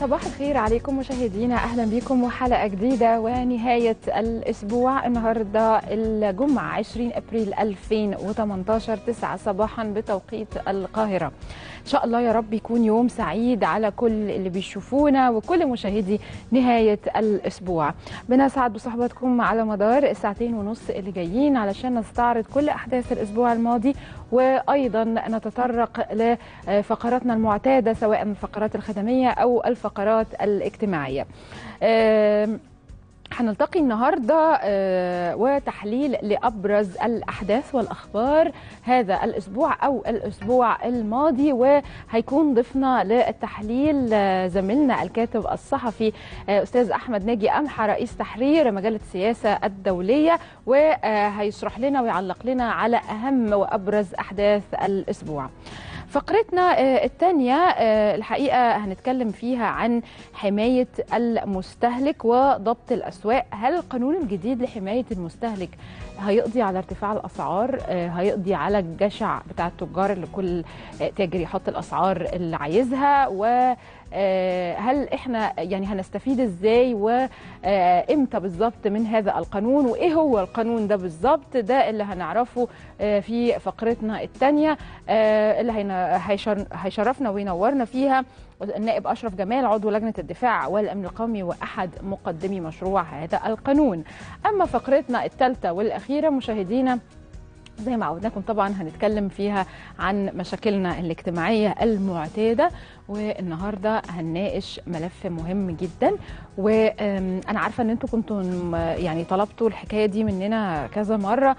صباح الخير عليكم مشاهدينا اهلا بكم وحلقه جديده ونهايه الاسبوع النهارده الجمعه 20 ابريل 2018 9 صباحا بتوقيت القاهره ان شاء الله يا رب يكون يوم سعيد على كل اللي بيشوفونا وكل مشاهدي نهايه الاسبوع بنسعد بصحبتكم على مدار الساعتين ونص اللي جايين علشان نستعرض كل احداث الاسبوع الماضي وايضا نتطرق لفقراتنا المعتاده سواء الفقرات الخدميه او الفقرات الاجتماعيه آم، هنلتقي النهارده آه، وتحليل لابرز الاحداث والاخبار هذا الاسبوع او الاسبوع الماضي وهيكون ضيفنا للتحليل آه، زميلنا الكاتب الصحفي آه، استاذ احمد ناجي امحى رئيس تحرير مجله السياسه الدوليه وهيشرح لنا ويعلق لنا على اهم وابرز احداث الاسبوع. فقرتنا الثانية الحقيقة هنتكلم فيها عن حماية المستهلك وضبط الأسواق هل القانون الجديد لحماية المستهلك هيقضي على ارتفاع الأسعار آه، هيقضي على الجشع بتاع التجار اللي كل آه، تاجر يحط الأسعار اللي عايزها و آه، هل احنا يعني هنستفيد ازاي وامتى بالظبط من هذا القانون وايه هو القانون ده بالظبط ده اللي هنعرفه آه، في فقرتنا الثانيه اللي هينا- هيشر- هيشرفنا وينورنا فيها النائب اشرف جمال عضو لجنه الدفاع والامن القومي واحد مقدمي مشروع هذا القانون اما فقرتنا الثالثه والاخيره مشاهدينا زي ما عودناكم طبعا هنتكلم فيها عن مشاكلنا الاجتماعيه المعتاده والنهارده هنناقش ملف مهم جدا وانا عارفه ان انتم كنتوا يعني طلبتوا الحكايه دي مننا كذا مره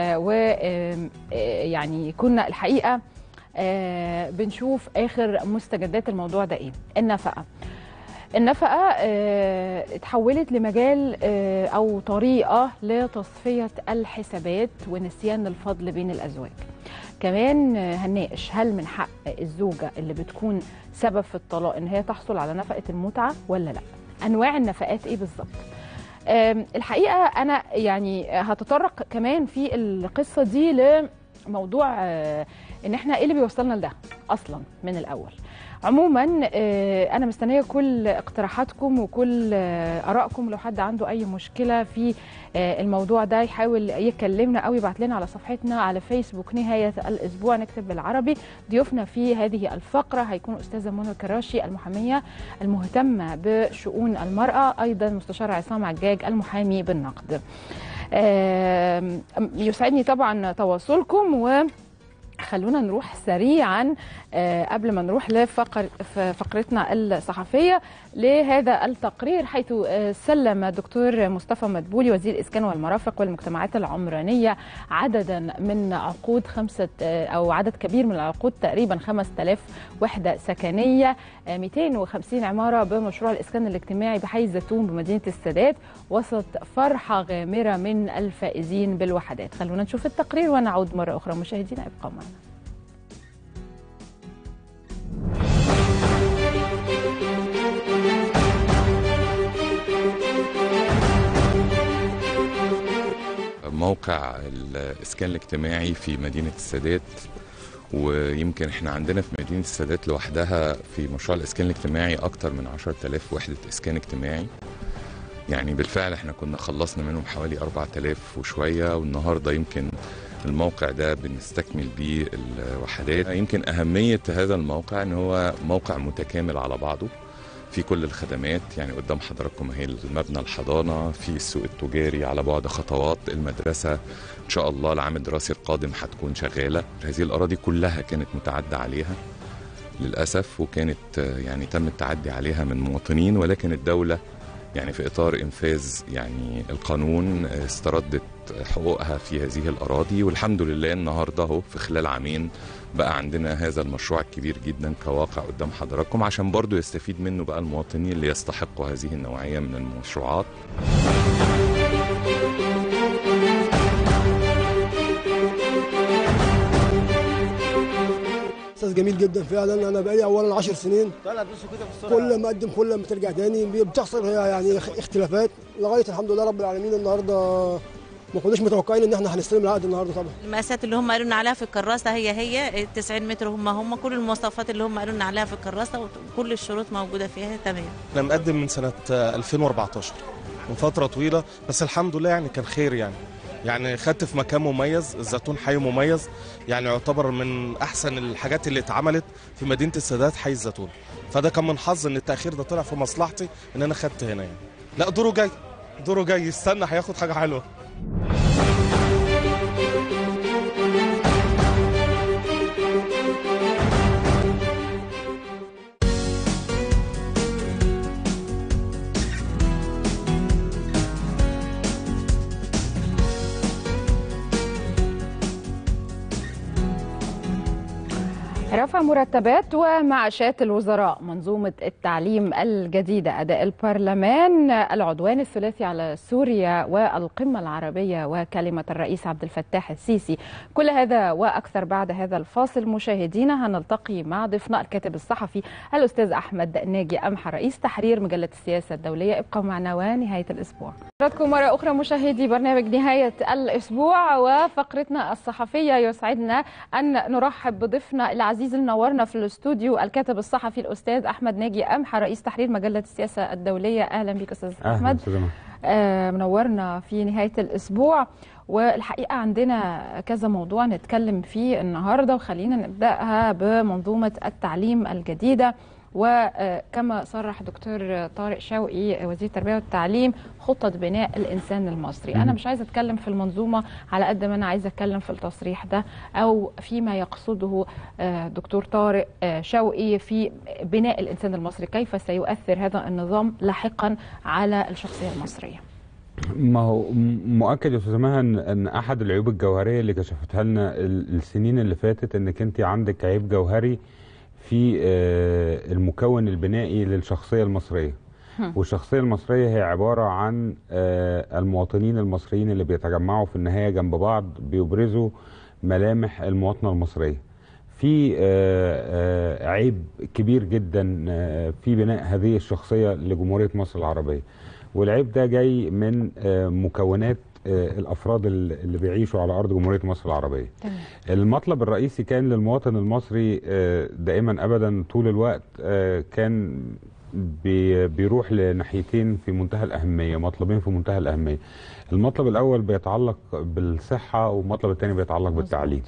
ويعني كنا الحقيقه آه، بنشوف اخر مستجدات الموضوع ده ايه النفقه النفقه آه، اتحولت لمجال آه، او طريقه لتصفيه الحسابات ونسيان الفضل بين الازواج كمان آه، هنناقش هل من حق الزوجه اللي بتكون سبب في الطلاق ان هي تحصل على نفقه المتعه ولا لا انواع النفقات ايه بالظبط آم، الحقيقه انا يعني هتطرق كمان في القصه دي لموضوع آه، ان احنا ايه اللي بيوصلنا لده اصلا من الاول عموما آه، انا مستنيه كل اقتراحاتكم وكل آه، ارائكم لو حد عنده اي مشكله في آه، الموضوع ده يحاول يكلمنا او يبعت لنا على صفحتنا على فيسبوك نهايه الاسبوع نكتب بالعربي ضيوفنا في هذه الفقره هيكون استاذه منى الكراشي المحاميه المهتمه بشؤون المراه ايضا مستشار عصام عجاج المحامي بالنقد آم، يسعدني طبعا تواصلكم و خلونا نروح سريعا آه، قبل ما نروح لفقر ف- فقرتنا الصحفيه لهذا التقرير حيث آه، سلم الدكتور مصطفى مدبولي وزير الاسكان والمرافق والمجتمعات العمرانيه عددا من عقود خمسه آه، او عدد كبير من العقود تقريبا 5000 وحده سكنيه آه، 250 عماره بمشروع الاسكان الاجتماعي بحي الزيتون بمدينه السادات وسط فرحه غامره من الفائزين بالوحدات خلونا نشوف التقرير ونعود مره اخرى مشاهدينا ابقوا معنا موقع الإسكان الاجتماعي في مدينة السادات ويمكن احنا عندنا في مدينة السادات لوحدها في مشروع الإسكان الاجتماعي أكتر من 10000 وحدة إسكان اجتماعي يعني بالفعل احنا كنا خلصنا منهم حوالي 4000 وشوية والنهاردة يمكن الموقع ده بنستكمل بيه الوحدات يمكن أهمية هذا الموقع ان هو موقع متكامل على بعضه في كل الخدمات يعني قدام حضراتكم اهي المبنى الحضانه في السوق التجاري على بعد خطوات المدرسه ان شاء الله العام الدراسي القادم هتكون شغاله هذه الاراضي كلها كانت متعدى عليها للاسف وكانت آه، يعني تم التعدي عليها من مواطنين ولكن الدوله يعني في اطار انفاذ يعني القانون آه، استردت حقوقها في هذه الاراضي والحمد لله النهارده اهو في خلال عامين بقى عندنا هذا المشروع الكبير جدا كواقع قدام حضراتكم عشان برضو يستفيد منه بقى المواطنين اللي يستحقوا هذه النوعية من المشروعات احساس جميل جدا فعلا انا بقالي اولا 10 سنين كل ما اقدم كل ما ترجع تاني بتحصل يعني اختلافات لغايه الحمد لله رب العالمين النهارده ما كناش متوقعين ان احنا هنستلم العقد النهارده طبعا المقاسات اللي هم قالوا لنا عليها في الكراسه هي هي ال 90 متر هم هم كل المواصفات اللي هم قالوا لنا عليها في الكراسه وكل الشروط موجوده فيها تمام انا مقدم من سنه 2014 من فتره طويله بس الحمد لله يعني كان خير يعني يعني خدت في مكان مميز الزيتون حي مميز يعني يعتبر من احسن الحاجات اللي اتعملت في مدينه السادات حي الزيتون فده كان من حظ ان التاخير ده طلع في مصلحتي ان انا خدت هنا يعني لا دوره جاي دوره جاي استنى هياخد حاجه حلوه رفع مرتبات ومعاشات الوزراء منظومة التعليم الجديدة أداء البرلمان العدوان الثلاثي على سوريا والقمة العربية وكلمة الرئيس عبد الفتاح السيسي كل هذا وأكثر بعد هذا الفاصل مشاهدينا هنلتقي مع ضيفنا الكاتب الصحفي الأستاذ أحمد ناجي أمحى رئيس تحرير مجلة السياسة الدولية ابقوا معنا ونهاية الأسبوع حضراتكم مرة أخرى مشاهدي برنامج نهاية الأسبوع وفقرتنا الصحفية يسعدنا أن نرحب بضيفنا العزيز اللي نورنا في الاستوديو الكاتب الصحفي الأستاذ أحمد ناجي أمحى رئيس تحرير مجلة السياسة الدولية أهلا بك أستاذ أحمد آه منورنا في نهاية الأسبوع والحقيقة عندنا كذا موضوع نتكلم فيه النهاردة وخلينا نبدأها بمنظومة التعليم الجديدة وكما صرح دكتور طارق شوقي وزير التربيه والتعليم خطه بناء الانسان المصري انا مش عايزه اتكلم في المنظومه على قد ما انا عايزه اتكلم في التصريح ده او فيما يقصده دكتور طارق شوقي في بناء الانسان المصري كيف سيؤثر هذا النظام لاحقا على الشخصيه المصريه ما هو مؤكد يا استاذ مها ان احد العيوب الجوهريه اللي كشفتها لنا السنين اللي فاتت انك انت عندك عيب جوهري في المكون البنائي للشخصيه المصريه والشخصيه المصريه هي عباره عن المواطنين المصريين اللي بيتجمعوا في النهايه جنب بعض بيبرزوا ملامح المواطنه المصريه في عيب كبير جدا في بناء هذه الشخصيه لجمهوريه مصر العربيه والعيب ده جاي من مكونات الافراد اللي بيعيشوا على ارض جمهوريه مصر العربيه. تمام. المطلب الرئيسي كان للمواطن المصري دائما ابدا طول الوقت كان بيروح لناحيتين في منتهى الاهميه، مطلبين في منتهى الاهميه. المطلب الاول بيتعلق بالصحه والمطلب الثاني بيتعلق بالتعليم.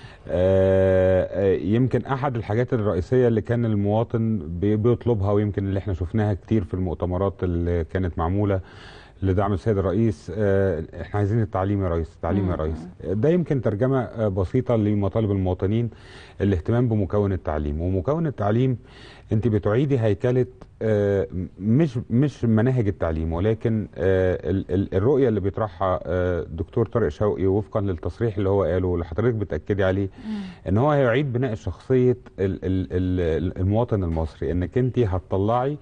يمكن احد الحاجات الرئيسيه اللي كان المواطن بيطلبها ويمكن اللي احنا شفناها كتير في المؤتمرات اللي كانت معموله لدعم السيد الرئيس احنا عايزين التعليم يا ريس التعليم يا ريس ده يمكن ترجمه بسيطه لمطالب المواطنين الاهتمام بمكون التعليم ومكون التعليم انت بتعيدي هيكله مش مش مناهج التعليم ولكن الرؤيه اللي بيطرحها دكتور طارق شوقي وفقا للتصريح اللي هو قاله اللي حضرتك بتاكدي عليه ان هو هيعيد بناء شخصيه المواطن المصري انك انت هتطلعي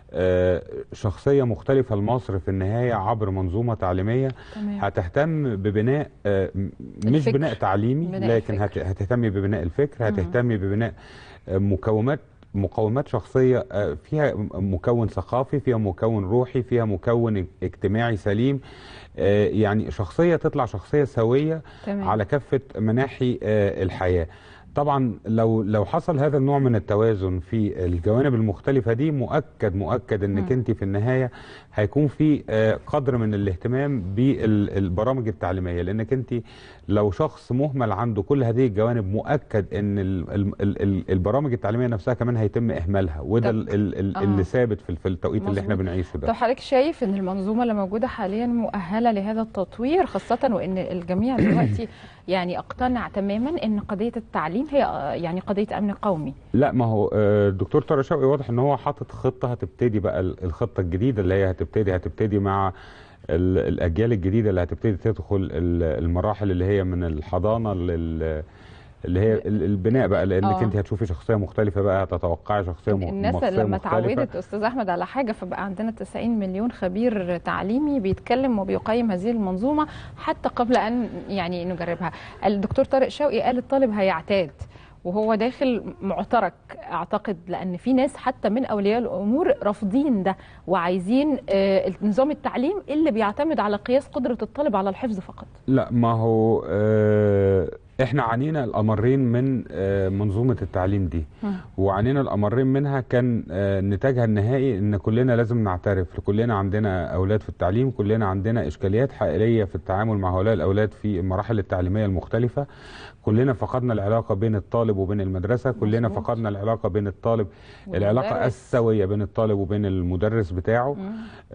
شخصية مختلفة لمصر في النهاية عبر منظومة تعليمية تمام. هتهتم ببناء مش الفكر. بناء تعليمي بناء لكن الفكر. هتهتمي ببناء الفكر هتهتمي ببناء مكومات مقومات شخصية فيها مكون ثقافي فيها مكون روحي فيها مكون اجتماعي سليم يعني شخصية تطلع شخصية سوية تمام. على كافة مناحي الحياة طبعا لو لو حصل هذا النوع من التوازن في الجوانب المختلفه دي مؤكد مؤكد انك انت في النهايه هيكون في قدر من الاهتمام بالبرامج التعليميه لانك انت لو شخص مهمل عنده كل هذه الجوانب مؤكد ان البرامج التعليميه نفسها كمان هيتم اهمالها وده اللي ثابت في التوقيت اللي احنا بنعيشه ده طب حضرتك شايف ان المنظومه اللي موجوده حاليا مؤهله لهذا التطوير خاصه وان الجميع دلوقتي يعني اقتنع تماما ان قضيه التعليم هي يعني قضيه امن قومي لا ما هو الدكتور طارق شوقي واضح ان هو حاطط خطه هتبتدي بقى الخطه الجديده اللي هي هتبتدي هتبتدي مع الاجيال الجديده اللي هتبتدي تدخل المراحل اللي هي من الحضانه لل اللي هي البناء بقى لانك أوه. انت هتشوفي شخصيه مختلفه بقى هتتوقعي شخصيه الناس مختلفة لما اتعودت استاذ احمد على حاجه فبقى عندنا 90 مليون خبير تعليمي بيتكلم وبيقيم هذه المنظومه حتى قبل ان يعني نجربها الدكتور طارق شوقي قال الطالب هيعتاد وهو داخل معترك اعتقد لان في ناس حتى من اولياء الامور رافضين ده وعايزين آه، نظام التعليم اللي بيعتمد على قياس قدره الطالب على الحفظ فقط لا ما هو آه، احنا عانينا الامرين من آه، منظومه التعليم دي مم. وعانينا الامرين منها كان آه، نتاجها النهائي ان كلنا لازم نعترف كلنا عندنا اولاد في التعليم كلنا عندنا اشكاليات حقيقيه في التعامل مع هؤلاء الاولاد في المراحل التعليميه المختلفه كلنا فقدنا العلاقه بين الطالب وبين المدرسه كلنا مظبوط. فقدنا العلاقه بين الطالب العلاقه والمدرس. السويه بين الطالب وبين المدرس بتاعه مم.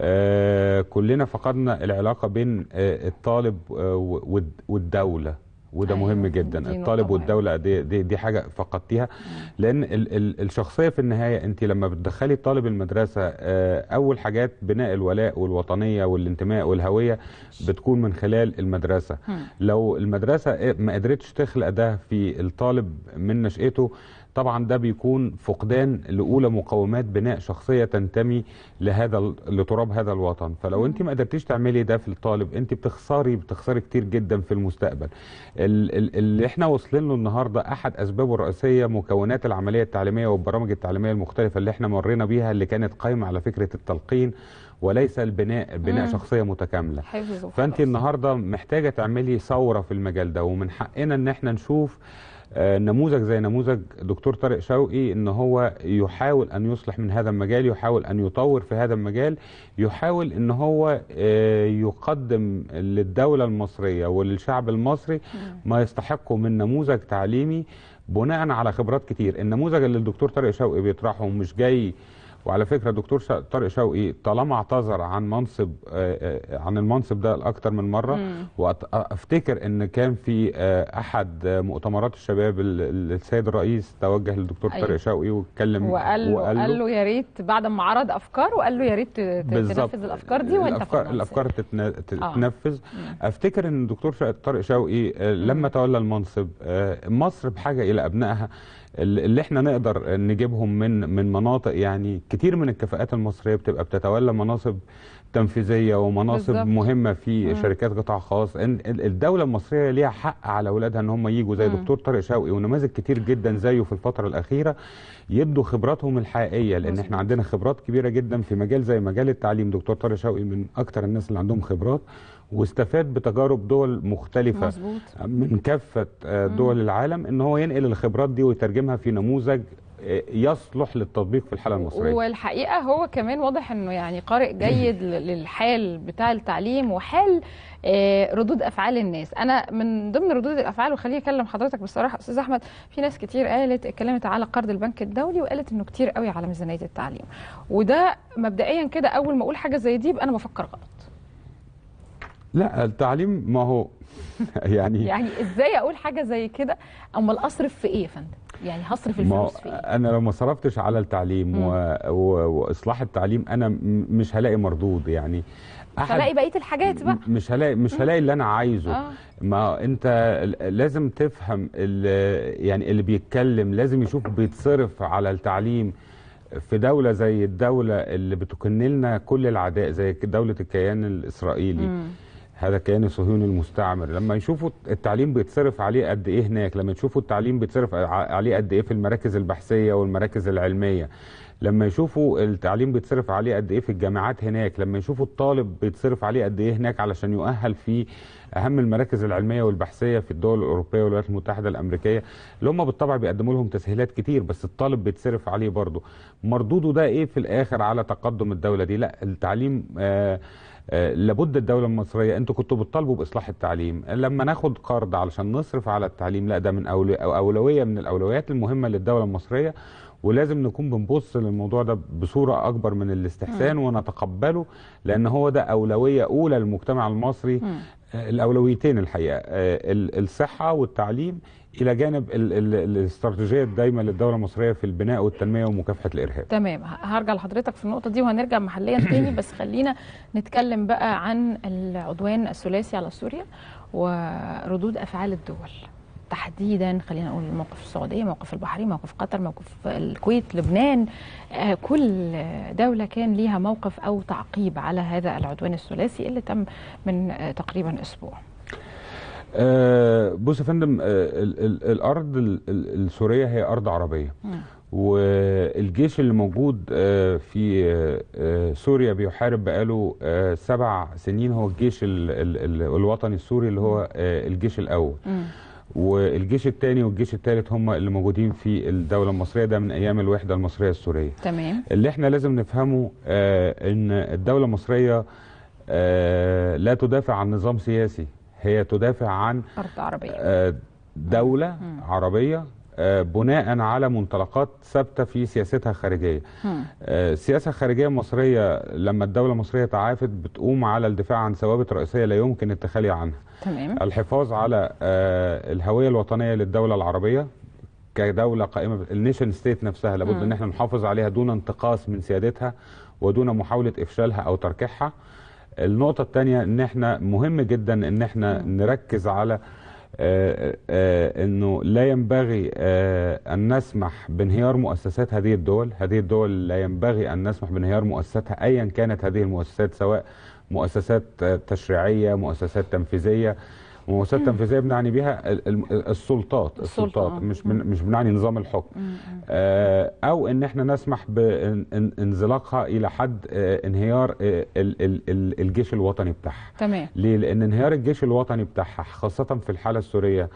آه كلنا فقدنا العلاقه بين آه الطالب آه والد- والدوله وده أيوة، مهم دي جدا نقطة الطالب مهمة. والدوله دي, دي, دي حاجه فقدتيها لان ال ال الشخصيه في النهايه انت لما بتدخلي طالب المدرسه آه اول حاجات بناء الولاء والوطنيه والانتماء والهويه بتكون من خلال المدرسه مم. لو المدرسه ما قدرتش تخلق ده في الطالب من نشأته طبعا ده بيكون فقدان لاولى مقومات بناء شخصيه تنتمي لهذا ال- لتراب هذا الوطن فلو انت ما قدرتيش تعملي ده في الطالب انت بتخسري بتخسري كتير جدا في المستقبل ال- ال- اللي احنا واصلين له النهارده احد اسبابه الرئيسيه مكونات العمليه التعليميه والبرامج التعليميه المختلفه اللي احنا مرينا بيها اللي كانت قايمه على فكره التلقين وليس البناء بناء مم. شخصيه متكامله حفظ وخلاص. فانت النهارده محتاجه تعملي ثوره في المجال ده ومن حقنا ان احنا نشوف آه، نموذج زي نموذج دكتور طارق شوقي ان هو يحاول ان يصلح من هذا المجال يحاول ان يطور في هذا المجال يحاول ان هو آه، يقدم للدوله المصريه وللشعب المصري ما يستحقه من نموذج تعليمي بناء على خبرات كتير النموذج اللي الدكتور طارق شوقي بيطرحه مش جاي وعلى فكره دكتور شا- طارق شوقي طالما اعتذر عن منصب آه، آه، عن المنصب ده لاكتر من مره مم. وافتكر ان كان في آه، احد آه، مؤتمرات الشباب ال- ال- السيد الرئيس توجه للدكتور أيوة. طارق شوقي واتكلم وقال له قال له يا ريت بعد ما عرض افكار وقال له يا ريت ت- ت- بالظبط. تنفذ الافكار دي وانت في الافكار, المنصب. الأفكار تتنا- ت- آه. تتنفذ افتكر ان الدكتور شا- طارق شوقي آه، لما تولى المنصب آه، مصر بحاجه الى ابنائها ال- اللي احنا نقدر نجيبهم من من مناطق يعني كتير من الكفاءات المصريه بتبقى بتتولى مناصب تنفيذيه ومناصب بالظبط. مهمه في مم. شركات قطاع خاص إن ال- الدوله المصريه ليها حق على اولادها ان هم يجوا زي مم. دكتور طارق شوقي ونماذج كتير جدا زيه في الفتره الاخيره يبدوا خبراتهم الحقيقيه لان مظبوط. احنا عندنا خبرات كبيره جدا في مجال زي مجال التعليم دكتور طارق شوقي من اكتر الناس اللي عندهم خبرات واستفاد بتجارب دول مختلفه مظبوط من كافه آه، دول العالم ان هو ينقل الخبرات دي ويترجمها في نموذج آه، يصلح للتطبيق في الحاله المصريه والحقيقه هو كمان واضح انه يعني قارئ جيد ل- للحال بتاع التعليم وحال آه، ردود افعال الناس انا من ضمن ردود الافعال وخليني اكلم حضرتك بصراحه استاذ احمد في ناس كتير قالت اتكلمت على قرض البنك الدولي وقالت انه كتير قوي على ميزانيه التعليم وده مبدئيا كده اول ما اقول حاجه زي دي يبقى انا بفكر غلط لا التعليم ما هو يعني يعني ازاي اقول حاجه زي كده امال اصرف في ايه يا فندم يعني هصرف ما هو الفلوس في ايه انا لو ما صرفتش على التعليم مم. و... و... واصلاح التعليم انا م- مش هلاقي مردود يعني فلاقي بقيه الحاجات بقى م- مش هلاقي مش هلاقي اللي انا عايزه اه ما انت ال- لازم تفهم ال- يعني اللي بيتكلم لازم يشوف بيتصرف على التعليم في دولة زي الدولة اللي بتكن لنا كل العداء زي دولة الكيان الإسرائيلي مم. هذا الكيان الصهيوني المستعمر لما يشوفوا التعليم بيتصرف عليه قد ايه هناك لما يشوفوا التعليم بيتصرف ع- عليه قد ايه في المراكز البحثيه والمراكز العلميه لما يشوفوا التعليم بيتصرف عليه قد ايه في الجامعات هناك لما يشوفوا الطالب بيتصرف عليه قد ايه هناك علشان يؤهل في اهم المراكز العلميه والبحثيه في الدول الاوروبيه والولايات المتحده الامريكيه اللي هم بالطبع بيقدموا لهم تسهيلات كتير بس الطالب بيتصرف عليه برضه مردوده ده ايه في الاخر على تقدم الدوله دي لا التعليم آه آه، لابد الدولة المصرية انتوا كنتوا بتطالبوا بإصلاح التعليم لما ناخد قرض علشان نصرف على التعليم لا ده من أولو أو أولوية من الأولويات المهمة للدولة المصرية ولازم نكون بنبص للموضوع ده بصورة أكبر من الاستحسان ونتقبله لأن هو ده أولوية أولى للمجتمع المصري مم. آه، الأولويتين الحقيقة آه، ال- الصحة والتعليم إلى جانب ال- ال- الاستراتيجية الدايمة للدولة المصرية في البناء والتنمية ومكافحة الإرهاب تمام ه- هرجع لحضرتك في النقطة دي وهنرجع محليا تاني بس خلينا نتكلم بقى عن العدوان الثلاثي على سوريا وردود أفعال الدول تحديدا خلينا نقول موقف السعودية موقف البحرين موقف قطر موقف الكويت لبنان آه، كل دولة كان ليها موقف أو تعقيب على هذا العدوان الثلاثي اللي تم من آه، تقريبا أسبوع آه بص يا فندم آه ال- ال- الارض ال- ال- السوريه هي ارض عربيه مم. والجيش اللي موجود آه في آه، آه، سوريا بيحارب بقاله آه، سبع سنين هو الجيش ال- ال- ال- الوطني السوري اللي هو آه، الجيش الاول مم. والجيش الثاني والجيش الثالث هم اللي موجودين في الدوله المصريه ده من ايام الوحده المصريه السوريه تمام اللي احنا لازم نفهمه آه ان الدولة المصرية آه لا تدافع عن نظام سياسي هي تدافع عن ارض عربيه آه دولة مم. عربية آه بناء على منطلقات ثابتة في سياستها الخارجية مم. آه، السياسة الخارجية المصرية لما الدولة المصرية تعافت بتقوم على الدفاع عن ثوابت رئيسية لا يمكن التخلي عنها تمام الحفاظ على آه، الهوية الوطنية للدولة العربية كدولة قائمة النيشن ستيت نفسها لابد مم. ان احنا نحافظ عليها دون انتقاص من سيادتها ودون محاولة افشالها او تركيعها النقطة الثانية ان احنا مهم جدا ان احنا نركز على آه، آه، انه لا ينبغي آه، ان نسمح بانهيار مؤسسات هذه الدول، هذه الدول لا ينبغي ان نسمح بانهيار مؤسساتها ايا كانت هذه المؤسسات سواء مؤسسات آه، تشريعيه، مؤسسات تنفيذيه، مؤسسات تنفيذيه بنعني بها ال- ال- السلطات، السلطة، السلطات آه. مش بن- مش بنعني نظام الحكم. مم. آه، او ان احنا نسمح بانزلاقها الى حد آه، انهيار آه، ال- ال- ال- الجيش الوطني بتاعها. تمام ليه؟ لأن انهيار الجيش الوطني بتاعها خاصة في الحالة السورية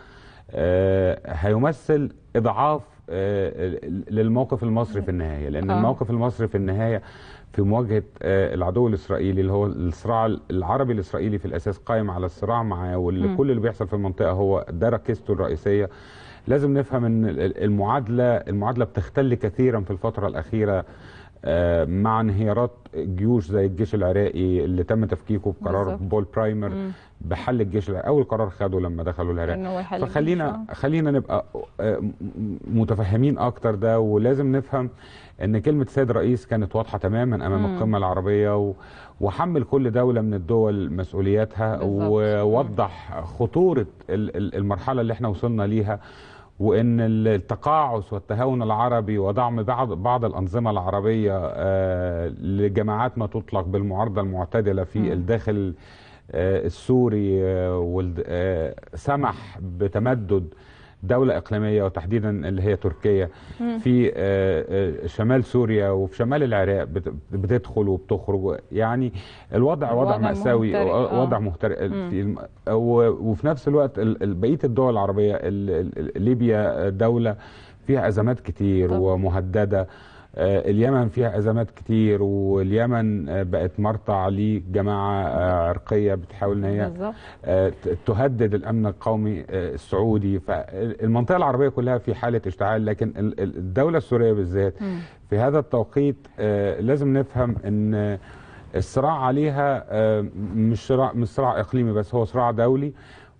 آه، هيمثل إضعاف آه، للموقف المصري في النهاية لأن آه. الموقف المصري في النهاية في مواجهة آه، العدو الإسرائيلي اللي هو الصراع العربي الإسرائيلي في الأساس قائم على الصراع معاه واللي مم. كل اللي بيحصل في المنطقة هو ده ركيزته الرئيسية لازم نفهم ان ال- المعادله المعادله بتختل كثيرا في الفتره الاخيره آه، مع انهيارات جيوش زي الجيش العراقي اللي تم تفكيكه بقرار بالظبط. بول برايمر مم. بحل الجيش العراقي اول قرار خده لما دخلوا العراق انه هو يحل فخلينا الجيش، خلينا نبقى آه، م- متفهمين اكتر ده ولازم نفهم ان كلمه سيد رئيس كانت واضحه تماما امام مم. القمه العربيه و... وحمل كل دوله من الدول مسؤولياتها بالظبط. ووضح خطوره ال- ال- المرحله اللي احنا وصلنا ليها وان التقاعس والتهاون العربي ودعم بعض بعض الانظمه العربيه آه، لجماعات ما تطلق بالمعارضه المعتدله في مم. الداخل آه، السوري آه، والد- آه، سمح بتمدد دولة إقليمية وتحديدا اللي هي تركيا مم. في آه، آه، شمال سوريا وفي شمال العراق بت- بتدخل وبتخرج يعني الوضع وضع وضع مأساوي مهترئ، آه. وضع مهترئ مم. في الم- و- وفي نفس الوقت ال- ال- بقية الدول العربية ال- ال- ليبيا دولة فيها أزمات كتير طبعا. ومهددة آه، اليمن فيها أزمات كتير واليمن آه، بقت مرتع لجماعة آه، عرقية بتحاول إن هي بالظبط آه، ت- تهدد الامن القومي آه، السعودي فالمنطقه العربيه كلها في حاله اشتعال لكن ال- ال- الدوله السوريه بالذات مم. في هذا التوقيت آه، لازم نفهم ان الصراع عليها آه، مش صراع مش صراع اقليمي بس هو صراع دولي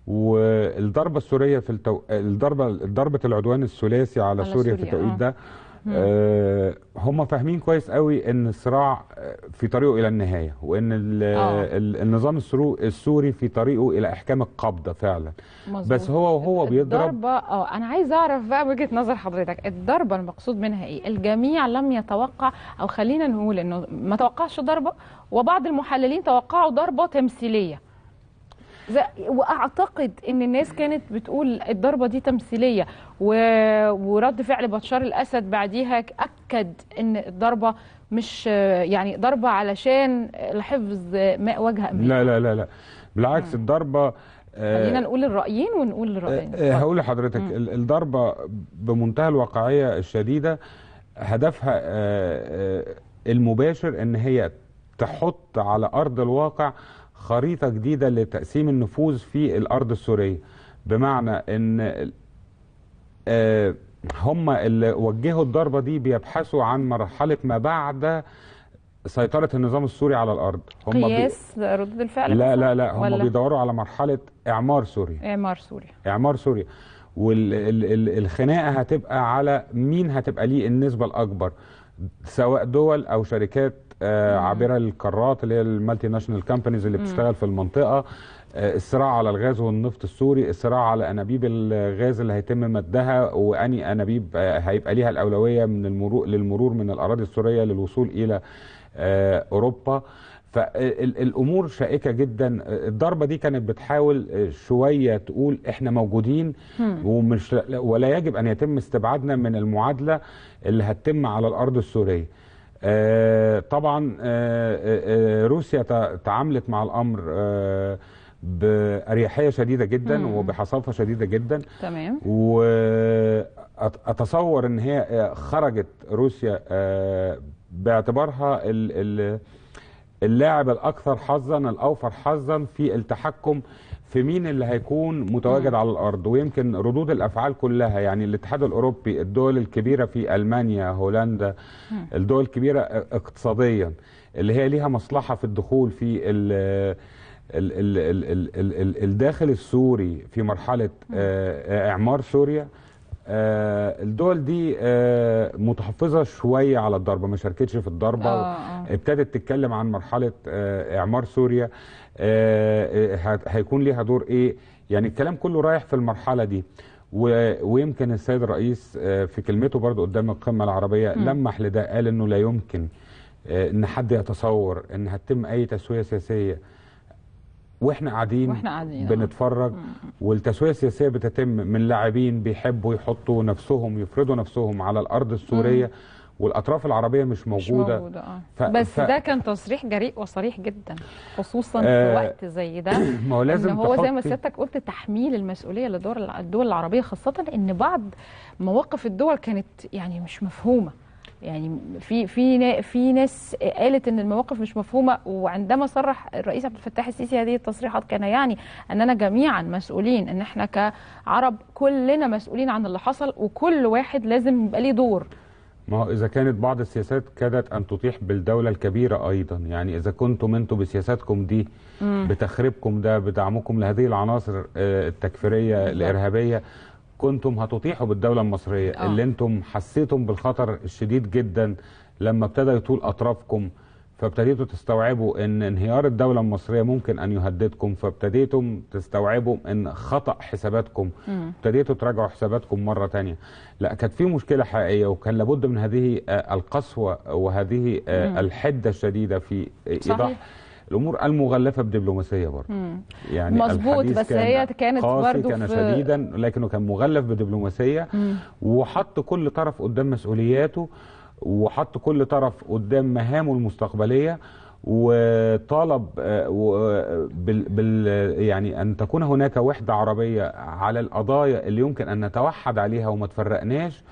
والضربه السوريه في التو... الضربه ضربه العدوان الثلاثي على, على سوريا في سوريا، التوقيت آه. ده آه هم فاهمين كويس قوي ان الصراع آه، في طريقه الى النهايه وان ال- آه. ال- النظام السرو- السوري في طريقه الى احكام القبضه فعلا مظبوط. بس هو وهو بيضرب الضربة اه انا عايزه اعرف بقى وجهة نظر حضرتك الضربة المقصود منها ايه الجميع لم يتوقع او خلينا نقول انه ما توقعش ضربة وبعض المحللين توقعوا ضربة تمثيلية زي- واعتقد ان الناس كانت بتقول الضربه دي تمثيليه و... ورد فعل بشار الاسد بعديها اكد ان الضربه مش يعني ضربه علشان لحفظ ماء وجه امريكا لا لا لا لا بالعكس الضربه آه، خلينا نقول الرايين ونقول الرايين آه، هقول لحضرتك ال- الضربه بمنتهى الواقعيه الشديده هدفها آه، آه، المباشر ان هي تحط على ارض الواقع خريطه جديده لتقسيم النفوذ في الارض السوريه بمعنى ان آه، هم اللي وجهوا الضربه دي بيبحثوا عن مرحله ما بعد سيطره النظام السوري على الارض هم بي- قياس ردود الفعل لا مثلاً؟ لا لا هم ولا بيدوروا على مرحله اعمار سوريا اعمار سوريا اعمار سوريا والخناقه هتبقى على مين هتبقى ليه النسبه الاكبر سواء دول او شركات آه، عابره للقارات اللي هي المالتي ناشونال كامبانيز اللي بتشتغل في المنطقه آه، الصراع على الغاز والنفط السوري الصراع على انابيب الغاز اللي هيتم مدها واني انابيب آه، هيبقى ليها الاولويه من المرور للمرور من الاراضي السوريه للوصول الى آه، اوروبا فالامور شائكه جدا الضربه دي كانت بتحاول شويه تقول احنا موجودين ومش ولا يجب ان يتم استبعادنا من المعادله اللي هتتم على الارض السوريه آه، طبعا آه، آه، آه، روسيا تع- تعاملت مع الامر آه، باريحيه شديده جدا مم. وبحصافه شديده جدا تمام واتصور ان هي آه، خرجت روسيا آه، باعتبارها ال- ال- اللاعب الاكثر حظا الاوفر حظا في التحكم في مين اللي هيكون متواجد على الارض ويمكن ردود الافعال كلها يعني الاتحاد الاوروبي الدول الكبيره في المانيا هولندا الدول الكبيره اقتصاديا اللي هي ليها مصلحه في الدخول في ال ال ال ال ال ال ال الداخل السوري في مرحله آه، اعمار سوريا آه، الدول دي آه، متحفظه شويه على الضربه ما شاركتش في الضربه آه، آه. ابتدت تتكلم عن مرحله آه، اعمار سوريا آه، آه، هت- هيكون ليها دور ايه يعني الكلام كله رايح في المرحله دي و- ويمكن السيد الرئيس آه، في كلمته برضو قدام القمه العربيه لمح لده قال انه لا يمكن آه، ان حد يتصور ان هتتم اي تسويه سياسيه واحنا قاعدين وإحنا قاعدين، آه. بنتفرج والتسويه السياسيه بتتم من لاعبين بيحبوا يحطوا نفسهم يفرضوا نفسهم على الارض السوريه والاطراف العربيه مش مش موجوده, موجودة اه ف- بس ف- ده كان تصريح جريء وصريح جدا خصوصا في آه، وقت زي ده ما هو لازم ان هو زي ما تحطي- سيادتك قلت تحميل المسؤوليه لدول الدول العربيه خاصه ان بعض مواقف الدول كانت يعني مش مفهومه يعني في في نا- في ناس قالت ان المواقف مش مفهومه وعندما صرح الرئيس عبد الفتاح السيسي هذه التصريحات كان يعني اننا جميعا مسؤولين ان احنا كعرب كلنا مسؤولين عن اللي حصل وكل واحد لازم يبقى ليه دور ما هو إذا كانت بعض السياسات كادت أن تطيح بالدولة الكبيرة أيضا يعني إذا كنتم أنتم بسياساتكم دي بتخريبكم ده بدعمكم لهذه العناصر آه، التكفيرية بالظبط. الإرهابية كنتم هتطيحوا بالدولة المصرية آه. اللي أنتم حسيتم بالخطر الشديد جدا لما ابتدى يطول أطرافكم فابتديتوا تستوعبوا ان انهيار الدولة المصرية ممكن ان يهددكم فابتديتم تستوعبوا ان خطأ حساباتكم ابتديتوا تراجعوا حساباتكم مرة تانية لا كانت في مشكلة حقيقية وكان لابد من هذه آه، القسوة وهذه آه، الحدة الشديدة في آه، صحيح. ايضاح الامور المغلفة بدبلوماسية برضه يعني مظبوط، الحديث بس كان هي كانت قاسي برضه كان في- شديدا لكنه كان مغلف بدبلوماسية وحط كل طرف قدام مسؤولياته وحط كل طرف قدام مهامه المستقبليه وطالب آه، و- بال بال يعني ان تكون هناك وحده عربيه على القضايا اللي يمكن ان نتوحد عليها وما تفرقناش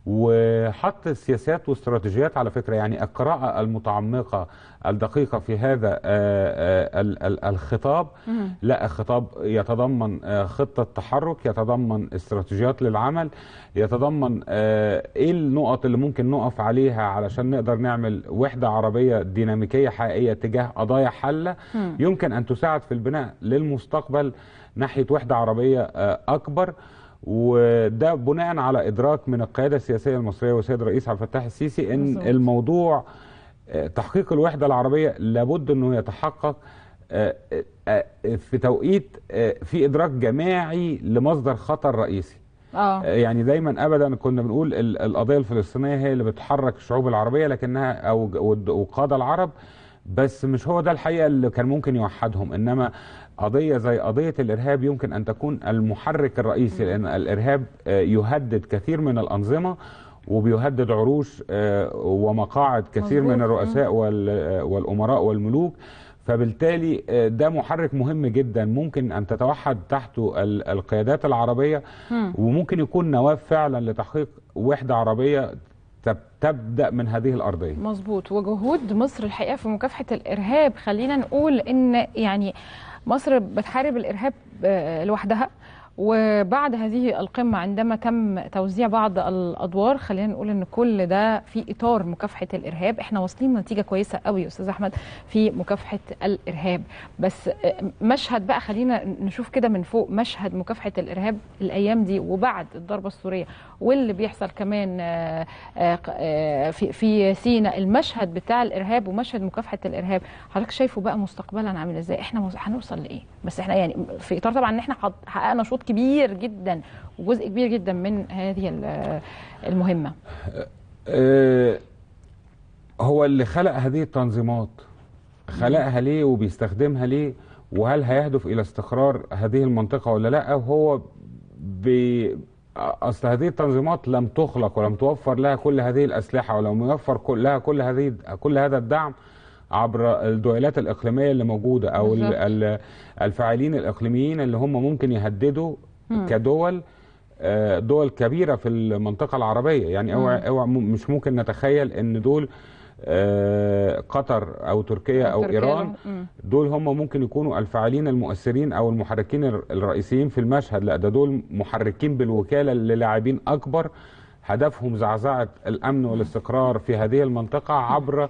وحط سياسات واستراتيجيات على فكره يعني القراءه المتعمقه الدقيقه في هذا آه، آه، ال- ال- الخطاب لا الخطاب يتضمن آه، خطه تحرك يتضمن استراتيجيات للعمل يتضمن آه، ايه النقط اللي ممكن نقف عليها علشان نقدر نعمل وحده عربيه ديناميكيه حقيقيه تجاه قضايا حله يمكن ان تساعد في البناء للمستقبل ناحيه وحده عربيه آه، اكبر وده بناء على ادراك من القياده السياسيه المصريه والسيد الرئيس عبد الفتاح السيسي ان بالظبط. الموضوع آه، تحقيق الوحده العربيه لابد انه يتحقق آه، آه، آه، في توقيت آه، في ادراك جماعي لمصدر خطر رئيسي اه يعني دايما ابدا كنا بنقول ال- القضيه الفلسطينيه هي اللي بتحرك الشعوب العربيه لكنها او والد- وقاده العرب بس مش هو ده الحقيقه اللي كان ممكن يوحدهم انما قضيه زي قضيه الارهاب يمكن ان تكون المحرك الرئيسي لان الارهاب آه، يهدد كثير من الانظمه وبيهدد عروش آه، ومقاعد كثير مظبوط. من الرؤساء وال- آه، والامراء والملوك فبالتالي آه، ده محرك مهم جدا ممكن ان تتوحد تحته ال- القيادات العربيه وممكن يكون نواه فعلا لتحقيق وحده عربيه تب- تبدا من هذه الارضيه مظبوط وجهود مصر الحقيقه في مكافحه الارهاب خلينا نقول ان يعني مصر بتحارب الارهاب آه، لوحدها وبعد هذه القمة عندما تم توزيع بعض الأدوار خلينا نقول أن كل ده في إطار مكافحة الإرهاب احنا واصلين نتيجة كويسة قوي يا أستاذ أحمد في مكافحة الإرهاب بس آه، مشهد بقى خلينا نشوف كده من فوق مشهد مكافحة الإرهاب الأيام دي وبعد الضربة السورية واللي بيحصل كمان آه، آه، آه، في في سينا المشهد بتاع الإرهاب ومشهد مكافحة الإرهاب حضرتك شايفه بقى مستقبلا عامل ازاي احنا مز- هنوصل لايه بس احنا يعني في اطار طبعا ان احنا حط- حققنا شوط كبير جدا وجزء كبير جدا من هذه ال- المهمه آه، هو اللي خلق هذه التنظيمات خلقها ليه وبيستخدمها ليه وهل هيهدف الى استقرار هذه المنطقه ولا لا وهو بي اصل هذه التنظيمات لم تخلق ولم توفر لها كل هذه الاسلحه ولم يوفر كل لها كل هذه كل هذا الدعم عبر الدولات الاقليميه اللي موجوده او ال- بالظبط. ال- الفاعلين الاقليميين اللي هم ممكن يهددوا كدول آه، دول كبيره في المنطقه العربيه يعني اوعى اوعى م- مش ممكن نتخيل ان دول آه، قطر او تركيا او تركيا ايران مم. دول هم ممكن يكونوا الفاعلين المؤثرين او المحركين الر- الرئيسيين في المشهد لا ده دول محركين بالوكاله للاعبين اكبر هدفهم زعزعه الامن والاستقرار في هذه المنطقه عبر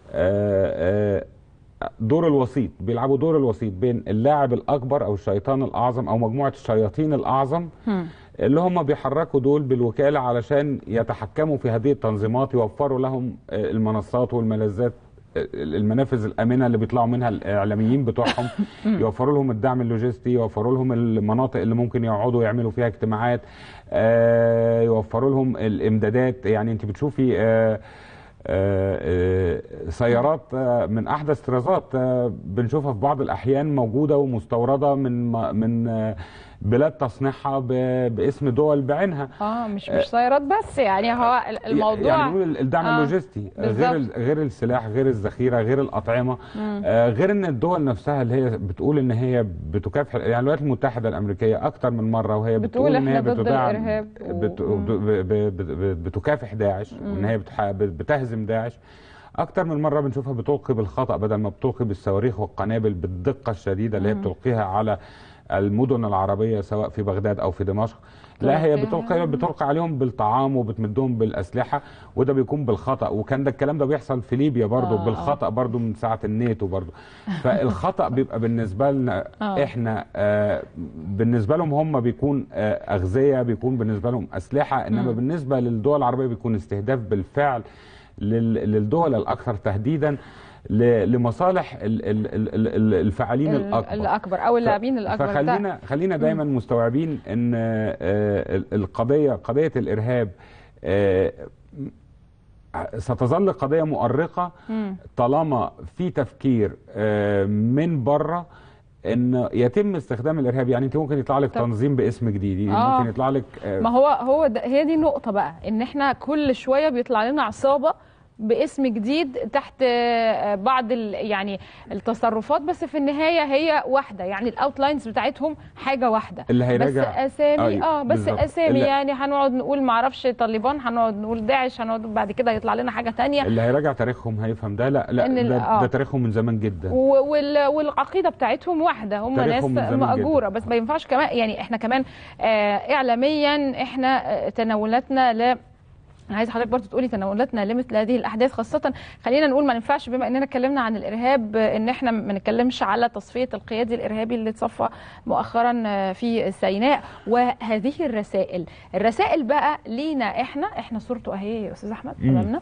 آه، آه، دور الوسيط بيلعبوا دور الوسيط بين اللاعب الاكبر او الشيطان الاعظم او مجموعه الشياطين الاعظم اللي هم بيحركوا دول بالوكاله علشان يتحكموا في هذه التنظيمات يوفروا لهم آه، المنصات والملاذات آه، المنافذ الامنه اللي بيطلعوا منها الاعلاميين بتوعهم يوفروا لهم الدعم اللوجستي يوفروا لهم المناطق اللي ممكن يقعدوا يعملوا فيها اجتماعات آه، يوفروا لهم الامدادات يعني انت بتشوفي آه، آه، آه، سيارات آه، من احدث طرازات آه، بنشوفها في بعض الاحيان موجوده ومستورده من من آه، بلاد تصنيعها ب- باسم دول بعينها اه مش مش سيارات بس يعني هو ال- الموضوع يعني نقول الدعم آه، اللوجستي بالظبط. غير ال- غير السلاح غير الذخيره غير الاطعمه آه غير ان الدول نفسها اللي هي بتقول ان هي بتكافح يعني الولايات المتحده الامريكيه اكتر من مره وهي بتقول بتقول ان هي إحنا ضد بتدعم الإرهاب و- بت ب- ب- ب- بتكافح داعش وان هي بتح- بتهزم داعش اكتر من مره بنشوفها بتلقي بالخطا بدل ما بتلقي بالصواريخ والقنابل بالدقه الشديده اللي هي بتلقيها على المدن العربيه سواء في بغداد او في دمشق لا هي تلقيها. بتلقي بتلقي عليهم بالطعام وبتمدهم بالاسلحه وده بيكون بالخطا وكان ده الكلام ده بيحصل في ليبيا برضو آه، آه بالخطا برضو من ساعه الناتو برضو فالخطا بيبقى بالنسبه لنا آه. احنا آه بالنسبه لهم هم بيكون آه اغذيه بيكون بالنسبه لهم اسلحه انما بالنسبه للدول العربيه بيكون استهداف بالفعل لل- للدول الاكثر تهديدا ل- لمصالح ال- ال- ال- ال- ال- الفاعلين ال- الاكبر الاكبر او اللاعبين الاكبر ده. فخلينا خلينا دايما مستوعبين ان آه، ال- القضيه قضيه الارهاب آه، ستظل قضيه مؤرقه طالما في تفكير آه، من بره ان يتم استخدام الارهاب يعني انت ممكن يطلع لك طب- تنظيم باسم جديد آه. ممكن يطلع لك آه، ما هو هو ده هي دي النقطة بقى ان احنا كل شوية بيطلع لنا عصابة باسم جديد تحت آه، بعض ال- يعني التصرفات بس في النهاية هي واحدة يعني الاوتلاينز بتاعتهم حاجة واحدة اللي بس هيراجع اسامي أيوة، اه بس بالظبط. اسامي اللي- يعني هنقعد نقول معرفش طالبان هنقعد نقول داعش هنقعد بعد كده يطلع لنا حاجة تانية اللي هيراجع تاريخهم هيفهم ده لا لا إن ال- ده, آه. ده تاريخهم من زمان جدا و- وال- والعقيده بتاعتهم واحده هم ناس تاريخهم من زمان مأجوره جدا. بس ما ينفعش كمان يعني احنا كمان آه اعلاميا احنا آه، تناولاتنا ل أنا عايز حضرتك برضه تقولي تناولاتنا لمثل هذه الاحداث خاصه خلينا نقول ما ينفعش بما اننا اتكلمنا عن الارهاب آه، ان احنا ما نتكلمش على تصفيه القيادي الارهابي اللي اتصفى مؤخرا آه، في سيناء وهذه الرسائل الرسائل بقى لينا احنا احنا صورته اهي يا استاذ احمد مم. امامنا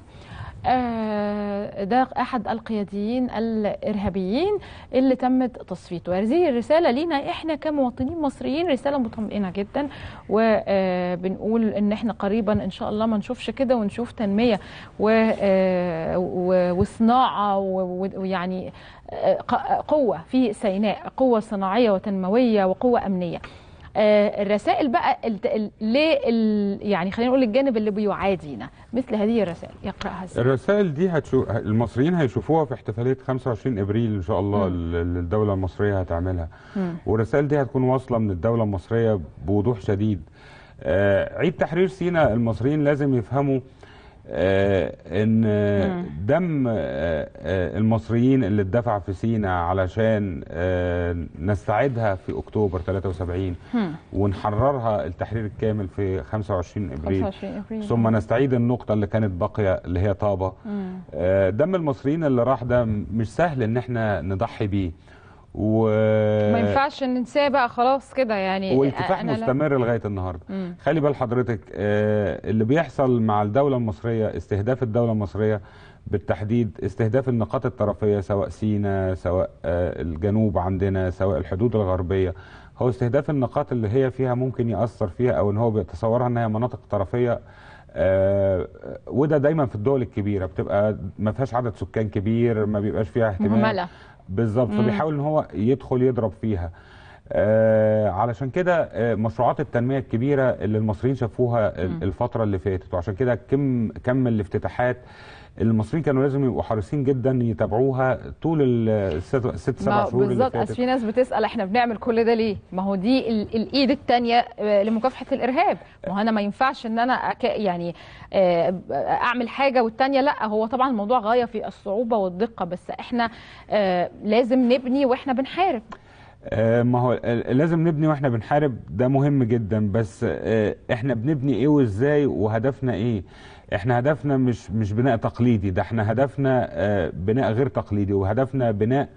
آه، ده احد القياديين الارهابيين اللي تمت تصفيته هذه الرساله لينا احنا كمواطنين مصريين رساله مطمئنه جدا وبنقول ان احنا قريبا ان شاء الله ما نشوفش كده ونشوف تنميه و- آه، و- وصناعه و- و- ويعني آه، ق- قوه في سيناء قوه صناعيه وتنمويه وقوه امنيه آه، الرسائل بقى الت- ال- ليه ال- يعني خلينا نقول الجانب اللي بيعادينا مثل هذه الرسائل يقراها ازاي الرسائل دي هتشو... المصريين هيشوفوها في احتفاليه 25 ابريل ان شاء الله اللي الدوله المصريه هتعملها والرسائل دي هتكون واصله من الدوله المصريه بوضوح شديد آه عيد تحرير سيناء المصريين لازم يفهموا آه ان آه، دم آه آه المصريين اللي اتدفع في سيناء علشان آه نستعيدها في اكتوبر 73 ونحررها التحرير الكامل في 25 ابريل 25 ابريل ثم نستعيد النقطة اللي كانت باقية اللي هي طابة آه، دم المصريين اللي راح ده مش سهل ان احنا نضحي بيه و... ما ينفعش ننساه بقى خلاص كده يعني والكفاح أنا لا- مستمر لغايه النهارده مم. خلي بال حضرتك آه، اللي بيحصل مع الدوله المصريه استهداف الدوله المصريه بالتحديد استهداف النقاط الطرفيه سواء سيناء سواء آه، الجنوب عندنا سواء الحدود الغربيه هو استهداف النقاط اللي هي فيها ممكن ياثر فيها او ان هو بيتصورها ان هي مناطق طرفيه آه، وده دايما في الدول الكبيره بتبقى ما فيهاش عدد سكان كبير ما بيبقاش فيها اهتمام مهمله بالظبط مم. فبيحاول ان هو يدخل يضرب فيها آه علشان كده آه مشروعات التنميه الكبيره اللي المصريين شافوها ال- مم. الفتره اللي فاتت وعشان كده كم كم الافتتاحات المصريين كانوا لازم يبقوا حريصين جدا يتابعوها طول ال- الست الست ما سبع شهور اللي بالظبط أصل فاتت في ناس بتسال احنا بنعمل كل ده ليه؟ ما هو دي ال- الايد الثانيه لمكافحه الارهاب، ما هو انا ما ينفعش ان انا أك... يعني آه، اعمل حاجه والثانيه لا هو طبعا الموضوع غايه في الصعوبه والدقه بس احنا آه، لازم نبني واحنا بنحارب آه، ما هو ال- لازم نبني واحنا بنحارب ده مهم جدا بس آه، احنا بنبني ايه وازاي وهدفنا ايه احنا هدفنا مش مش بناء تقليدي ده احنا هدفنا آه، بناء غير تقليدي وهدفنا بناء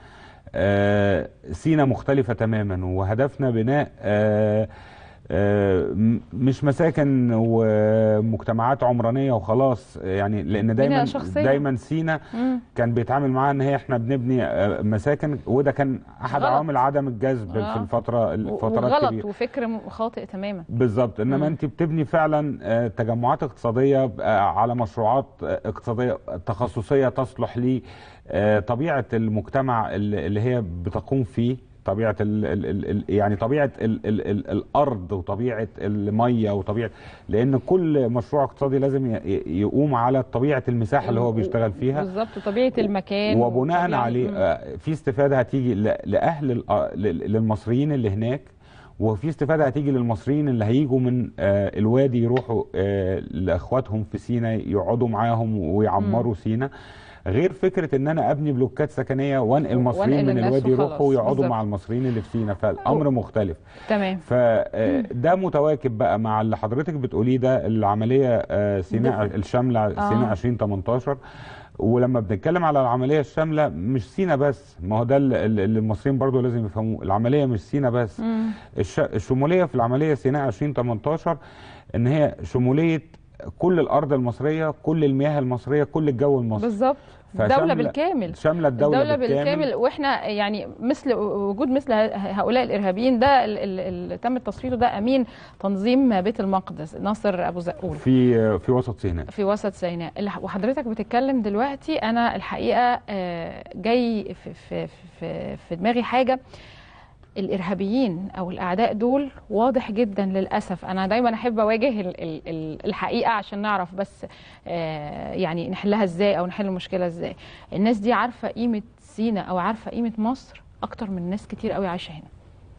آه، سينا مختلفة تماما وهدفنا بناء آه، آه، م- مش مساكن ومجتمعات عمرانية وخلاص يعني لأن دايما شخصية. دايما سينا مم. كان بيتعامل معاها ان هي احنا بنبني آه، مساكن وده كان احد غلط. عوامل عدم الجذب آه. في الفتره الفترات وغلط الكبيره وفكر م- خاطئ تماما بالظبط مم. انما انت بتبني فعلا آه، تجمعات اقتصاديه آه، على مشروعات آه، اقتصاديه تخصصيه تصلح لطبيعه المجتمع اللي اللي هي بتقوم فيه طبيعه ال ال ال ال يعني طبيعه ال ال ال الارض وطبيعه الميه وطبيعه لان كل مشروع اقتصادي لازم ي- ي- يقوم على طبيعه المساحه اللي هو بيشتغل فيها بالظبط وطبيعه المكان وبناء وطبيعة- عليه مم. آه، في استفاده هتيجي ل- لاهل ال- آه، لل- للمصريين اللي هناك وفي استفاده هتيجي للمصريين اللي هيجوا من آه، الوادي يروحوا آه، لاخواتهم في سينا يقعدوا معاهم ويعمروا سينا غير فكره ان انا ابني بلوكات سكنيه وانقل مصريين وانقل من الناس الوادي وخلاص. يروحوا ويقعدوا بالظبط. مع المصريين اللي في سينا فالامر مختلف تمام فده متواكب بقى مع اللي حضرتك بتقوليه ده العمليه آه، سيناء الشامله آه. سيناء 2018 ولما بنتكلم على العمليه الشامله مش سينا بس ما هو ده اللي اللي المصريين برضو لازم يفهموه العمليه مش سينا بس مم. الش... الشموليه في العمليه سيناء 2018 ان هي شموليه كل الارض المصريه كل المياه المصريه كل الجو المصري بالظبط فشاملة- الدوله بالكامل شامله الدوله, الدولة بالكامل واحنا يعني مثل وجود مثل هؤلاء الارهابيين ده ال- ال- اللي تم تصفيته ده امين تنظيم بيت المقدس ناصر ابو زقول في في وسط سيناء في وسط سيناء اللي- وحضرتك بتتكلم دلوقتي انا الحقيقه آه، جاي في في في, في دماغي حاجه الارهابيين او الاعداء دول واضح جدا للاسف انا دايما احب اواجه ال- ال- ال- الحقيقه عشان نعرف بس آه، يعني نحلها ازاي او نحل المشكله ازاي الناس دي عارفه قيمه سينا او عارفه قيمه مصر اكتر من ناس كتير قوي عايشه هنا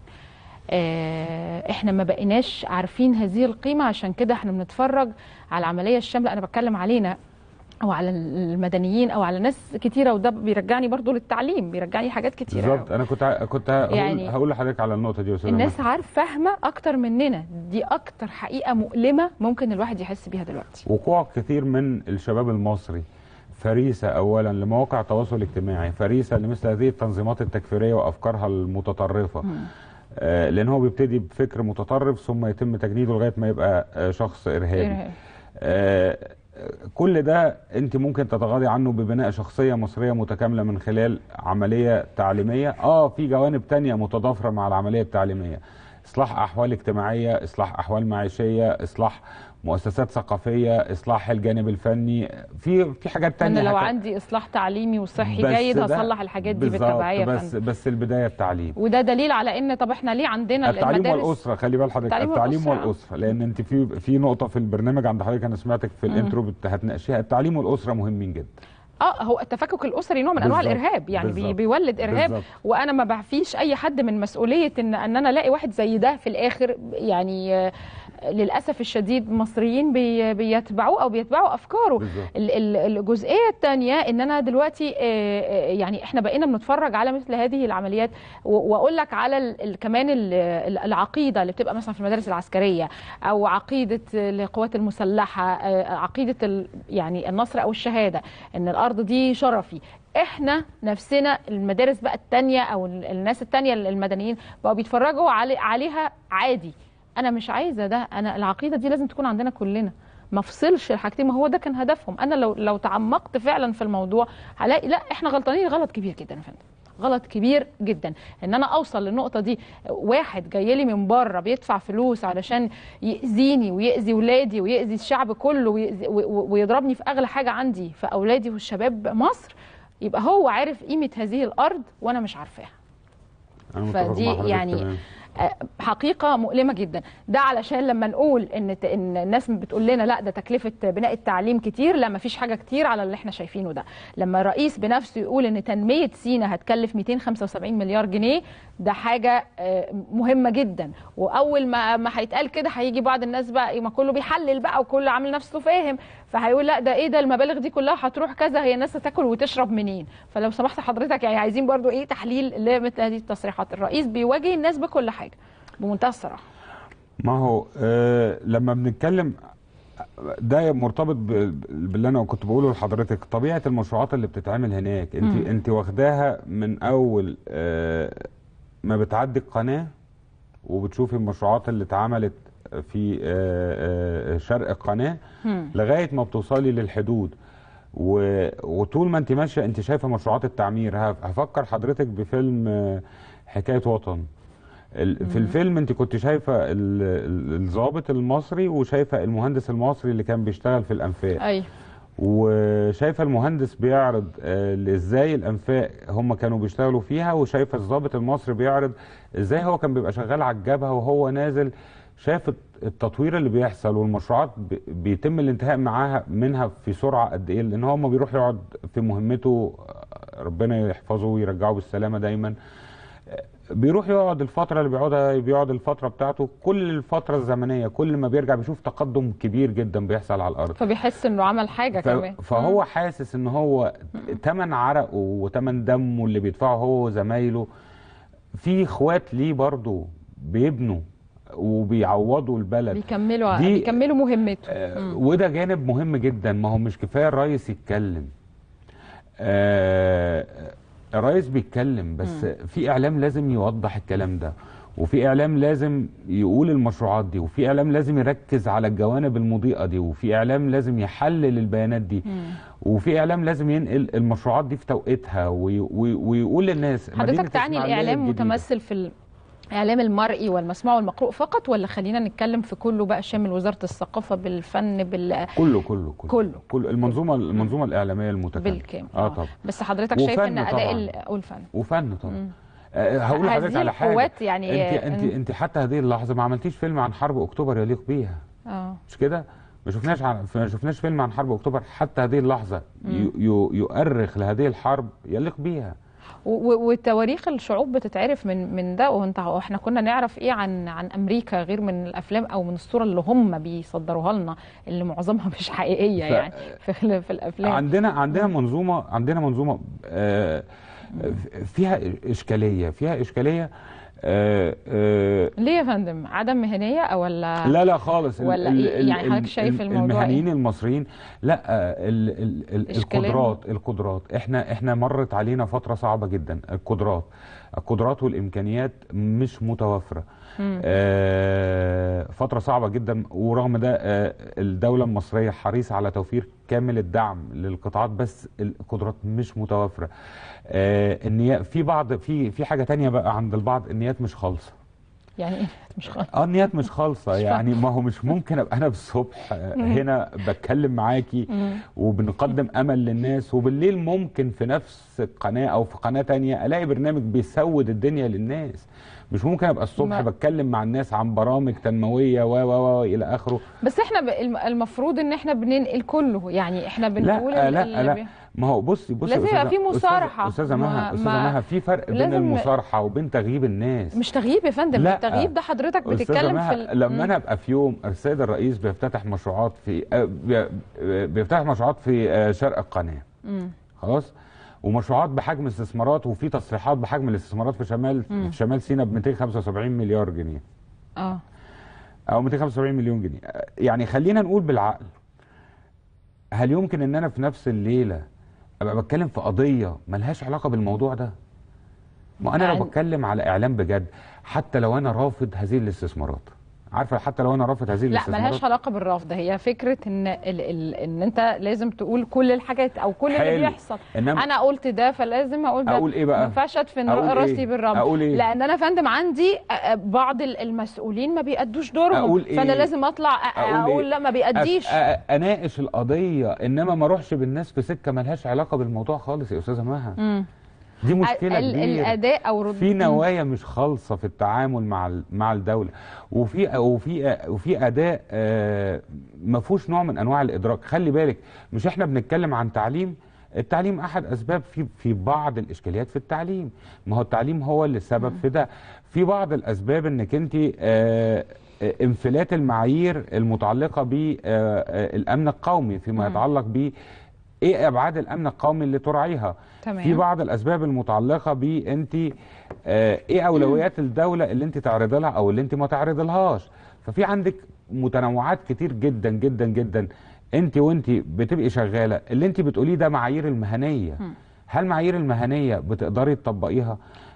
آه، احنا ما بقيناش عارفين هذه القيمه عشان كده احنا بنتفرج على العمليه الشامله انا بتكلم علينا او على المدنيين او على ناس كتيره وده بيرجعني برضو للتعليم بيرجعني حاجات كتيره بالظبط انا كنت ع- كنت هقول, يعني هقول لحضرتك على النقطه دي يا استاذ الناس عارف فاهمه اكتر مننا دي اكتر حقيقه مؤلمه ممكن الواحد يحس بيها دلوقتي وقوع كثير من الشباب المصري فريسة أولا لمواقع التواصل الاجتماعي فريسة لمثل هذه التنظيمات التكفيرية وأفكارها المتطرفة آه، لأن هو بيبتدي بفكر متطرف ثم يتم تجنيده لغاية ما يبقى آه، شخص إرهابي إرهاب. آه، كل ده انت ممكن تتغاضي عنه ببناء شخصيه مصريه متكامله من خلال عمليه تعليميه اه في جوانب تانية متضافره مع العمليه التعليميه اصلاح احوال اجتماعيه اصلاح احوال معيشيه اصلاح مؤسسات ثقافيه اصلاح الجانب الفني في في حاجات تانية انا لو هت- عندي اصلاح تعليمي وصحي بس جيد ده- هصلح الحاجات دي بالظبط، بالتبعيه يا بس فندم بس البدايه التعليم وده دليل على ان طب احنا ليه عندنا التعليم المدارس والاسره خلي بال حضرتك التعليم التعليم والأسرة. والاسره لان انت في في نقطه في البرنامج عند حضرتك انا سمعتك في الانترو بت- هتناقشيها التعليم والاسره مهمين جدا اه هو التفكك الاسري نوع من انواع بالظبط، الارهاب يعني بي بالظبط، بيولد ارهاب بالظبط. وانا ما بعفيش اي حد من مسؤوليه ان ان انا الاقي واحد زي ده في الاخر يعني آه، للاسف الشديد مصريين بي بيتبعوه او بيتبعوا افكاره بالظبط. ال- ال- الجزئيه الثانيه ان انا دلوقتي آه، آه، يعني احنا بقينا بنتفرج على مثل هذه العمليات و- واقول لك على ال- ال- كمان ال- ال- العقيده اللي بتبقى مثلا في المدارس العسكريه او عقيده القوات المسلحه آه، عقيده ال- يعني النصر او الشهاده ان الارض دي شرفي احنا نفسنا المدارس بقى التانية او ال- الناس التانية المدنيين بقوا بيتفرجوا علي عليها عادي انا مش عايزه ده انا العقيده دي لازم تكون عندنا كلنا ما افصلش الحاجتين ما هو ده كان هدفهم انا لو لو تعمقت فعلا في الموضوع هلاقي لا احنا غلطانين غلط كبير جدا يا فندم غلط كبير جدا ان انا اوصل للنقطه دي واحد جاي لي من بره بيدفع فلوس علشان ياذيني ويأذي ولادي ويأذي الشعب كله ويأذي و- و- ويضربني في اغلى حاجه عندي في اولادي والشباب مصر يبقى هو عارف قيمه هذه الارض وانا مش عارفاها أنا متفق فدي مع حضرتك يعني تمام. آه، حقيقه مؤلمه جدا ده علشان لما نقول ان ت- ان الناس بتقول لنا لا ده تكلفه بناء التعليم كتير لا ما فيش حاجه كتير على اللي احنا شايفينه ده لما الرئيس بنفسه يقول ان تنميه سينا هتكلف 275 مليار جنيه ده حاجه آه، مهمه جدا واول ما ما هيتقال كده هيجي بعض الناس بقى إيه، ما كله بيحلل بقى وكله عامل نفسه فاهم فهيقول لا ده ايه ده المبالغ دي كلها هتروح كذا هي الناس هتاكل وتشرب منين فلو سمحت حضرتك يعني عايزين برضو ايه تحليل لمثل هذه التصريحات الرئيس بيواجه الناس بكل حاجه بمنتهى الصراحه ما هو آه لما بنتكلم ده مرتبط ب- باللي انا كنت بقوله لحضرتك طبيعه المشروعات اللي بتتعمل هناك انت مم. انت واخداها من اول آه ما بتعدي القناه وبتشوفي المشروعات اللي اتعملت في آه آه شرق القناه مم. لغايه ما بتوصلي للحدود و... وطول ما انت ماشيه انت شايفه مشروعات التعمير هف- هفكر حضرتك بفيلم آه، حكايه وطن ال- في الفيلم انت كنت شايفه ال- ال- الضابط المصري وشايفه المهندس المصري اللي كان بيشتغل في الانفاق ايوه وشايفه المهندس بيعرض آه، ازاي الانفاق هم كانوا بيشتغلوا فيها وشايفه الضابط المصري بيعرض ازاي هو كان بيبقى شغال على الجبهه وهو نازل شايف الت- التطوير اللي بيحصل والمشروعات ب- بيتم الانتهاء معاها منها في سرعه قد ايه لان هو ما بيروح يقعد في مهمته آه، ربنا يحفظه ويرجعه بالسلامه دايما بيروح يقعد الفترة اللي بيقعدها بيقعد الفترة بتاعته كل الفترة الزمنية كل ما بيرجع بيشوف تقدم كبير جدا بيحصل على الأرض فبيحس انه عمل حاجه ف- كمان فهو حاسس ان هو تمن عرقه وتمن دمه اللي بيدفعه هو وزمايله في اخوات ليه برضه بيبنوا وبيعوضوا البلد بيكملوا دي- بيكملوا مهمته آه، وده جانب مهم جدا ما هو مش كفايه الرئيس يتكلم آه، الرئيس بيتكلم بس في اعلام لازم يوضح الكلام ده وفي اعلام لازم يقول المشروعات دي وفي اعلام لازم يركز على الجوانب المضيئه دي وفي اعلام لازم يحلل البيانات دي وفي اعلام لازم ينقل المشروعات دي في توقيتها وي وي ويقول للناس مدينة حضرتك تعني إسماعيلية الاعلام الجديدة. متمثل في الاعلام المرئي والمسموع والمقروء فقط ولا خلينا نتكلم في كله بقى شامل وزاره الثقافه بالفن بال كله كله كله كله. كله المنظومه المنظومه الاعلاميه المتكامله بالكامل اه طبعا بس حضرتك شايف وفن ان اداء طبعاً. ال- والفن وفن طبعا آه، هقول هذه لحضرتك على حاجه القوات يعني انت انت إن- انت حتى هذه اللحظه ما عملتيش فيلم عن حرب اكتوبر يليق بيها اه مش كده ما شفناش عن ما شفناش فيلم عن حرب اكتوبر حتى هذه اللحظه ي- ي- يؤرخ لهذه الحرب يليق بيها و- و- وتواريخ الشعوب بتتعرف من من ده وانت احنا كنا نعرف ايه عن عن امريكا غير من الافلام او من الصوره اللي هم بيصدروها لنا اللي معظمها مش حقيقيه ف- يعني في ال- في الافلام عندنا عندنا منظومه عندنا منظومه آه، فيها اشكاليه فيها اشكاليه آه، آه، ليه يا فندم عدم مهنيه او ولا لا لا خالص ال- ولا ال- إيه؟ ال- يعني حضرتك شايف ال- الموضوع المهنيين المصريين لا ال ال ال إشكالية. القدرات القدرات احنا احنا مرت علينا فتره صعبه جدا القدرات القدرات والامكانيات مش متوافره آه فتره صعبه جدا ورغم ده آه الدوله المصريه حريصه على توفير كامل الدعم للقطاعات بس القدرات مش متوافره آه النيات في بعض في في حاجه تانية بقى عند البعض النيات مش خالصه يعني ايه مش خالص اه النيات مش خالصه يعني ما هو مش ممكن ابقى انا بالصبح آه، هنا بتكلم معاكي وبنقدم امل للناس وبالليل ممكن في نفس القناه او في قناه تانية الاقي برنامج بيسود الدنيا للناس مش ممكن ابقى الصبح ما- بتكلم مع الناس عن برامج تنمويه و و و الى اخره بس احنا ب- الم- المفروض ان احنا بننقل كله يعني احنا بنقول لا ال- لا اللي لا بي- ما هو بصي بصي لازم يا يبقى أستاذة- في أستاذة- مصارحة. استاذه ما- مها استاذه ما- مها في فرق بين لازم- المصارحه وبين تغييب الناس مش تغييب يا فندم لا. التغييب ده حضرتك أستاذة بتتكلم مها، في ال- لما مم. انا ابقى في يوم السيد الرئيس بيفتتح مشروعات في آه، بي- آه، بيفتتح مشروعات في آه، شرق القناه خلاص ومشروعات بحجم استثمارات وفي تصريحات بحجم الاستثمارات في شمال في شمال سيناء ب 275 مليار جنيه اه او 275 مليون جنيه آه، يعني خلينا نقول بالعقل هل يمكن ان انا في نفس الليله ابقى بتكلم في قضيه ملهاش علاقه بالموضوع ده ما انا عن- لو بتكلم على اعلام بجد حتى لو انا رافض هذه الاستثمارات عارفه حتى لو انا رافض هذه لا الاستثمارات ملهاش علاقه بالرفض هي فكره ان ال ال ان انت لازم تقول كل الحاجات او كل اللي حلو. بيحصل إنما- انا قلت ده فلازم اقول ده أقول إيه بقى؟ ما ينفعش ادفن أقول راسي إيه؟ بالرمل أقول إيه؟ لان انا يا فندم عندي آه، آه، بعض ال- المسؤولين ما بيأدوش دورهم أقول إيه؟ فانا لازم اطلع آه، أقول اقول إيه؟ لا ما بيأديش أ- أ- اناقش القضيه انما ما اروحش بالناس في سكه ملهاش علاقه بالموضوع خالص يا استاذه مها مم. دي مشكله ال- كبيره الاداء او رد في نوايا مش خالصه في التعامل مع ال- مع الدوله وفي وفي وفي اداء آه، ما فيهوش نوع من انواع الادراك خلي بالك مش احنا بنتكلم عن تعليم التعليم احد اسباب في في بعض الاشكاليات في التعليم ما هو التعليم هو اللي سبب في ده في بعض الاسباب انك انت آه، آه، انفلات المعايير المتعلقه بالامن القومي فيما يتعلق ب ايه ابعاد الامن القومي اللي تراعيها تمام. في بعض الاسباب المتعلقه بانت آه، ايه اولويات الدوله اللي انت تعرض لها او اللي انت ما تعرض لهاش ففي عندك متنوعات كتير جدا جدا جدا انت وانت بتبقي شغاله اللي انت بتقوليه ده معايير المهنيه هل معايير المهنيه بتقدري تطبقيها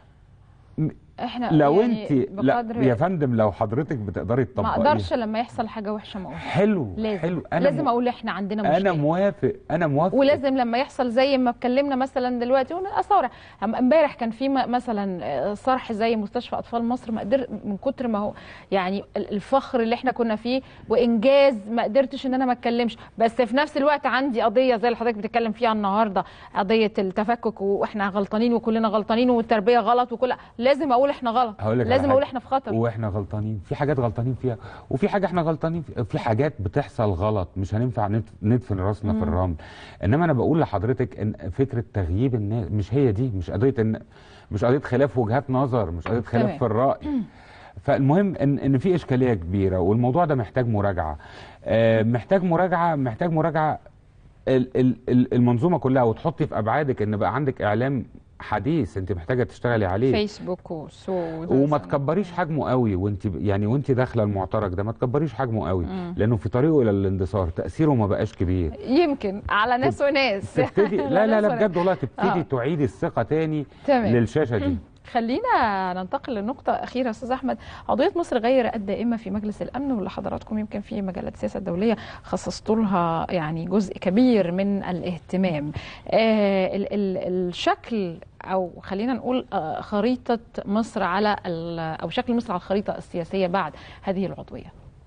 احنا لو يعني انت لا بقدر يا فندم لو حضرتك بتقدري ما تطبقيها اقدرش لما يحصل حاجه وحشه ما اقولها حلو لازم حلو لازم م- اقول احنا عندنا مشكله انا موافق انا موافق ولازم لما يحصل زي ما اتكلمنا مثلا دلوقتي قلنا اثاره أم- امبارح كان في م- مثلا آه، صرح زي مستشفى اطفال مصر ما قدر من كتر ما هو يعني ال- الفخر اللي احنا كنا فيه وانجاز ما قدرتش ان انا ما اتكلمش بس في نفس الوقت عندي قضيه زي اللي حضرتك بتتكلم فيها النهارده قضيه التفكك واحنا غلطانين وكلنا غلطانين والتربيه غلط وكل لازم اقول احنا غلط هقول لك على لازم حاجة. اقول احنا في خطر واحنا غلطانين في حاجات غلطانين فيها وفي حاجه احنا غلطانين فيها. في حاجات بتحصل غلط مش هننفع ندف- ندفن راسنا في الرمل انما انا بقول لحضرتك ان فكره تغييب الناس مش هي دي مش قضيه ان مش قضيه خلاف وجهات نظر مش قضيه خلاف تمام. في الراي فالمهم ان ان في اشكاليه كبيره والموضوع ده محتاج مراجعه آه، محتاج مراجعه محتاج مراجعه ال- ال- ال- المنظومه كلها وتحطي في ابعادك ان بقى عندك اعلام حديث انت محتاجه تشتغلي عليه فيسبوك وسو وما تكبريش حجمه قوي وانت يعني وانت داخله المعترك ده ما تكبريش حجمه قوي لانه في طريقه الى الاندثار تاثيره ما بقاش كبير يمكن على ناس وناس تبتدي لا لا ناس لا وناس. بجد والله تبتدي آه. تعيدي الثقه تاني تمام. للشاشه دي خلينا ننتقل لنقطة أخيرة أستاذ أحمد قضية مصر غير الدائمة في مجلس الأمن واللي حضراتكم يمكن في مجلات السياسة الدولية خصصتوا لها يعني جزء كبير من الاهتمام آه ال ال الشكل أو خلينا نقول آه خريطة مصر على ال- أو شكل مصر على الخريطة السياسية بعد هذه العضوية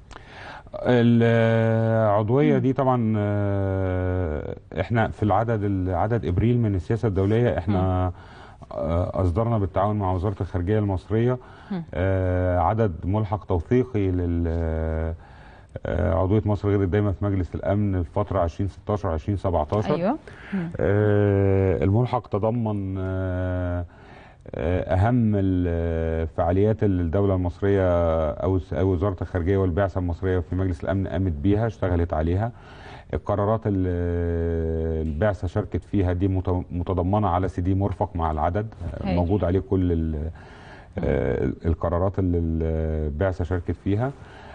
العضويه دي طبعا آه، احنا في العدد عدد ابريل من السياسه الدوليه احنا آه، اصدرنا بالتعاون مع وزاره الخارجيه المصريه آه، عدد ملحق توثيقي لل آه، عضويه مصر غير الدائمه في مجلس الامن الفتره 2016 2017 أيوه آه، الملحق تضمن آه، آه، اهم الفعاليات اللي الدوله المصريه او أو وزاره الخارجيه والبعثه المصريه في مجلس الامن قامت بيها اشتغلت عليها القرارات اللي البعثه شاركت فيها دي مت- متضمنه على سي دي مرفق مع العدد آه، هايل. موجود عليه كل ال- آه، القرارات اللي البعثه شاركت فيها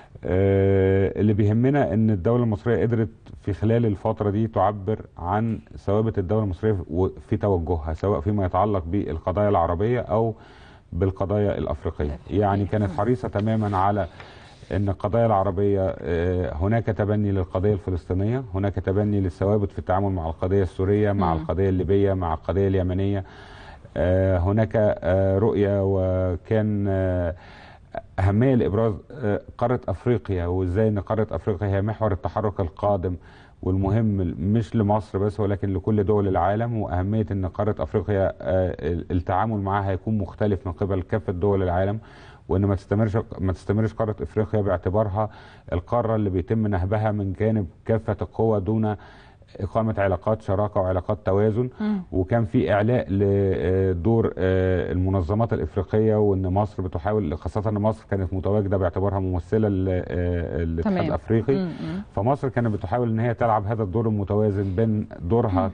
آه، اللي بيهمنا ان الدوله المصريه قدرت في خلال الفتره دي تعبر عن ثوابت الدوله المصريه و- في توجهها سواء فيما يتعلق بالقضايا العربيه او بالقضايا الافريقيه يعني كانت حريصه تماما على ان القضايا العربيه آه، هناك تبني للقضيه الفلسطينيه هناك تبني للثوابت في التعامل مع القضيه السوريه مع القضيه الليبيه مع القضيه اليمنيه آه، هناك آه، رؤيه وكان آه، أهمية لإبراز آه، قارة أفريقيا وإزاي إن قارة أفريقيا هي محور التحرك القادم والمهم مش لمصر بس ولكن لكل دول العالم وأهمية إن قارة أفريقيا آه، التعامل معها هيكون مختلف من قبل كافة دول العالم وإن ما تستمرش ما تستمرش قارة أفريقيا باعتبارها القارة اللي بيتم نهبها من جانب كافة القوى دون إقامة علاقات شراكة وعلاقات توازن وكان في إعلاء لدور آه، المنظمات الإفريقية وإن مصر بتحاول خاصة إن مصر كانت متواجدة باعتبارها ممثلة للاتحاد تمام. الأفريقي مم. فمصر كانت بتحاول إن هي تلعب هذا الدور المتوازن بين دورها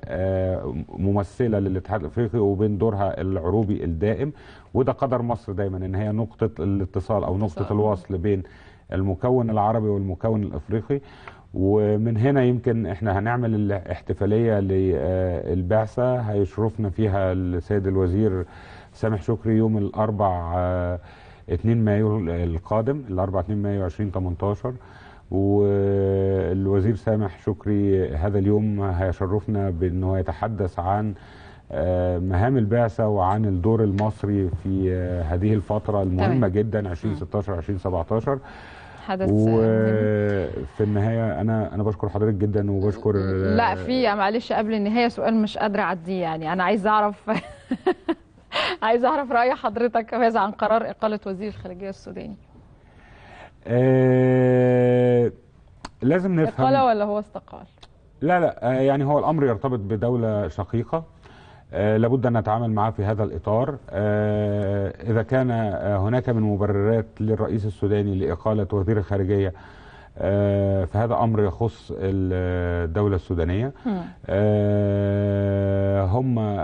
كممثلة للاتحاد الأفريقي وبين دورها العروبي الدائم وده قدر مصر دايما إن هي نقطة الاتصال أو نقطة اتصال. الوصل بين المكون العربي والمكون الافريقي ومن هنا يمكن احنا هنعمل الاحتفاليه للبعثه هيشرفنا فيها السيد الوزير سامح شكري يوم الاربع آه، 2 مايو القادم الاربع 2 مايو 2018 والوزير سامح شكري هذا اليوم هيشرفنا بانه يتحدث عن آه، مهام البعثه وعن الدور المصري في آه، هذه الفتره المهمه تمام. جدا 2016 2017 حدث مهم. وفي النهايه انا انا بشكر حضرتك جدا وبشكر لا في معلش قبل النهايه سؤال مش قادره اعديه يعني انا عايزه اعرف عايزه اعرف راي حضرتك ماذا عن قرار اقاله وزير الخارجيه السوداني آه لازم نفهم اقاله ولا هو استقال لا لا آه، يعني هو الامر يرتبط بدوله شقيقه آه، لابد ان نتعامل معاه في هذا الاطار آه، اذا كان آه، هناك من مبررات للرئيس السوداني لاقاله وزير الخارجيه آه، فهذا امر يخص الدوله السودانيه مم. آه، هم آه،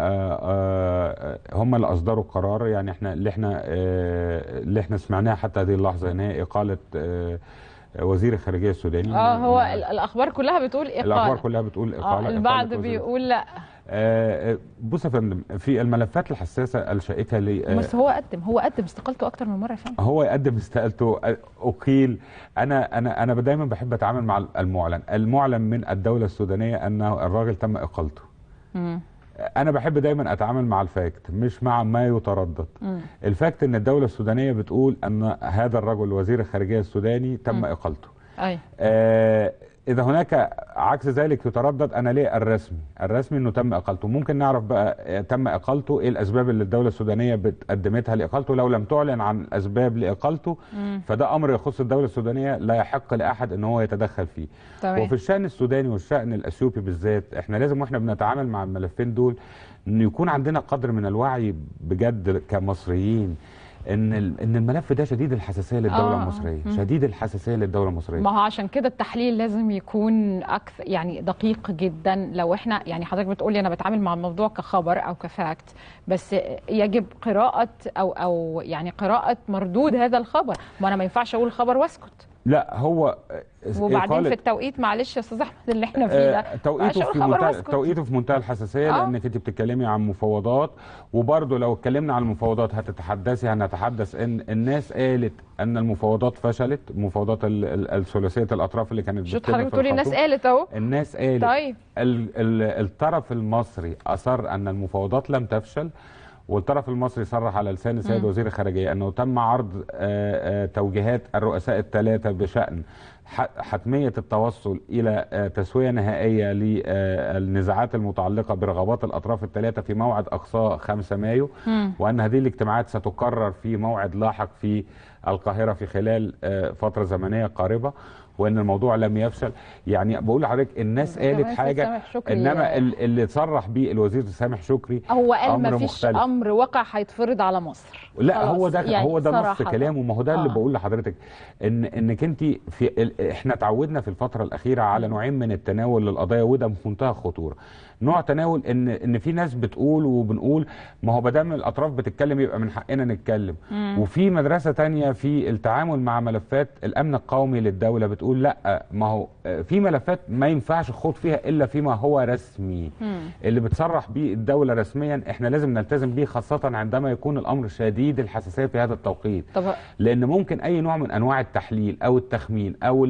آه، هم اللي اصدروا القرار يعني احنا اللي احنا آه، اللي احنا سمعناه حتى هذه اللحظه ان هي اقاله آه، وزير الخارجيه السوداني اه هو ال- الاخبار كلها بتقول اقاله الاخبار كلها بتقول اه اقاله البعض إقالة وزير- بيقول لا آه، آه، بص يا فندم في الملفات الحساسه الشائكه لي آه، بس هو قدم هو قدم استقالته اكتر من مره يا فندم هو يقدم استقالته آه، اقيل انا انا انا دايما بحب اتعامل مع المعلن المعلن من الدوله السودانيه ان الراجل تم اقالته مم. انا بحب دايما اتعامل مع الفاكت مش مع ما يتردد مم. الفاكت ان الدوله السودانيه بتقول ان هذا الرجل وزير الخارجيه السوداني تم مم. اقالته اي آه، اذا هناك عكس ذلك يتردد انا ليه الرسمي الرسمي انه تم اقالته ممكن نعرف بقى آه، تم اقالته ايه الاسباب اللي الدوله السودانيه بتقدمتها لاقالته لو لم تعلن عن الاسباب لاقالته مم. فده امر يخص الدوله السودانيه لا يحق لاحد ان هو يتدخل فيه تمام وفي الشان السوداني والشان الاثيوبي بالذات احنا لازم واحنا بنتعامل مع الملفين دول ان يكون عندنا قدر من الوعي بجد كمصريين ان ال- ان الملف ده شديد الحساسيه للدوله آه، آه. المصريه مم. شديد الحساسيه للدوله المصريه ما هو عشان كده التحليل لازم يكون اكثر يعني دقيق جدا لو احنا يعني حضرتك بتقولي انا بتعامل مع الموضوع كخبر او كفاكت بس يجب قراءة او او يعني قراءة مردود هذا الخبر ما انا ما ينفعش اقول الخبر واسكت لا هو وبعدين إقالة- في التوقيت معلش يا استاذ احمد اللي احنا فيه ده آه، توقيته عشان في الخبر منتهى واسكت. توقيته في منتهى الحساسيه آه. لانك انت بتتكلمي عن مفاوضات وبرضه لو اتكلمنا عن المفاوضات هتتحدثي هنتحدث ان الناس قالت ان المفاوضات فشلت مفاوضات ال- ال- الثلاثيه الاطراف اللي كانت شفت بتتم حضرتك في بتقولي الناس الخرطوم. قالت اهو الناس قالت طيب ال ال الطرف المصري اصر ان المفاوضات لم تفشل والطرف المصري صرح على لسان السيد مم. وزير الخارجيه انه تم عرض آه، آه، توجيهات الرؤساء الثلاثه بشان ح- حتميه التوصل الى آه، تسويه نهائيه للنزاعات المتعلقه برغبات الاطراف الثلاثه في موعد اقصاه 5 مايو مم. وان هذه الاجتماعات ستكرر في موعد لاحق في القاهره في خلال آه، فتره زمنيه قاربه وان الموضوع لم يفشل يعني بقول لحضرتك الناس قالت كمان حاجه سامح شكري انما ال- اللي صرح بيه الوزير سامح شكري هو قال أمر ما فيش مختلف. امر واقع هيتفرض على مصر لا خلاص، هو ده يعني هو ده نص صراحة. كلامه ما هو ده اللي آه. بقول لحضرتك ان انك انت في ال- احنا اتعودنا في الفتره الاخيره على نوعين من التناول للقضايا وده في منتهى الخطوره نوع تناول ان ان في ناس بتقول وبنقول ما هو ما دام الاطراف بتتكلم يبقى من حقنا نتكلم مم. وفي مدرسه تانية في التعامل مع ملفات الامن القومي للدوله بتقول لا ما هو آه، في ملفات ما ينفعش الخوض فيها الا فيما هو رسمي مم. اللي بتصرح بيه الدولة رسميا احنا لازم نلتزم بيه خاصة عندما يكون الأمر شديد الحساسية في هذا التوقيت طب لأن ممكن أي نوع من أنواع التحليل أو التخمين أو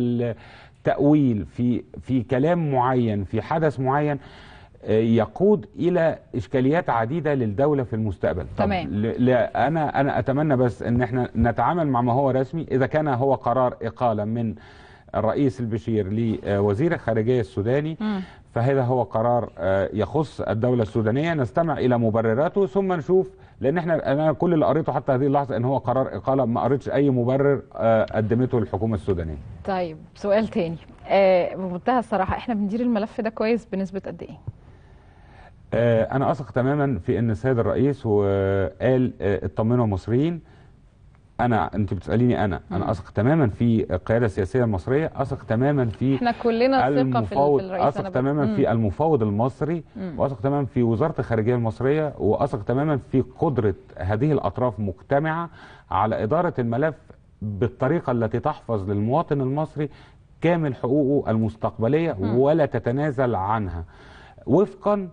التأويل في في كلام معين في حدث معين آه، يقود إلى إشكاليات عديدة للدولة في المستقبل طب تمام. ل- لا أنا أنا أتمنى بس إن احنا نتعامل مع ما هو رسمي إذا كان هو قرار إقالة من الرئيس البشير لوزير الخارجية السوداني مم. فهذا هو قرار آه، يخص الدولة السودانية نستمع إلى مبرراته ثم نشوف لأن احنا أنا كل اللي قريته حتى هذه اللحظة إن هو قرار إقالة ما قريتش أي مبرر آه، قدمته الحكومة السودانية طيب سؤال تاني آه بمنتهى الصراحه احنا بندير الملف ده كويس بنسبه قد ايه آه، أنا أثق تماما في أن السيد الرئيس وقال آه، اطمنوا المصريين أنا أنت بتسأليني أنا مم. أنا أثق تماما في القيادة السياسية المصرية أثق تماما في احنا كلنا ثقه في ال- المفاوض في الرئيس اثق أنا ب- تماما مم. في المفاوض المصري مم. واثق تماما في وزاره الخارجيه المصريه واثق تماما في قدره هذه الاطراف مجتمعه على اداره الملف بالطريقه التي تحفظ للمواطن المصري كامل حقوقه المستقبليه مم. ولا تتنازل عنها وفقا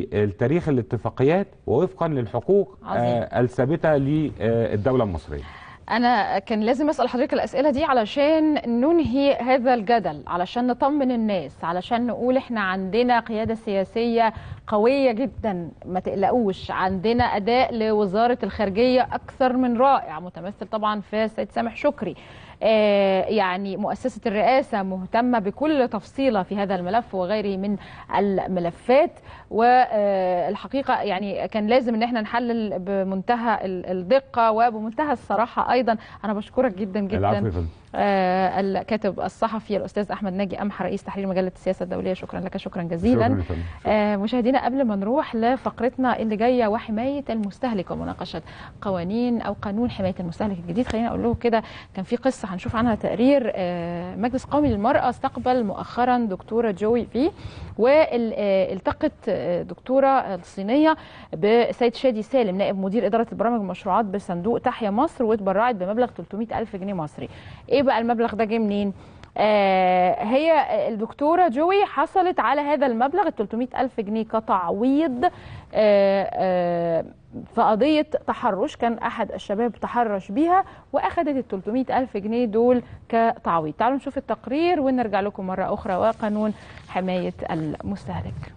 لتاريخ الاتفاقيات ووفقا للحقوق عظيم. آه الثابته للدوله المصريه انا كان لازم اسال حضرتك الاسئله دي علشان ننهي هذا الجدل علشان نطمن الناس علشان نقول احنا عندنا قياده سياسيه قويه جدا ما تقلقوش عندنا اداء لوزاره الخارجيه اكثر من رائع متمثل طبعا في السيد سامح شكري آه، يعني مؤسسة الرئاسة مهتمة بكل تفصيلة في هذا الملف وغيره من الملفات والحقيقة يعني كان لازم ان احنا نحلل بمنتهى ال- الدقة وبمنتهى الصراحة ايضا انا بشكرك جدا العفو يا جدا فندم آه، الكاتب الصحفي الاستاذ احمد ناجي امح رئيس تحرير مجله السياسه الدوليه شكرا لك شكرا جزيلا شكرا يا فندم. آه، مشاهدينا قبل ما نروح لفقرتنا اللي جايه وحمايه المستهلك ومناقشه قوانين او قانون حمايه المستهلك الجديد خلينا اقول له كده كان في قصه هنشوف عنها تقرير آه، مجلس قومي للمراه استقبل مؤخرا دكتوره جوي فيه والتقت دكتوره الصينيه بسيد شادي سالم نائب مدير اداره البرامج والمشروعات بصندوق تحيا مصر واتبرعت بمبلغ 300 الف جنيه مصري ايه بقى المبلغ ده جه منين آه، هي الدكتوره جوي حصلت على هذا المبلغ ال 300 الف جنيه كتعويض آه، آه، في قضيه تحرش كان احد الشباب تحرش بيها واخدت ال 300 الف جنيه دول كتعويض تعالوا نشوف التقرير ونرجع لكم مره اخرى وقانون حمايه المستهلك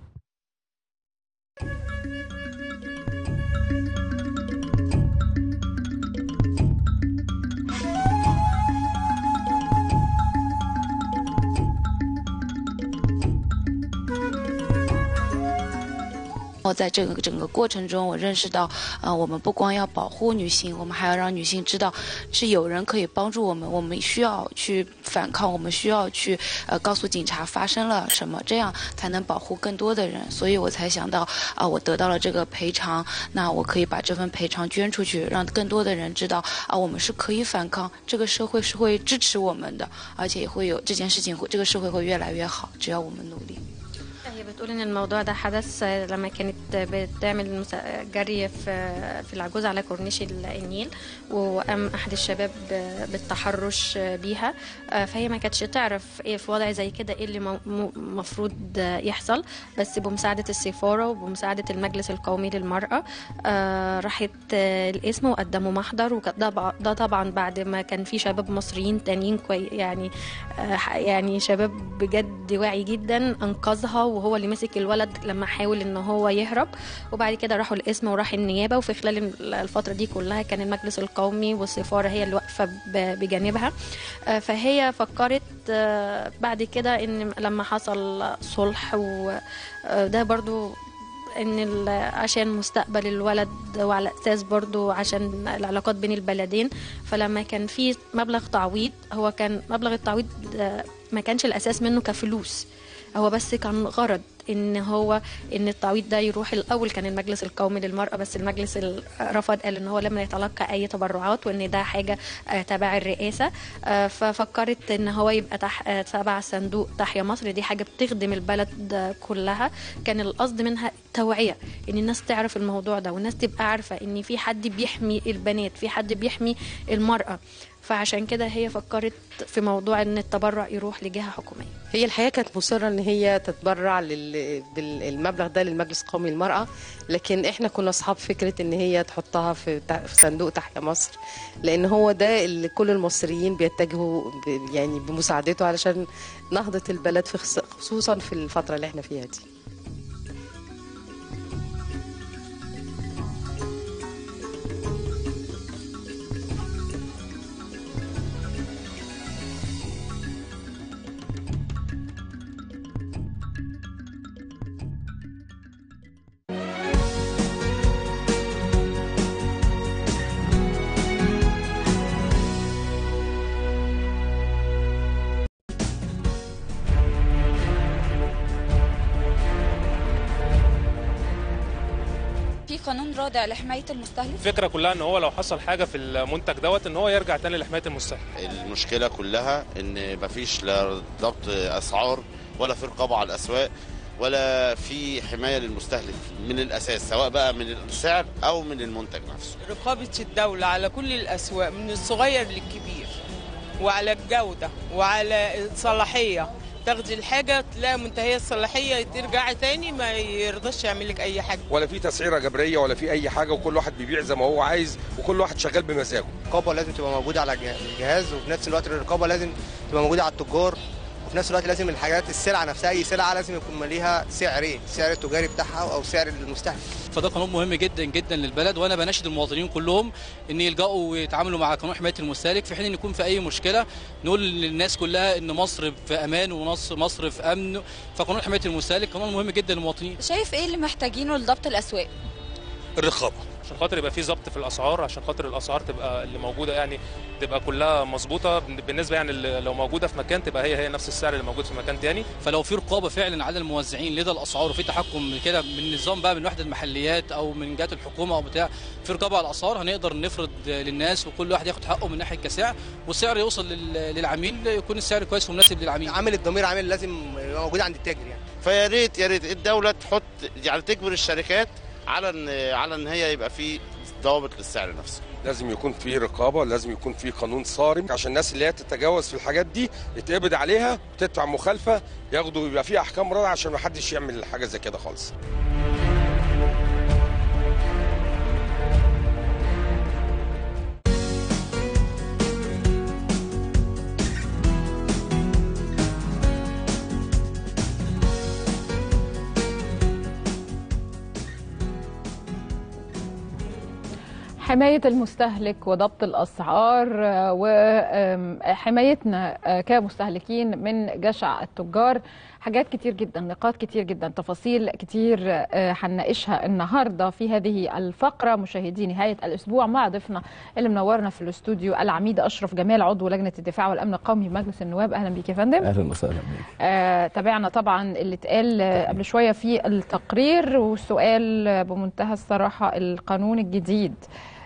然后在这个整个过程中，我认识到，呃，我们不光要保护女性，我们还要让女性知道，是有人可以帮助我们，我们需要去反抗，我们需要去呃告诉警察发生了什么，这样才能保护更多的人。所以我才想到，啊、我得到了这个赔偿，那我可以把这份赔偿捐出去，让更多的人知道，啊、我们是可以反抗，这个社会是会支持我们的，而且也会有这件事情会，这个社会会越来越好，只要我们努力。 هي بتقول ان الموضوع ده حدث لما كانت بتعمل مس- جري في في العجوز على كورنيش النيل وقام احد الشباب بالتحرش بيها فهي ما كانتش تعرف ايه في وضع زي كده ايه اللي المفروض يحصل بس بمساعده السفاره وبمساعده المجلس القومي للمراه آه، راحت آه، القسم وقدموا محضر وكان ده بع- ده طبعا بعد ما كان في شباب مصريين تانيين كوي يعني آه، ح- يعني شباب بجد واعي جدا انقذها وهو اللي مسك الولد لما حاول ان هو يهرب وبعد كده راحوا القسم وراح النيابه وفي خلال ال- الفتره دي كلها كان المجلس القومي والسفاره هي اللي واقفه ب- بجانبها آه، فهي فكرت آه، بعد كده ان لما حصل صلح وده برضو ان ال- عشان مستقبل الولد وعلى اساس برضو عشان العلاقات بين البلدين فلما كان في مبلغ تعويض هو كان مبلغ التعويض آه، ما كانش الاساس منه كفلوس هو بس كان غرض ان هو ان التعويض ده يروح الاول كان المجلس القومي للمراه بس المجلس ال- رفض قال ان هو لم يتلقى اي تبرعات وان ده حاجه آه، تبع الرئاسه آه، ففكرت ان هو يبقى تح آه، تبع صندوق تحيا مصر دي حاجه بتخدم البلد آه، كلها كان القصد منها توعيه ان الناس تعرف الموضوع ده والناس تبقى عارفه ان في حد بيحمي البنات في حد بيحمي المراه فعشان كده هي فكرت في موضوع ان التبرع يروح لجهه حكوميه هي الحقيقه كانت مصره ان هي تتبرع لل- بالمبلغ ده للمجلس القومي للمراه لكن احنا كنا اصحاب فكره ان هي تحطها في تح- في صندوق تحيا مصر لان هو ده اللي كل المصريين بيتجهوا ب- يعني بمساعدته علشان نهضه البلد في خص- خصوصا في الفتره اللي احنا فيها دي في قانون رادع لحمايه المستهلك الفكره كلها ان هو لو حصل حاجه في المنتج دوت ان هو يرجع تاني لحمايه المستهلك المشكله كلها ان مفيش لا ضبط اسعار ولا في رقابه على الاسواق ولا في حمايه للمستهلك من الاساس سواء بقى من السعر او من المنتج نفسه رقابة الدولة على كل الأسواق من الصغير للكبير وعلى الجودة وعلى الصلاحية تاخدي الحاجه تلاقي منتهيه الصلاحيه ترجعي تاني ما يرضاش يعمل لك اي حاجه ولا في تسعيره جبريه ولا في اي حاجه وكل واحد بيبيع زي ما هو عايز وكل واحد شغال بمزاجه الرقابه لازم تبقى موجوده على الجه- الجهاز وفي نفس الوقت الرقابه لازم تبقى موجوده على التجار وفي نفس الوقت لازم الحاجات السلعه نفسها اي سلعه لازم يكون ليها سعرين السعر التجاري بتاعها او سعر المستهلك فده قانون مهم جدا جدا للبلد وانا بناشد المواطنين كلهم ان يلجأوا ويتعاملوا مع قانون حمايه المستهلك في حين ان يكون في اي مشكله نقول للناس كلها ان مصر في امان ومصر مصر في امن فقانون حمايه المستهلك قانون مهم جدا للمواطنين شايف ايه اللي محتاجينه لضبط الاسواق الرقابه عشان خاطر يبقى في ضبط في الاسعار عشان خاطر الاسعار تبقى اللي موجوده يعني تبقى كلها مظبوطه بالنسبه يعني اللي لو موجوده في مكان تبقى هي هي نفس السعر اللي موجود في مكان تاني فلو في رقابه فعلا على الموزعين لدى الاسعار وفي تحكم كده من نظام بقى من وحده المحليات او من جهات الحكومه او بتاع في رقابه على الاسعار هنقدر نفرض للناس وكل واحد ياخد حقه من ناحيه كسعر والسعر يوصل لل- للعميل يكون السعر كويس ومناسب للعميل عامل الضمير عامل لازم يبقى موجود عند التاجر يعني فيا ريت يا ريت الدوله تحط يعني تجبر الشركات على ان على ان هي يبقى في ضوابط للسعر نفسه لازم يكون في رقابه لازم يكون في قانون صارم عشان الناس اللي هي تتجاوز في الحاجات دي يتقبض عليها وتدفع مخالفه ياخدوا يبقى في احكام رادعه عشان ما حدش يعمل حاجه زي كده خالص حماية المستهلك وضبط الأسعار آه، وحمايتنا آه، كمستهلكين من جشع التجار حاجات كتير جدا نقاط كتير جدا تفاصيل كتير آه، هنناقشها النهاردة في هذه الفقرة مشاهدي نهاية الأسبوع مع ضيفنا اللي منورنا في الاستوديو العميد أشرف جمال عضو لجنة الدفاع والأمن القومي بمجلس النواب أهلا بيك يا فندم اهلا وسهلا بيك آه، تابعنا طبعا اللي اتقال آه، قبل شويه في التقرير والسؤال آه، بمنتهى الصراحه القانون الجديد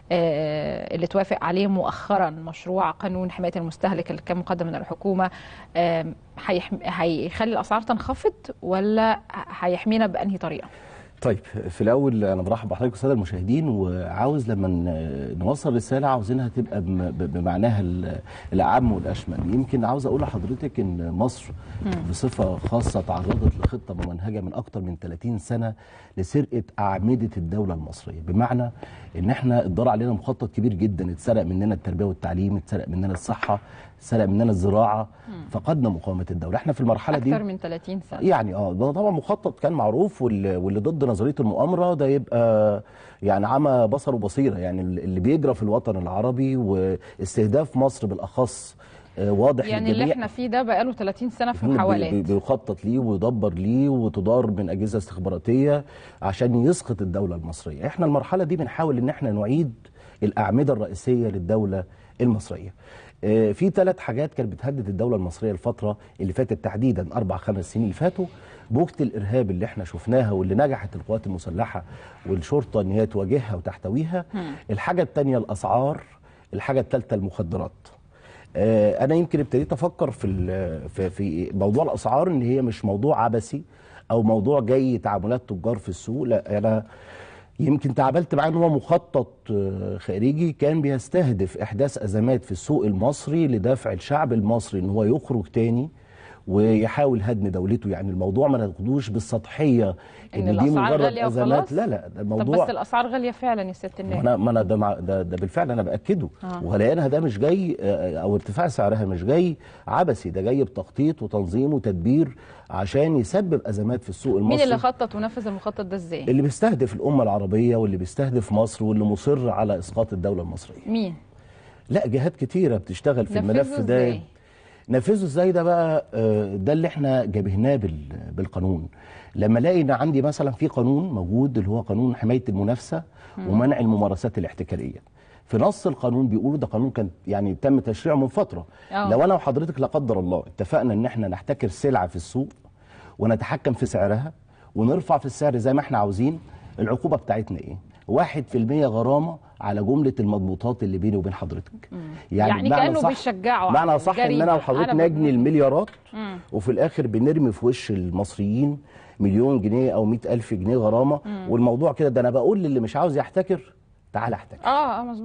آه، اللي توافق عليه مؤخرا مشروع قانون حمايه المستهلك اللي كان مقدم من الحكومه آه، هيحم- هيخلي الاسعار تنخفض ولا هيحمينا بانهي طريقه؟ طيب في الاول انا برحب بحضرتك والساده المشاهدين وعاوز لما ن- نوصل رساله عاوزينها تبقى بم- ب- بمعناها ال- الاعم والاشمل يمكن عاوز اقول لحضرتك ان مصر بصفه خاصه تعرضت لخطه ممنهجه من اكثر من 30 سنه لسرقه اعمده الدوله المصريه بمعنى ان احنا اتدار علينا مخطط كبير جدا اتسرق مننا التربيه والتعليم اتسرق مننا الصحه اتسرق مننا الزراعه فقدنا مقاومه الدوله احنا في المرحله دي اكثر من 30 سنه يعني اه ده طبعا مخطط كان معروف واللي, واللي ضد نظريه المؤامره ده يبقى يعني عمى بصر وبصيره يعني اللي بيجرى في الوطن العربي واستهداف مصر بالاخص آه، واضح يعني اللي للجميع. احنا فيه ده بقاله 30 سنه في بي- بي- محاولات بيخطط ليه ويدبر ليه وتدار من اجهزه استخباراتيه عشان يسقط الدوله المصريه احنا المرحله دي بنحاول ان احنا نعيد الاعمده الرئيسيه للدوله المصريه آه، في ثلاث حاجات كانت بتهدد الدوله المصريه الفتره اللي فاتت تحديدا اربع خمس سنين اللي فاتوا موجه الارهاب اللي احنا شفناها واللي نجحت القوات المسلحه والشرطه ان هي تواجهها وتحتويها الحاجه الثانيه الاسعار الحاجه الثالثه المخدرات آه، انا يمكن ابتديت افكر في ال- في في موضوع الاسعار ان هي مش موضوع عبثي او موضوع جاي تعاملات تجار في السوق لا انا يمكن تعاملت معاه ان هو مخطط آه، خارجي كان بيستهدف احداث ازمات في السوق المصري لدفع الشعب المصري ان هو يخرج تاني ويحاول هدم دولته يعني الموضوع ما ناخدوش بالسطحيه ان ان دي الاسعار مجرد غاليه ازمات وخلاص لا لا ده طب الموضوع بس الاسعار غاليه فعلا يا ست ما الناس انا ما انا ده, مع- ده, ده بالفعل انا باكده آه. وغليانها ده مش جاي آه، او ارتفاع سعرها مش جاي عبثي ده جاي بتخطيط وتنظيم وتدبير عشان يسبب ازمات في السوق المصري مين اللي خطط ونفذ المخطط ده ازاي؟ اللي بيستهدف الامه العربيه واللي بيستهدف مصر واللي مصر على اسقاط الدوله المصريه مين؟ لا جهات كتيره بتشتغل في نفذوا الملف ده إزاي؟ نفذه ازاي ده بقى آه، ده اللي احنا جابهناه بال- بالقانون لما الاقي ان عندي مثلا في قانون موجود اللي هو قانون حمايه المنافسه مم. ومنع الممارسات الاحتكاريه في نص القانون بيقولوا ده قانون كان يعني تم تشريعه من فتره آه. لو انا وحضرتك لا قدر الله اتفقنا ان احنا نحتكر سلعه في السوق ونتحكم في سعرها ونرفع في السعر زي ما احنا عاوزين العقوبه بتاعتنا ايه؟ واحد في المية غرامة على جملة المضبوطات اللي بيني وبين حضرتك يعني بمعنى كانوا صح- بيشجعوا معنى على صح ان الجريمة. انا وحضرتك أنا نجني المليارات مم. وفي الاخر بنرمي في وش المصريين مليون جنيه او مئة الف جنيه غرامة مم. والموضوع كده ده انا بقول للي مش عاوز يحتكر تعال احتكر اه اه مظبوط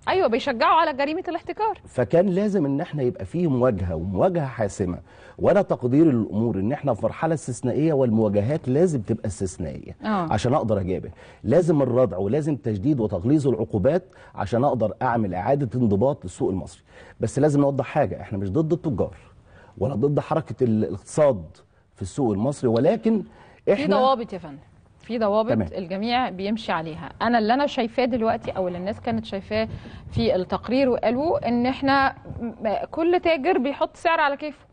ايوه بيشجعوا على جريمه الاحتكار فكان لازم ان احنا يبقى فيه مواجهه ومواجهه حاسمه وانا تقديري للامور ان احنا في مرحله استثنائيه والمواجهات لازم تبقى استثنائيه آه. عشان اقدر اجابه لازم الردع ولازم تجديد وتغليظ العقوبات عشان اقدر اعمل اعاده انضباط للسوق المصري بس لازم نوضح حاجه احنا مش ضد التجار ولا ضد حركه الاقتصاد في السوق المصري ولكن في احنا ضوابط يا فندم في ضوابط تمام. الجميع بيمشي عليها انا اللي انا شايفاه دلوقتي او اللي الناس كانت شايفاه في التقرير وقالوا ان احنا م- كل تاجر بيحط سعر على كيفه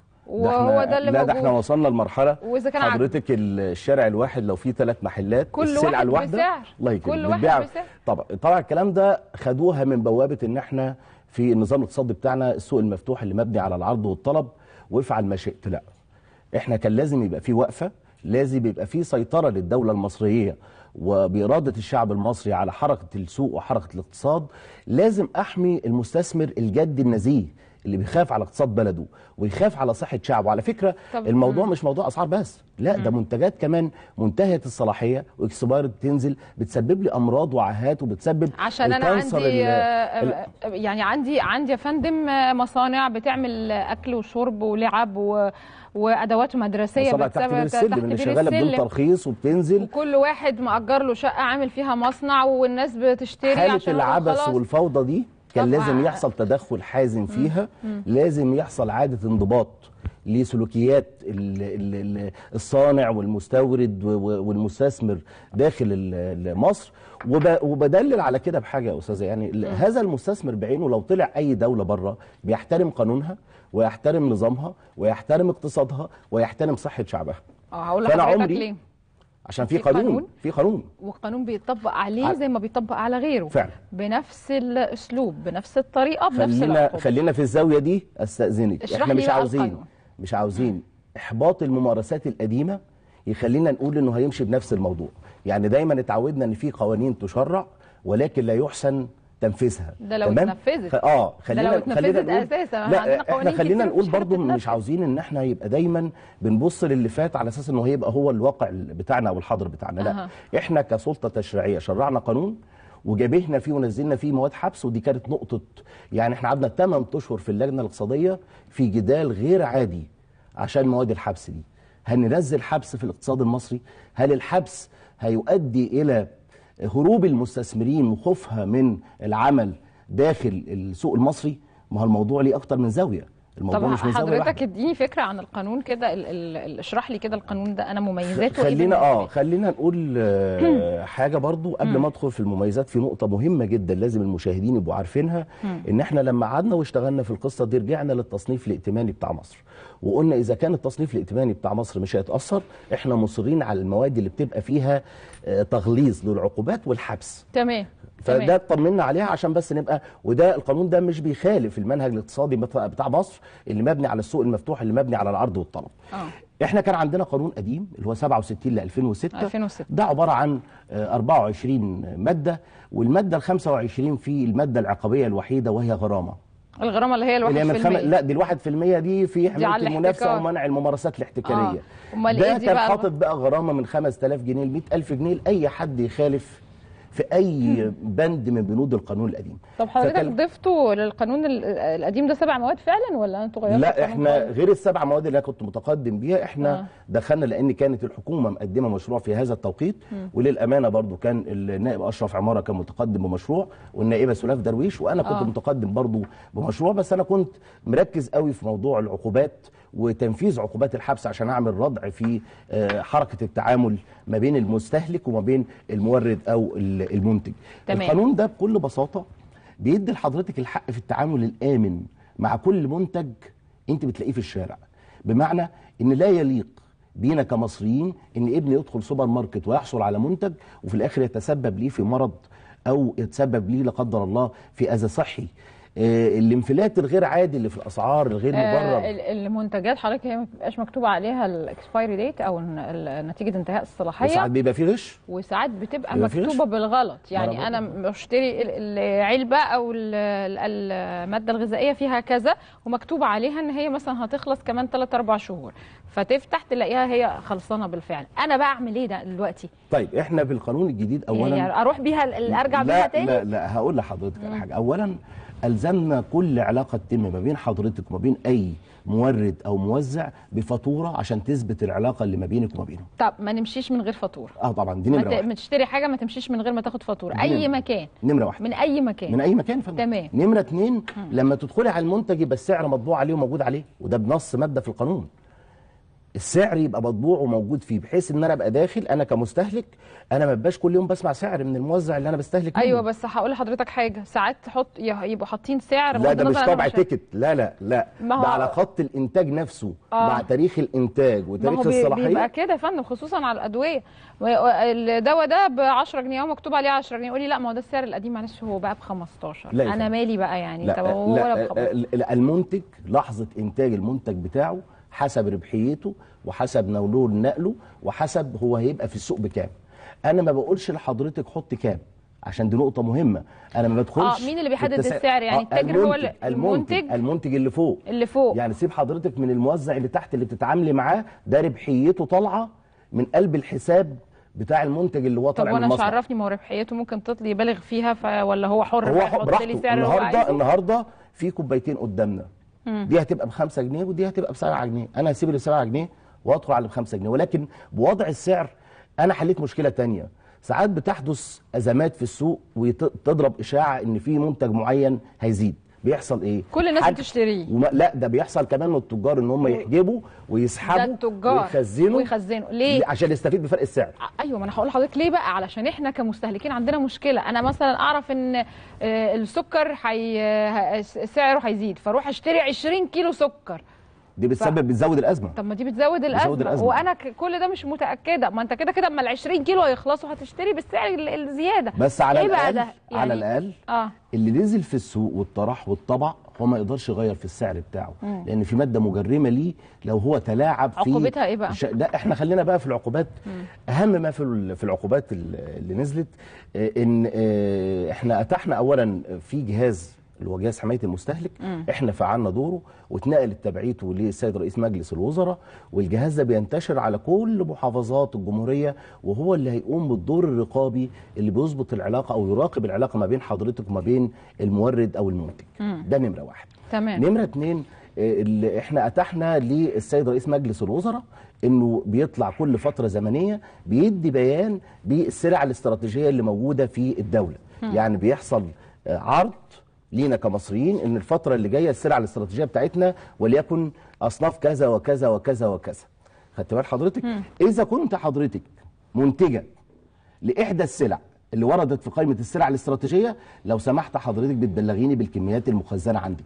وهو ده اللي لا موجود ده احنا وصلنا لمرحله وإذا كان عجب. حضرتك الشارع الواحد لو فيه ثلاث محلات كل السلعه واحد الواحده بسعر. الله يكرمك كل واحد بتباع- بسعر. طبعا طبعا الكلام ده خدوها من بوابه ان احنا في النظام الاقتصادي بتاعنا السوق المفتوح اللي مبني على العرض والطلب وافعل ما شئت لا احنا كان لازم يبقى في وقفه لازم يبقى في سيطره للدوله المصريه وبإرادة الشعب المصري على حركة السوق وحركة الاقتصاد لازم أحمي المستثمر الجد النزيه اللي بيخاف على اقتصاد بلده ويخاف على صحة شعبه على فكرة طب- الموضوع مم. مش موضوع أسعار بس لا ده منتجات كمان منتهية الصلاحية واكسباير بتنزل بتسبب لي أمراض وعاهات وبتسبب عشان انا الكانسر عندي ال- ال- آه، آه، يعني عندي عندي يا فندم آه، مصانع بتعمل اكل وشرب ولعب و... وادوات مدرسيه مصانع تحت بير السلم اللي بير شغالة بدون السلم. ترخيص وبتنزل وكل واحد مأجر له شقه عامل فيها مصنع والناس بتشتري حالة عشان هو العبث خلاص. والفوضى دي كان طب لازم ع- يحصل تدخل حازم فيها مم. لازم يحصل عادة انضباط لسلوكيات ال- ال- ال- الصانع والمستورد و- و- والمستثمر داخل ال- ال- مصر وب- وبدلل على كده بحاجة يا أستاذة يعني ال- هذا المستثمر بعينه لو طلع أي دولة بره بيحترم قانونها ويحترم نظامها ويحترم اقتصادها ويحترم صحة شعبها اه هقول فأنا لحضرتك عمري- ليه عشان في في قانون. قانون في قانون والقانون بيطبق عليه ع- زي ما بيطبق على غيره فعلا. بنفس الاسلوب بنفس الطريقه بنفس خلينا العقوبه خلينا في الزاويه دي استاذنك اشرح احنا لي مش بقى عاوزين القانون. مش عاوزين احباط الممارسات القديمه يخلينا نقول انه هيمشي بنفس الموضوع يعني دايما اتعودنا ان في قوانين تشرع ولكن لا يحسن تنفيذها ده لو تمام؟ اتنفذت. خ- اه ده خلينا لو اتنفذت خلينا نقول أساساً. احنا لا عندنا احنا قوانين خلينا كتير نقول مش برضو هتتنفذ. مش عاوزين ان احنا يبقى دايما بنبص للي فات على اساس انه هيبقى هو الواقع بتاعنا او الحاضر بتاعنا لا أها. احنا كسلطه تشريعيه شرعنا قانون وجابهنا فيه ونزلنا فيه مواد حبس ودي كانت نقطه يعني احنا قعدنا 8 اشهر في اللجنه الاقتصاديه في جدال غير عادي عشان مواد الحبس دي هل ننزل حبس في الاقتصاد المصري هل الحبس هيؤدي الى هروب المستثمرين وخوفها من العمل داخل السوق المصري ما هو الموضوع ليه اكتر من زاويه الموضوع طب مش من زاويه حضرتك واحده اديني فكره عن القانون كده ال- ال- ال- اشرح لي كده القانون ده انا مميزاته ايه خلينا بالنسبة اه خلينا نقول آه حاجه برضو قبل مم. ما ادخل في المميزات في نقطه مهمه جدا لازم المشاهدين يبقوا عارفينها مم. ان احنا لما قعدنا واشتغلنا في القصه دي رجعنا للتصنيف الائتماني بتاع مصر وقلنا اذا كان التصنيف الائتماني بتاع مصر مش هيتاثر احنا مصرين على المواد اللي بتبقى فيها آه تغليظ للعقوبات والحبس تمام فده تمام. اطمنا عليها عشان بس نبقى وده القانون ده مش بيخالف المنهج الاقتصادي بتاع بتاع مصر اللي مبني على السوق المفتوح اللي مبني على العرض والطلب اه احنا كان عندنا قانون قديم اللي هو 67 ل 2006 2006. ده عباره عن آه، 24 ماده والماده ال 25 في الماده العقابيه الوحيده وهي غرامه الغرامه اللي هي اللي هي من الواحد في خم... المية لا دي الواحد في المية دي في حماية على المنافسة الاحتكار. ومنع الممارسات الاحتكارية آه. أمال ده إيه دي كان بقى حاطط بقى غرامة من 5000 جنيه ل 100000 جنيه لأي حد يخالف في أي بند من بنود القانون القديم طب حضرتك فكان- ضفتوا للقانون ال- القديم ده سبع مواد فعلا ولا انتوا غيرتوا لا القانون احنا خالص؟ غير السبع مواد اللي انا كنت متقدم بيها احنا آه. دخلنا لان كانت الحكومه مقدمه مشروع في هذا التوقيت مم. وللامانه برضو كان النائب اشرف عماره كان متقدم بمشروع والنائبه سلاف درويش وانا كنت آه. متقدم برضو بمشروع بس انا كنت مركز قوي في موضوع العقوبات وتنفيذ عقوبات الحبس عشان اعمل ردع في آه، حركه التعامل ما بين المستهلك وما بين المورد او ال- المنتج تمام. القانون ده بكل بساطه بيدي لحضرتك الحق في التعامل الامن مع كل منتج انت بتلاقيه في الشارع بمعنى ان لا يليق بينا كمصريين ان ابني يدخل سوبر ماركت ويحصل على منتج وفي الاخر يتسبب ليه في مرض او يتسبب ليه لا قدر الله في اذى صحي آه، الانفلات الغير عادي اللي في الاسعار الغير آه مبرر ال- المنتجات حضرتك هي ما بتبقاش مكتوب عليها الاكسبايري ديت او ن- ال- نتيجه انتهاء الصلاحيه وساعات بيبقى فيه غش وساعات بتبقى بيبقى فيه مكتوبه غش. بالغلط ما أنا يعني انا بشتري ال- العلبه او ال- ال- الماده الغذائيه فيها كذا ومكتوب عليها ان هي مثلا هتخلص كمان 3 4 شهور فتفتح تلاقيها هي خلصانه بالفعل انا بقى اعمل ايه ده دلوقتي طيب احنا في القانون الجديد اولا يعني اروح بيها ال- ارجع لا بيها تاني لا لا هقول لحضرتك على مم. حاجه اولا الزمنا كل علاقه تتم ما بين حضرتك وما بين اي مورد او موزع بفاتوره عشان تثبت العلاقه اللي ما بينك وما بينه طب ما نمشيش من غير فاتوره اه طبعا دي ما نمره ت- واحد ما تشتري حاجه ما تمشيش من غير ما تاخد فاتوره دي اي نمرة. مكان نمره واحد من اي مكان من اي مكان يا فندم تمام نمره اتنين لما تدخلي على المنتج يبقى السعر مطبوع عليه وموجود عليه وده بنص ماده في القانون السعر يبقى مطبوع وموجود فيه بحيث ان انا ابقى داخل انا كمستهلك انا ما بقاش كل يوم بسمع سعر من الموزع اللي انا بستهلك منه. ايوه بس هقول لحضرتك حاجه ساعات تحط ي- يبقوا حاطين سعر لا بغض ده مش النظر أنا طبع مش- تيكت لا لا لا ما هو- ده على خط الانتاج نفسه آه. مع تاريخ الانتاج ما وتاريخ هو بي- بيبقى الصلاحيه كده يا فندم خصوصا على الادويه و- و- الدواء ده ب 10 جنيه هو مكتوب عليه 10 جنيه يقول لي لا ما هو ده السعر القديم معلش هو بقى ب 15 لا يا انا فندم. مالي بقى يعني لا طب هو ولا ب لا 15 لا، المنتج لحظه انتاج المنتج بتاعه حسب ربحيته وحسب نولور نقله وحسب هو هيبقى في السوق بكام انا ما بقولش لحضرتك حط كام عشان دي نقطه مهمه انا ما بدخلش اه مين اللي في بيحدد التسع- السعر يعني آه، التاجر هو اللي المنتج المنتج المنتج اللي فوق اللي فوق يعني سيب حضرتك من الموزع اللي تحت اللي بتتعاملي معاه ده ربحيته طالعه من قلب الحساب بتاع المنتج اللي هو طب طالع من وانا مش المصنع عرفني ما هو ربحيته ممكن تطلع يبالغ فيها ف... ولا هو حر هو بقى حر يحط لي براحته سعر اللي هو النهارده عايزه النهارده في كوبايتين قدامنا مم. دي هتبقى ب 5 جنيه ودي هتبقى ب 7 جنيه انا هسيب اللي ب 7 جنيه وادخل على ب 5 جنيه ولكن بوضع السعر انا حليت مشكله تانية ساعات بتحدث ازمات في السوق وتضرب اشاعه ان في منتج معين هيزيد بيحصل ايه كل الناس حد- بتشتريه وما لا ده بيحصل كمان من التجار ان هم يحجبوا ده ويسحبوا التجار ويخزنوا ويخزنوا ليه عشان يستفيد بفرق السعر ايوه ما انا هقول لحضرتك ليه بقى علشان احنا كمستهلكين عندنا مشكله انا مثلا اعرف ان آه، السكر حي... ه- سعره هيزيد فاروح اشتري 20 كيلو سكر دي بتسبب بتزود الازمه طب ما دي بتزود الازمه, الأزمة. وانا ك- كل ده مش متاكده ما انت كده كده اما ال 20 كيلو هيخلصوا هتشتري بالسعر ال- الزياده بس على ايه بقى الاقل ده على الاقل اه اللي نزل في السوق والطرح والطبع هو ما يقدرش يغير في السعر بتاعه مم. لان في ماده مجرمه ليه لو هو تلاعب في عقوبتها إيه بقى؟ الش- لا احنا خلينا بقى في العقوبات اهم ما في ال- في العقوبات ال- اللي نزلت آه، ان آه، احنا اتحنا اولا في جهاز اللي هو جهاز حمايه المستهلك مم. احنا فعلنا دوره واتنقلت تبعيته للسيد رئيس مجلس الوزراء والجهاز ده بينتشر على كل محافظات الجمهوريه وهو اللي هيقوم بالدور الرقابي اللي بيظبط العلاقه او يراقب العلاقه ما بين حضرتك وما بين المورد او المنتج مم. ده نمره واحد تمام نمره اتنين آه، اللي احنا اتحنا للسيد رئيس مجلس الوزراء انه بيطلع كل فتره زمنيه بيدي بيان بالسلع الاستراتيجيه اللي موجوده في الدوله مم. يعني بيحصل آه، عرض لينا كمصريين ان الفتره اللي جايه السلع الاستراتيجيه بتاعتنا وليكن اصناف كذا وكذا وكذا وكذا خدت بال حضرتك مم. اذا كنت حضرتك منتجه لاحدى السلع اللي وردت في قائمه السلع الاستراتيجيه لو سمحت حضرتك بتبلغيني بالكميات المخزنه عندك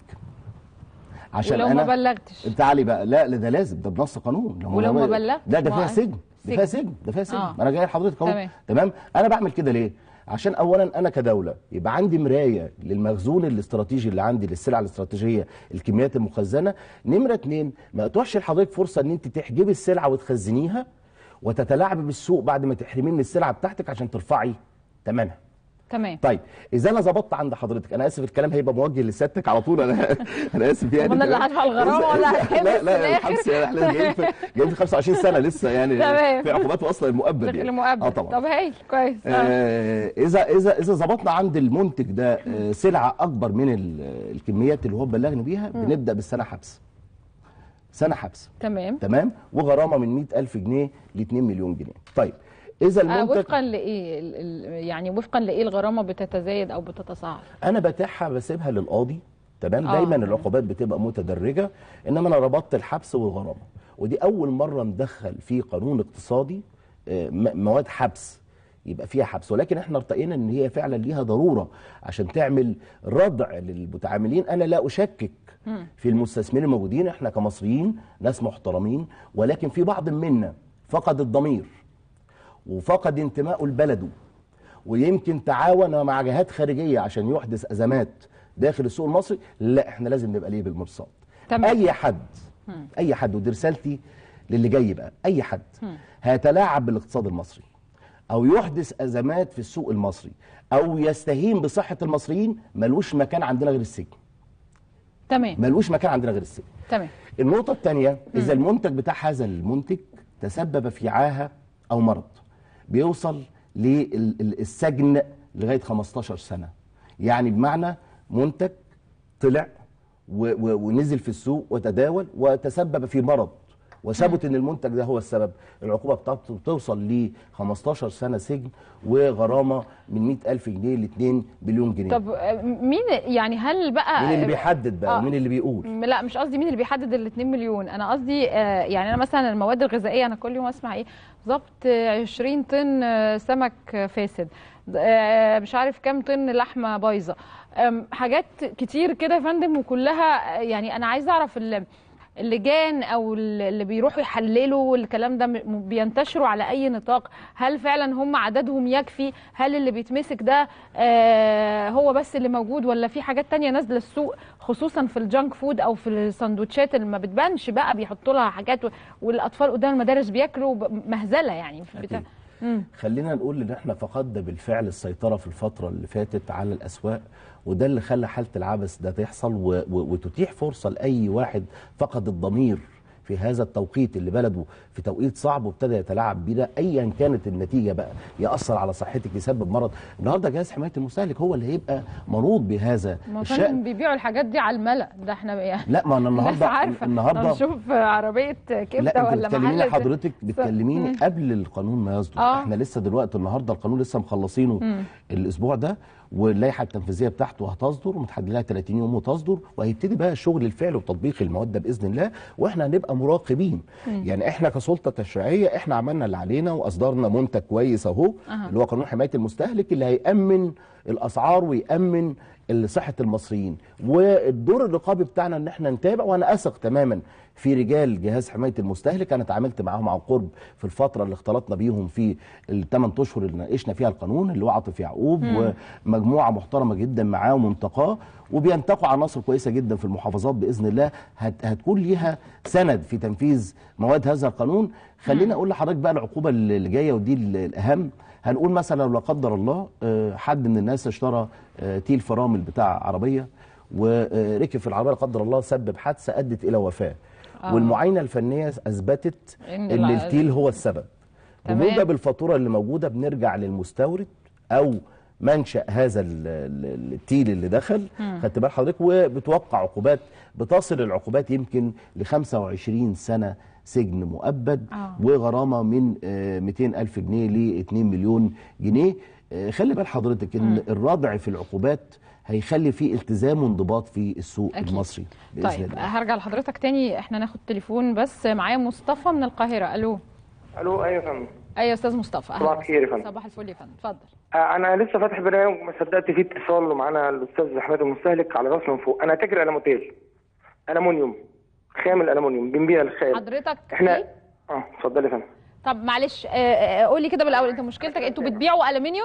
عشان ولو انا ما بلغتش تعالي بقى لا لا ده لازم ده بنص قانون لو ولو ما بل- بلغت؟ لا ده ما فيها هو سجن ده فيها سجن. سجن ده فيها سجن آه. ما انا جاي لحضرتك اهو تمام. تمام انا بعمل كده ليه عشان اولا انا كدوله يبقى عندي مرايه للمخزون الاستراتيجي اللي عندي للسلع الاستراتيجيه الكميات المخزنه نمره اتنين ما تروحش لحضرتك فرصه ان انت تحجبي السلعه وتخزنيها وتتلاعبي بالسوق بعد ما تحرميه من السلعه بتاعتك عشان ترفعي ثمنها تمام طيب اذا انا ظبطت عند حضرتك انا اسف الكلام هيبقى موجه لسيادتك على طول انا انا اسف يعني طب أنا اللي هدفع الغرامة ولا هتحبس لا في لا الآخر؟ الحبس يعني احنا جايين في جايين في 25 سنه لسه يعني تمام. في عقوبات واصله للمؤبد يعني المؤبد اه طبعا طب هايل كويس آه. آه، اذا اذا اذا ظبطنا عند المنتج ده آه، سلعه اكبر من ال- الكميات اللي هو بلغني بيها مم. بنبدا بالسنه حبس سنه حبس تمام تمام وغرامه من 100000 جنيه ل 2 مليون جنيه طيب اذا آه المنتج وفقا لايه ال- ال- يعني وفقا لايه الغرامه بتتزايد او بتتصاعد انا بتاعها بسيبها للقاضي تمام آه. دايما العقوبات بتبقى متدرجه انما انا ربطت الحبس والغرامه ودي اول مره ندخل في قانون اقتصادي آه، م- مواد حبس يبقى فيها حبس ولكن احنا ارتقينا ان هي فعلا ليها ضروره عشان تعمل ردع للمتعاملين انا لا اشكك في المستثمرين الموجودين احنا كمصريين ناس محترمين ولكن في بعض منا فقد الضمير وفقد انتمائه لبلده ويمكن تعاون مع جهات خارجيه عشان يحدث ازمات داخل السوق المصري لا احنا لازم نبقى ليه بالمرصاد تمام. اي حد مم. اي حد ودي رسالتي للي جاي بقى اي حد مم. هيتلاعب بالاقتصاد المصري او يحدث ازمات في السوق المصري او يستهين بصحه المصريين ملوش مكان عندنا غير السجن تمام ملوش مكان عندنا غير السجن تمام النقطة الثانية إذا المنتج بتاع هذا المنتج تسبب في عاهة أو مرض بيوصل للسجن لغاية 15 سنة يعني بمعنى منتج طلع و- و- ونزل في السوق وتداول وتسبب في مرض وثبت ان المنتج ده هو السبب العقوبه بتاعته بتوصل ل 15 سنه سجن وغرامه من 100000 جنيه ل 2 مليون جنيه طب آه، مين يعني هل بقى مين اللي بيحدد بقى آه. ومين اللي بيقول م- لا مش قصدي مين اللي بيحدد ال 2 مليون انا قصدي آه، يعني انا مثلا المواد الغذائيه انا كل يوم اسمع ايه ضبط آه، 20 طن آه، سمك آه، فاسد آه، مش عارف كام طن لحمه بايظه آم، حاجات كتير كده يا فندم وكلها آه، يعني انا عايزه اعرف ال- اللجان او ال- اللي بيروحوا يحللوا الكلام ده م- بينتشروا على اي نطاق هل فعلا هم عددهم يكفي هل اللي بيتمسك ده آه، هو بس اللي موجود ولا في حاجات تانية نازله السوق خصوصا في الجانك فود او في السندوتشات اللي ما بتبانش بقى بيحطوا لها حاجات و- والاطفال قدام المدارس بياكلوا ب- مهزله يعني في بتاع مم. خلينا نقول ان احنا فقدنا بالفعل السيطره في الفتره اللي فاتت على الاسواق وده اللي خلى حاله العبث ده تحصل و... و... وتتيح فرصه لاي واحد فقد الضمير في هذا التوقيت اللي بلده في توقيت صعب وابتدى يتلاعب بينا ايا كانت النتيجه بقى ياثر على صحتك يسبب مرض النهارده جهاز حمايه المستهلك هو اللي هيبقى منوط بهذا ما الشان فندم بيبيعوا الحاجات دي على الملأ ده احنا يعني لا ما انا الناس النهارده عارفه النهارده نشوف عربيه كبده لا انت ولا بتكلميني محل حضرتك س- بتكلميني مم. قبل القانون ما يصدر آه. احنا لسه دلوقتي النهارده القانون لسه مخلصينه مم. الاسبوع ده واللائحه التنفيذيه بتاعته هتصدر ومتحدد لها 30 يوم وتصدر وهيبتدي بقى الشغل الفعلي وتطبيق المواد ده باذن الله واحنا هنبقى مراقبين مم. يعني احنا كسلطه تشريعيه احنا عملنا اللي علينا واصدرنا منتج كويس اهو أها. اللي هو قانون حمايه المستهلك اللي هيامن الاسعار ويامن صحه المصريين والدور الرقابي بتاعنا ان احنا نتابع وانا اثق تماما في رجال جهاز حمايه المستهلك انا اتعاملت معاهم عن قرب في الفتره اللي اختلطنا بيهم في الثمان اشهر اللي ناقشنا فيها القانون اللي هو عاطف يعقوب مم. ومجموعه محترمه جدا معاه ومنتقاه وبينتقوا عناصر كويسه جدا في المحافظات باذن الله هت هتكون ليها سند في تنفيذ مواد هذا القانون خليني اقول لحضرتك بقى العقوبه اللي جايه ودي ال- الاهم هنقول مثلا لو لا قدر الله آه، حد من الناس اشترى آه، تيل فرامل بتاع عربيه وركب في العربيه لا قدر الله سبب حادثه ادت الى وفاه آه. والمعاينه الفنيه اثبتت إن ان الع- التيل هو السبب تمام. بموجب الفاتوره اللي موجوده بنرجع للمستورد او منشا هذا ال- ال- التيل اللي دخل مم. خدت بال حضرتك وبتوقع عقوبات بتصل العقوبات يمكن ل 25 سنه سجن مؤبد آه. وغرامه من آه، 200 الف جنيه ل 2 مليون جنيه آه، خلي بال حضرتك ان مم. الردع في العقوبات هيخلي فيه التزام وانضباط في السوق أكيد. المصري باذن طيب الله هرجع لحضرتك تاني احنا ناخد تليفون بس معايا مصطفى من القاهره الو الو ايوه يا فندم ايوه يا استاذ مصطفى أهلا صباح الخير يا فندم. صباح الفل يا فندم اتفضل آه، انا لسه فاتح برنامج وما صدقت فيه اتصال ومعانا الاستاذ حماد المستهلك على راسنا من فوق انا تاجر الموتيل المونيوم خام الالومنيوم بنبيع الخام حضرتك احنا إيه؟ اه اتفضلي يا فندم طب معلش آه، آه، قولي كده بالاول انت مشكلتك انتوا بتبيعوا الومنيوم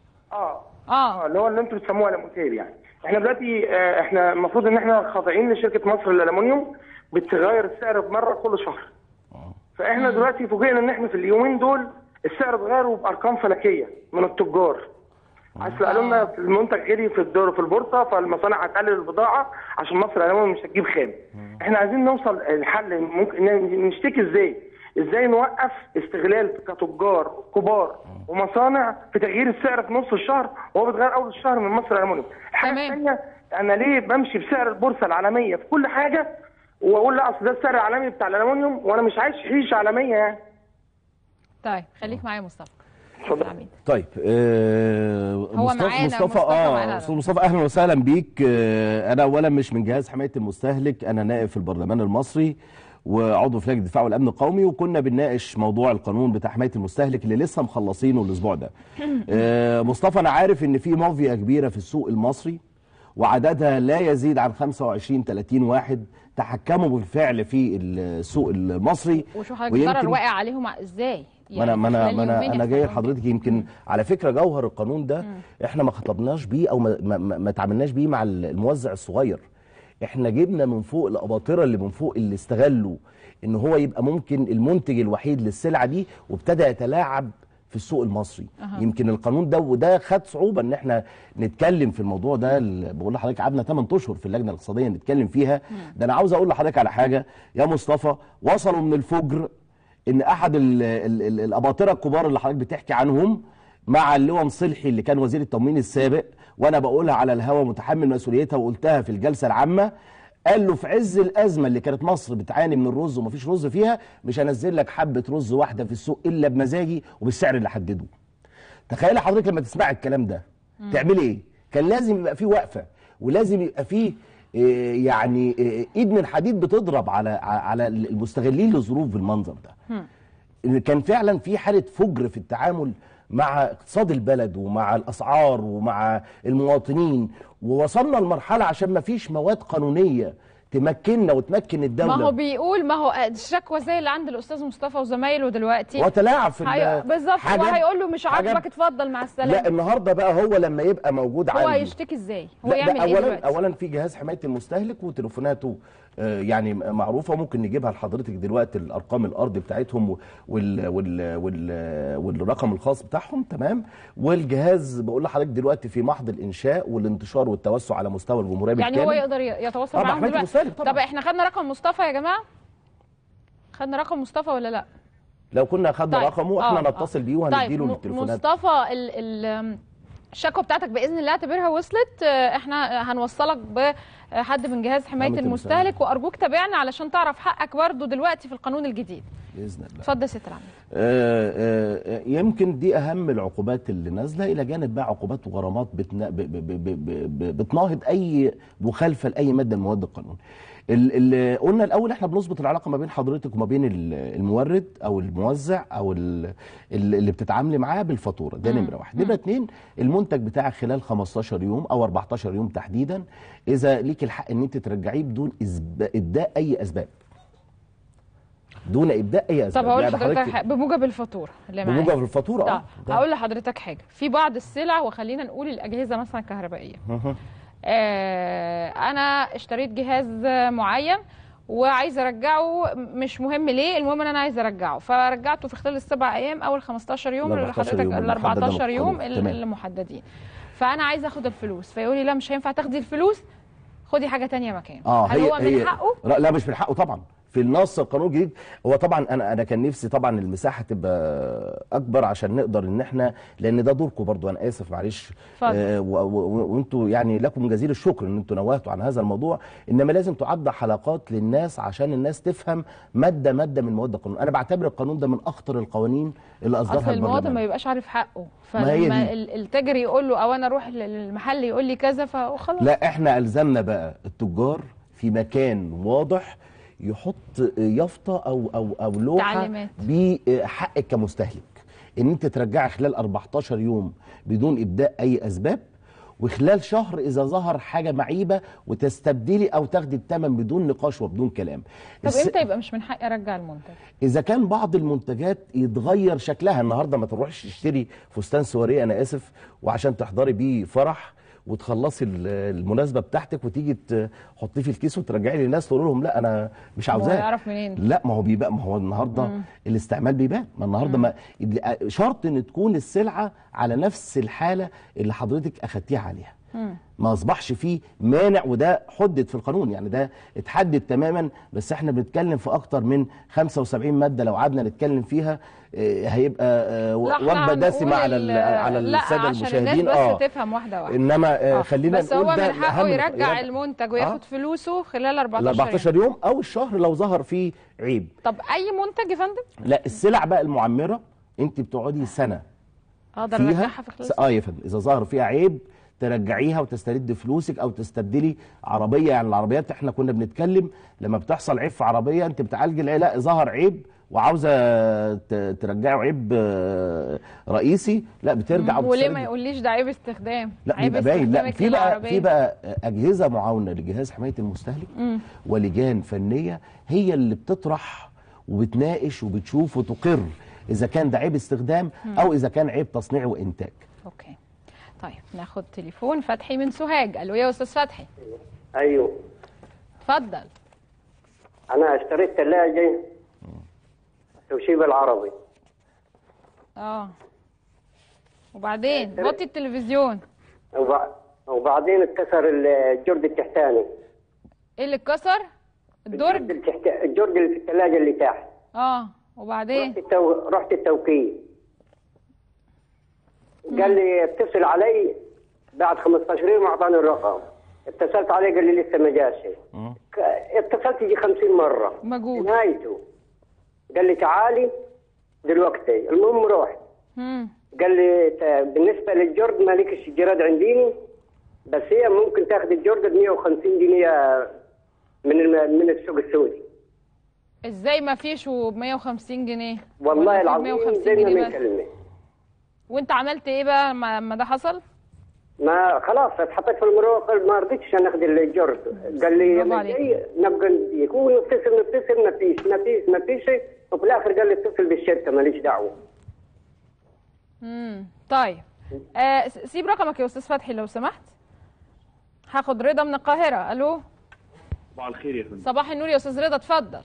اه اه اللي هو اللي انتوا بتسموه الموتيل يعني احنا دلوقتي آه، احنا المفروض ان احنا خاضعين لشركه مصر للالومنيوم بتغير السعر بمره كل شهر فاحنا دلوقتي فوجئنا ان احنا في اليومين دول السعر اتغير بارقام فلكيه من التجار اصل قالوا لنا المنتج غلي في الدور في البورصه فالمصانع هتقلل البضاعه عشان مصر الالومنيوم مش هتجيب خام احنا عايزين نوصل الحل ممكن ن- نشتكي ازاي ازاي نوقف استغلال كتجار كبار ومصانع في تغيير السعر في نص الشهر وهو بيتغير اول الشهر من مصر الالومنيوم الحاجه الثانيه انا ليه بمشي بسعر البورصه العالميه في كل حاجه واقول لا اصل ده السعر العالمي بتاع الالومنيوم وانا مش عايش عيشه عالميه يعني طيب خليك معايا يا مصطفى طيب آه هو مصطفى معانا، مصطفى مصطفى اه معانا. استاذ مصطفى اهلا وسهلا بيك آه انا اولا مش من جهاز حمايه المستهلك انا نائب في البرلمان المصري وعضو في لجنه الدفاع والامن القومي وكنا بنناقش موضوع القانون بتاع حمايه المستهلك اللي لسه مخلصينه الاسبوع ده آه مصطفى انا عارف ان في مافيا كبيره في السوق المصري وعددها لا يزيد عن 25 30 واحد تحكموا بالفعل في السوق المصري وشو حضرتك ويمكن- الضرر واقع عليهم ازاي ما انا ما في انا خلال ما انا يومين انا جاي يحصل لهم لحضرتك يمكن على فكره جوهر القانون ده احنا ما خطبناش بيه او ما ما, ما ما تعاملناش بيه مع الموزع الصغير احنا جبنا من فوق الاباطره اللي من فوق اللي استغلوا ان هو يبقى ممكن المنتج الوحيد للسلعه دي وابتدى يتلاعب في السوق المصري أها. يمكن القانون ده وده خد صعوبه ان احنا نتكلم في الموضوع ده ال- بقول لحضرتك قعدنا 8 اشهر في اللجنه الاقتصاديه نتكلم فيها ده انا عاوز اقول لحضرتك على حاجه يا مصطفى وصلوا من الفجر ان احد ال ال ال الاباطره الكبار اللي حضرتك بتحكي عنهم مع اللواء مصلحي اللي كان وزير التموين السابق وانا بقولها على الهوا متحمل مسؤوليتها وقلتها في الجلسه العامه قال له في عز الازمه اللي كانت مصر بتعاني من الرز ومفيش رز فيها مش هنزل لك حبه رز واحده في السوق الا بمزاجي وبالسعر اللي حدده تخيل حضرتك لما تسمع الكلام ده مم. تعملي ايه كان لازم يبقى فيه وقفه ولازم يبقى فيه إيه، يعني إيه، ايد من حديد بتضرب على على المستغلين للظروف بالمنظر ده إن كان فعلا في حاله فجر في التعامل مع اقتصاد البلد ومع الاسعار ومع المواطنين ووصلنا لمرحله عشان ما فيش مواد قانونيه تمكننا وتمكن الدوله ما هو بيقول ما هو الشكوى زي اللي عند الاستاذ مصطفى وزمايله دلوقتي وتلاعب في هي... ال- بالظبط هو حاجات- هيقول له مش حاجات- عاجبك اتفضل مع لا السلامه النهارده بقى هو لما يبقى موجود هو عندي هيشتكي ازاي هو لا يعمل ده ايه اولا دلوقتي اولا في جهاز حمايه المستهلك وتليفوناته آه، يعني معروفه ممكن نجيبها لحضرتك دلوقتي الارقام الارض بتاعتهم و- وال وال وال والرقم الخاص بتاعهم تمام والجهاز بقول لحضرتك دلوقتي في محض الانشاء والانتشار والتوسع على مستوى الجمهوريه يعني بالكامل هو يقدر ي- يتواصل آه، معاهم حماية دلوقتي المستهلك طبعاً. طب احنا خدنا رقم مصطفى يا جماعه خدنا رقم مصطفى ولا لا لو كنا خدنا طيب. رقمه آه، احنا آه. نتصل بيه طيب وهنديله م- التليفونات مصطفى ال ال الشكوى بتاعتك باذن الله اعتبرها وصلت آه، احنا هنوصلك بحد من جهاز حمايه حماية المستهلك وارجوك تابعنا علشان تعرف حقك برضه دلوقتي في القانون الجديد باذن الله اتفضل يا ست رامي آه، آه، يمكن دي اهم العقوبات اللي نازله الى جانب بقى عقوبات وغرامات بتنا... ب... ب... ب... ب... ب... بتناهض اي مخالفه لاي ماده من مواد القانون. ال- اللي قلنا الاول احنا بنظبط العلاقه ما بين حضرتك وما بين ال- المورد او الموزع او ال- ال- اللي بتتعاملي معاه بالفاتوره ده مم. نمره واحد. نمره اتنين المنتج بتاعك خلال 15 يوم او 14 يوم تحديدا اذا ليك الحق ان انت ترجعيه بدون إسب- ابداء اي اسباب. دون ابداء اي اسباب طب هقول يعني لحضرتك حضرتك- حاجة بموجب الفاتوره اللي معايا بموجب الفاتوره طب اه ده. هقول لحضرتك حاجه في بعض السلع وخلينا نقول الاجهزه مثلا الكهربائيه مهم. آه، انا اشتريت جهاز معين وعايزه ارجعه مش مهم ليه المهم ان انا عايزه ارجعه فرجعته في خلال السبع ايام او ال 15 يوم ال اللي 14 حضرتك يوم ال المحددة 14 يوم بالقانون. اللي تمام. اللي محددين فانا عايزه اخد الفلوس فيقول لي لا مش هينفع تاخدي الفلوس خدي حاجه تانية مكانه اه هل هي هو من هي حقه لا, لا مش من حقه طبعا في النص القانون الجديد هو طبعا انا انا كان نفسي طبعا المساحه تبقى اكبر عشان نقدر ان احنا لان ده دوركم برضو انا اسف معلش اتفضل. آه و- و- وانتوا يعني لكم جزيل الشكر ان انتوا نوهتوا عن هذا الموضوع انما لازم تعد حلقات للناس عشان الناس تفهم ماده ماده من مواد القانون انا بعتبر القانون ده من اخطر القوانين اللي اصدرها اصل المواطن البرلمان ما بيبقاش عارف حقه ما هي فلما دي. ال- التاجر يقول له او انا اروح للمحل يقول لي كذا فخلاص لا احنا الزمنا بقى التجار في مكان واضح يحط يافطه او او او لوحه تعليمات. بحقك كمستهلك ان انت ترجعي خلال 14 يوم بدون ابداء اي اسباب وخلال شهر اذا ظهر حاجه معيبه وتستبدلي او تاخدي الثمن بدون نقاش وبدون كلام طب الس- امتى يبقى مش من حقي ارجع المنتج اذا كان بعض المنتجات يتغير شكلها النهارده ما تروحش تشتري فستان سواريه انا اسف وعشان تحضري بيه فرح وتخلصي ال- المناسبه بتاعتك وتيجي تحطيه في الكيس وترجعي للناس تقول لهم لا انا مش ما هو عاوزاه يعرف منين؟ لا ما هو بيبقى ما هو النهارده مم. الاستعمال بيبان ما النهارده ما شرط ان تكون السلعه على نفس الحاله اللي حضرتك اخدتيها عليها مم. ما اصبحش فيه مانع وده حدد في القانون يعني ده اتحدد تماما بس احنا بنتكلم في اكتر من 75 ماده لو قعدنا نتكلم فيها آه، هيبقى آه، لا، احنا وجبه هنقول دسمه على ال- ال- على لا الساده عشان المشاهدين الناس بس تفهم واحده واحده انما آه، آه، خلينا بس نقول هو ده من حقه أهم- يرجع المنتج وياخد آه. فلوسه خلال 14 ال يوم 14 يوم او الشهر لو ظهر فيه عيب طب اي منتج يا فندم لا السلع بقى المعمره انت بتقعدي سنه اقدر فيها ارجعها في خلال اه يا فندم اذا ظهر فيها عيب ترجعيها وتسترد فلوسك او تستبدلي عربيه يعني العربيات احنا كنا بنتكلم لما بتحصل عيب في عربيه انت بتعالجي العيب لا ظهر عيب وعاوزه ت- ترجعه عيب آه، رئيسي لا بترجع مم. وليه وبتسترد. ما يقوليش ده عيب استخدام لا عيب بيبقى باين لا استخدامك في بقى للعربية. في بقى اجهزه معاونه لجهاز حمايه المستهلك مم. ولجان فنيه هي اللي بتطرح وبتناقش وبتشوف وتقر اذا كان ده عيب استخدام مم. او اذا كان عيب تصنيع وانتاج اوكي طيب ناخد تليفون فتحي من سوهاج الو يا استاذ فتحي ايوه اتفضل انا اشتريت ثلاجه توشيبا العربي اه وبعدين وطي التلفزيون وبع- وبعدين اتكسر الجرد التحتاني ايه اللي اتكسر الدرج التحت... الجرد اللي في الثلاجه اللي تحت اه وبعدين رحت, التو... رحت التوكيل قال لي اتصل علي بعد 15 يوم اعطاني الرقم اتصلت عليه قال لي لسه ما جاش ك- اتصلت يجي 50 مره مجهول نهايته قال لي تعالي دلوقتي المهم رحت مم. قال لي ت- بالنسبه للجرد مالكش جراد عنديني بس هي ممكن تاخذ الجرد ب 150 جنيه من الم... من السوق السعودي ازاي ما فيش وب 150 جنيه والله ولا في العظيم 150 زي ما جنيه من بس كلمه وانت عملت ايه بقى لما لما ده حصل ما خلاص اتحطيت في المروق ما رضيتش انا اخذ الجرد قال لي برافو لما عليك. جاي نبقى نديك ونتصل نتصل ما فيش ما فيش ما فيش وفي الاخر قال لي اتصل بالشركه ماليش دعوه امم طيب آه س- سيب رقمك يا استاذ فتحي لو سمحت هاخد رضا من القاهره الو صباح الخير يا فندم صباح النور يا استاذ رضا اتفضل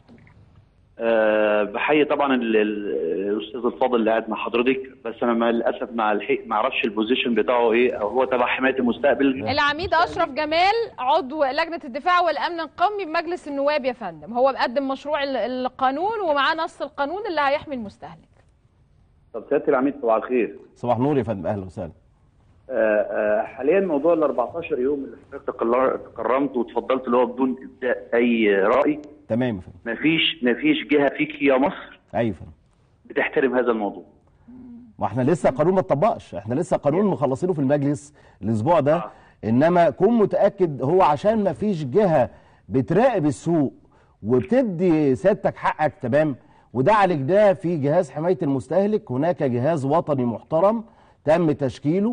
أه بحيي طبعا ال- ال- الاستاذ الفاضل اللي قاعد مع حضرتك بس انا مع للاسف مع الحق ما اعرفش البوزيشن بتاعه ايه او هو تبع حمايه المستقبل العميد اشرف جمال عضو لجنه الدفاع والامن القومي بمجلس النواب يا فندم هو مقدم مشروع ال- القانون ومعاه نص القانون اللي هيحمي المستهلك طب سياده العميد صباح الخير صباح نور يا فندم اهلا وسهلا أه أه حاليا موضوع ال 14 يوم اللي حضرتك تقرر- تكرمت وتفضلت اللي هو بدون ابداء اي راي تمام يا فندم مفيش مفيش جهه فيك يا مصر ايوه يا فندم بتحترم هذا الموضوع ما احنا لسه القانون ما اتطبقش احنا لسه قانون مخلصينه في المجلس الاسبوع ده انما كون متاكد هو عشان ما فيش جهه بتراقب السوق وبتدي سيادتك حقك تمام وده عالجناه في جهاز حمايه المستهلك هناك جهاز وطني محترم تم تشكيله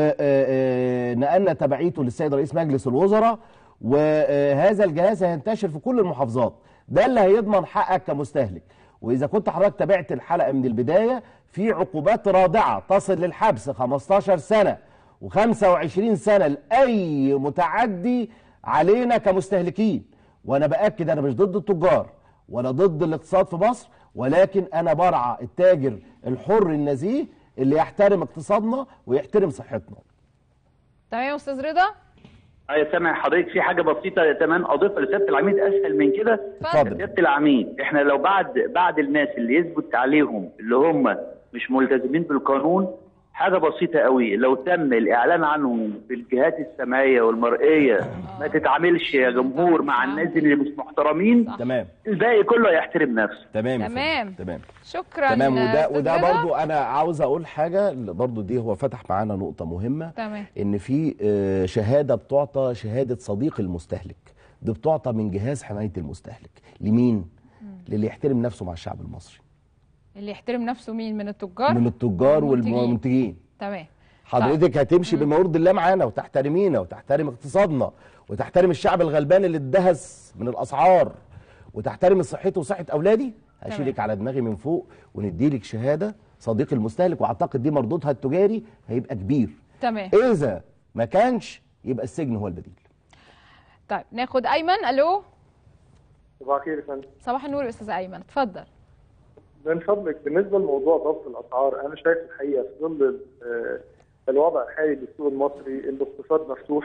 ونقلنا تبعيته للسيد رئيس مجلس الوزراء وهذا الجهاز هينتشر في كل المحافظات ده اللي هيضمن حقك كمستهلك واذا كنت حضرتك تابعت الحلقه من البدايه في عقوبات رادعه تصل للحبس 15 سنه و25 سنه لاي متعدي علينا كمستهلكين وانا باكد انا مش ضد التجار ولا ضد الاقتصاد في مصر ولكن انا برعى التاجر الحر النزيه اللي يحترم اقتصادنا ويحترم صحتنا تمام يا استاذ رضا ايوه سامع حضرتك في حاجه بسيطه كمان اضيفها لسياده العميد اسهل من كده اتفضل. سياده العميد احنا لو بعد بعد الناس اللي يثبت عليهم اللي هم مش ملتزمين بالقانون حاجه بسيطه قوي لو تم الاعلان عنهم في الجهات السمعيه والمرئيه ما تتعاملش يا جمهور مع الناس اللي مش محترمين تمام الباقي كله هيحترم نفسه تمام يا فندم. تمام تمام شكرا تمام وده أستاذ وده رضا. برضو انا عاوز اقول حاجه اللي برضو دي هو فتح معانا نقطه مهمه تمام ان في آه، شهاده بتعطى شهاده صديق المستهلك دي بتعطى من جهاز حمايه المستهلك لمين للي يحترم نفسه مع الشعب المصري اللي يحترم نفسه مين من التجار من التجار والمنتجين. والمنتجين تمام حضرتك هتمشي بما يرضي الله معانا وتحترمينا وتحترم اقتصادنا وتحترم الشعب الغلبان اللي اتدهس من الاسعار وتحترم صحته وصحه اولادي هشيلك على دماغي من فوق ونديلك شهاده صديق المستهلك واعتقد دي مردودها التجاري هيبقى كبير تمام اذا ما كانش يبقى السجن هو البديل طيب ناخد ايمن الو صباح الخير يا فندم صباح النور يا استاذ ايمن اتفضل من فضلك بالنسبه لموضوع ضبط الاسعار انا شايف الحقيقه في ظل آه، الوضع الحالي للسوق المصري الاقتصاد مفتوح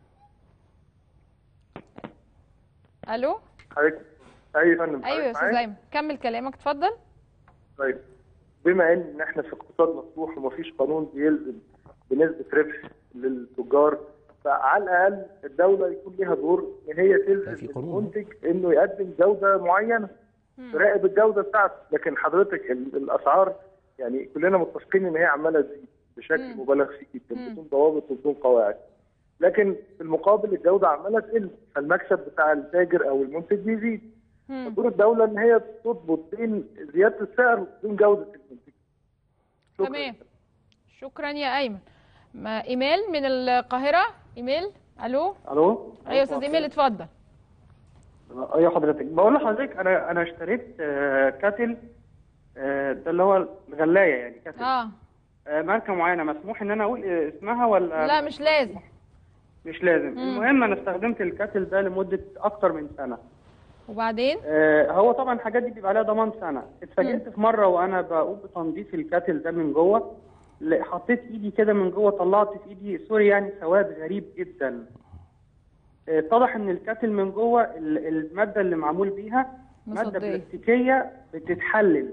الو حضرتك ايوه يا فندم ايوه يا حضرتك استاذ معايا؟ ايمن كمل كلامك اتفضل طيب بما ان احنا في اقتصاد مفتوح ومفيش قانون بيلزم بنسبه ربح للتجار فعلى الاقل الدوله يكون ليها دور ان هي تلزم المنتج انه يقدم جوده معينه تراقب الجوده بتاعته لكن حضرتك ال- الاسعار يعني كلنا متفقين ان هي عماله تزيد بشكل مبالغ فيه جدا بدون ضوابط وبدون قواعد لكن في المقابل الجوده عماله تقل فالمكسب بتاع التاجر او المنتج بيزيد فدور الدوله ان هي تضبط بين زياده السعر وبين جوده المنتج تمام شكرا يا ايمن ما ايميل من القاهره ايميل الو الو ايوه يا استاذ ايميل اتفضل ايوه حضرتك بقول لحضرتك انا انا اشتريت آه، كاتل آه، ده اللي هو الغلايه يعني كاتل اه آه، ماركه معينه مسموح ان انا اقول اسمها ولا لا مش لازم مش لازم مم. المهم انا استخدمت الكاتل ده لمده اكتر من سنه وبعدين آه، هو طبعا الحاجات دي بيبقى عليها ضمان سنه اتفاجئت في مره وانا بقوم بتنظيف الكاتل ده من جوه لا، حطيت ايدي كده من جوه طلعت في ايدي سوري يعني سواد غريب جدا آه، اتضح ان الكاتل من جوه ال- الماده اللي معمول بيها ماده مصدية. بلاستيكيه بتتحلل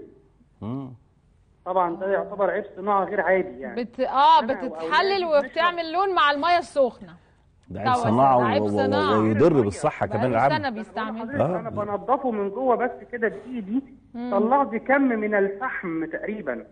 طبعا ده يعتبر عيب صناعه غير عادي يعني بت... اه أنا بتتحلل وأولادي وبتعمل لون مع الميه السخنه ده عيب طبعاً، صناعه ده عيب و- و- صناعة. ويضر بالصحه كمان بقاله العامه سنه بيستعمل حضرتك انا بنضفه من جوه بس كده بايدي طلعت كم من الفحم تقريبا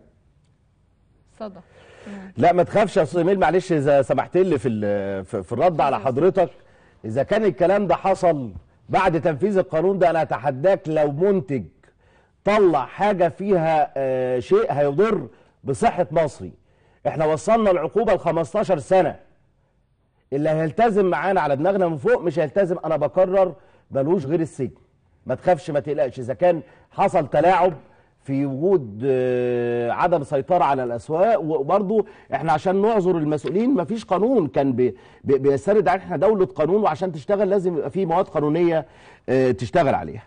صدى لا ما تخافش يا استاذ ايميل معلش اذا سمحت لي في ال- في في الرد على حضرتك اذا كان الكلام ده حصل بعد تنفيذ القانون ده انا اتحداك لو منتج طلع حاجه فيها آه، شيء هيضر بصحه مصري احنا وصلنا العقوبه ل 15 سنه اللي هيلتزم معانا على دماغنا من فوق مش هيلتزم انا بكرر ملوش غير السجن ما تخافش ما تقلقش اذا كان حصل تلاعب في وجود آه، عدم سيطرة على الأسواق وبرضو احنا عشان نعذر المسؤولين مفيش قانون كان بي- بي- بيستند على احنا دولة قانون وعشان تشتغل لازم يبقى في مواد قانونية آه، تشتغل عليها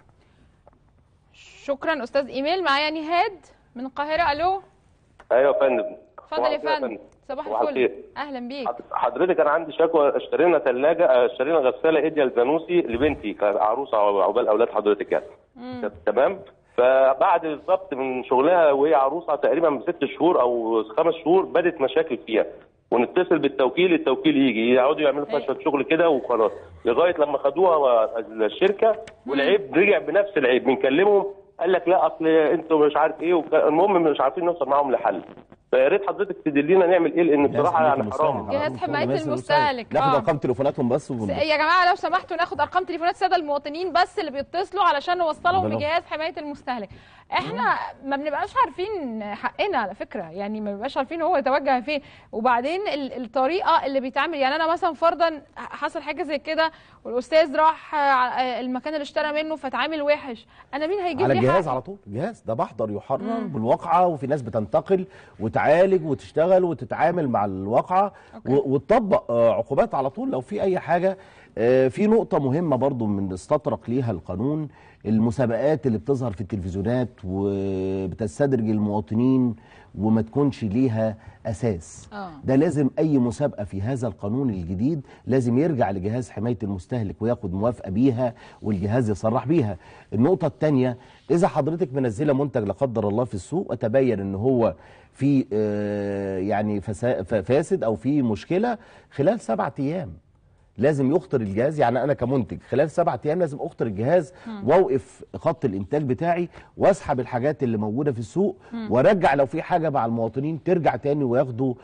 شكرا استاذ ايميل معايا نهاد من القاهره الو ايوه يا فندم اتفضل يا صباح الخير فندم صباح صباح الفل الخير. اهلا بيك حضرتك انا عندي شكوى اشترينا ثلاجه اشترينا غساله ايديا الزانوسي لبنتي كعروسه عقبال اولاد حضرتك يعني مم. تمام فبعد بالظبط من شغلها وهي عروسه تقريبا بست شهور او خمس شهور بدت مشاكل فيها ونتصل بالتوكيل التوكيل يجي يقعدوا يعملوا فيها شويه شغل كده وخلاص لغايه لما خدوها الشركه والعيب رجع بنفس العيب بنكلمهم قال لك لا اصل انتوا مش عارف ايه وك... المهم مش عارفين نوصل معاهم لحل فيا ريت حضرتك تدلينا نعمل ايه لان بصراحه يعني حرام جهاز حمايه المستهلك ناخد اه ارقام تليفوناتهم بس ون... يا جماعه لو سمحتوا ناخد ارقام تليفونات الساده المواطنين بس اللي بيتصلوا علشان نوصلهم بلغ. لجهاز حمايه المستهلك احنا ما بنبقاش عارفين حقنا على فكره يعني ما بنبقاش عارفين هو يتوجه فين وبعدين ال- الطريقه اللي بيتعامل يعني انا مثلا فرضا حصل حاجه زي كده والاستاذ راح آه، المكان اللي اشترى منه فتعامل وحش انا مين هيجيب على لي الجهاز حقي؟ على طول جهاز ده بحضر يحرر بالواقعه وفي ناس بتنتقل وتعالج وتشتغل وتتعامل مع الواقعه و- وتطبق آه، عقوبات على طول لو في اي حاجه آه، في نقطه مهمه برضو من استطرق ليها القانون المسابقات اللي بتظهر في التلفزيونات وبتستدرج المواطنين وما تكونش ليها اساس آه. ده لازم اي مسابقه في هذا القانون الجديد لازم يرجع لجهاز حمايه المستهلك وياخد موافقه بيها والجهاز يصرح بيها النقطه الثانيه اذا حضرتك منزله منتج لا قدر الله في السوق وتبين ان هو في آه، يعني فسا- ف- فاسد او في مشكله خلال سبعة ايام لازم يخطر الجهاز يعني انا كمنتج خلال سبعة ايام لازم اخطر الجهاز مم. واوقف خط الانتاج بتاعي واسحب الحاجات اللي موجوده في السوق مم. وارجع لو في حاجه مع المواطنين ترجع تاني وياخدوا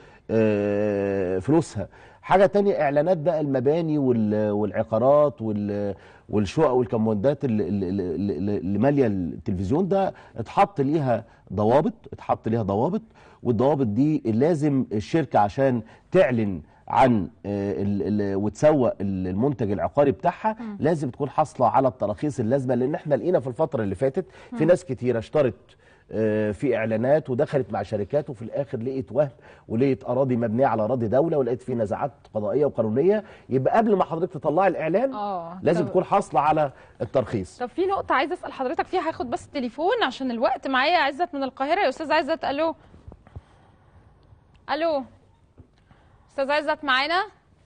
آه، فلوسها حاجه تانية اعلانات بقى المباني وال- والعقارات وال- والشقق والكمبوندات اللي, اللي- اللي اللي ماليه التلفزيون ده اتحط ليها ضوابط اتحط ليها ضوابط والضوابط دي لازم الشركه عشان تعلن عن آه، ال- ال- وتسوق ال- المنتج العقاري بتاعها مم. لازم تكون حاصله على التراخيص اللازمه لان احنا لقينا في الفتره اللي فاتت في مم. ناس كتيره اشترت آه، في اعلانات ودخلت مع شركات وفي الاخر لقيت وهم ولقيت اراضي مبنيه على اراضي دوله ولقيت في نزاعات قضائيه وقانونيه يبقى قبل ما حضرتك تطلعي الاعلان اه لازم طب- تكون حاصله على الترخيص طب في نقطة عايزة أسأل حضرتك فيها هاخد بس التليفون عشان الوقت معايا عزت من القاهرة يا أستاذ عزت ألو ألو أستاذ عزت معانا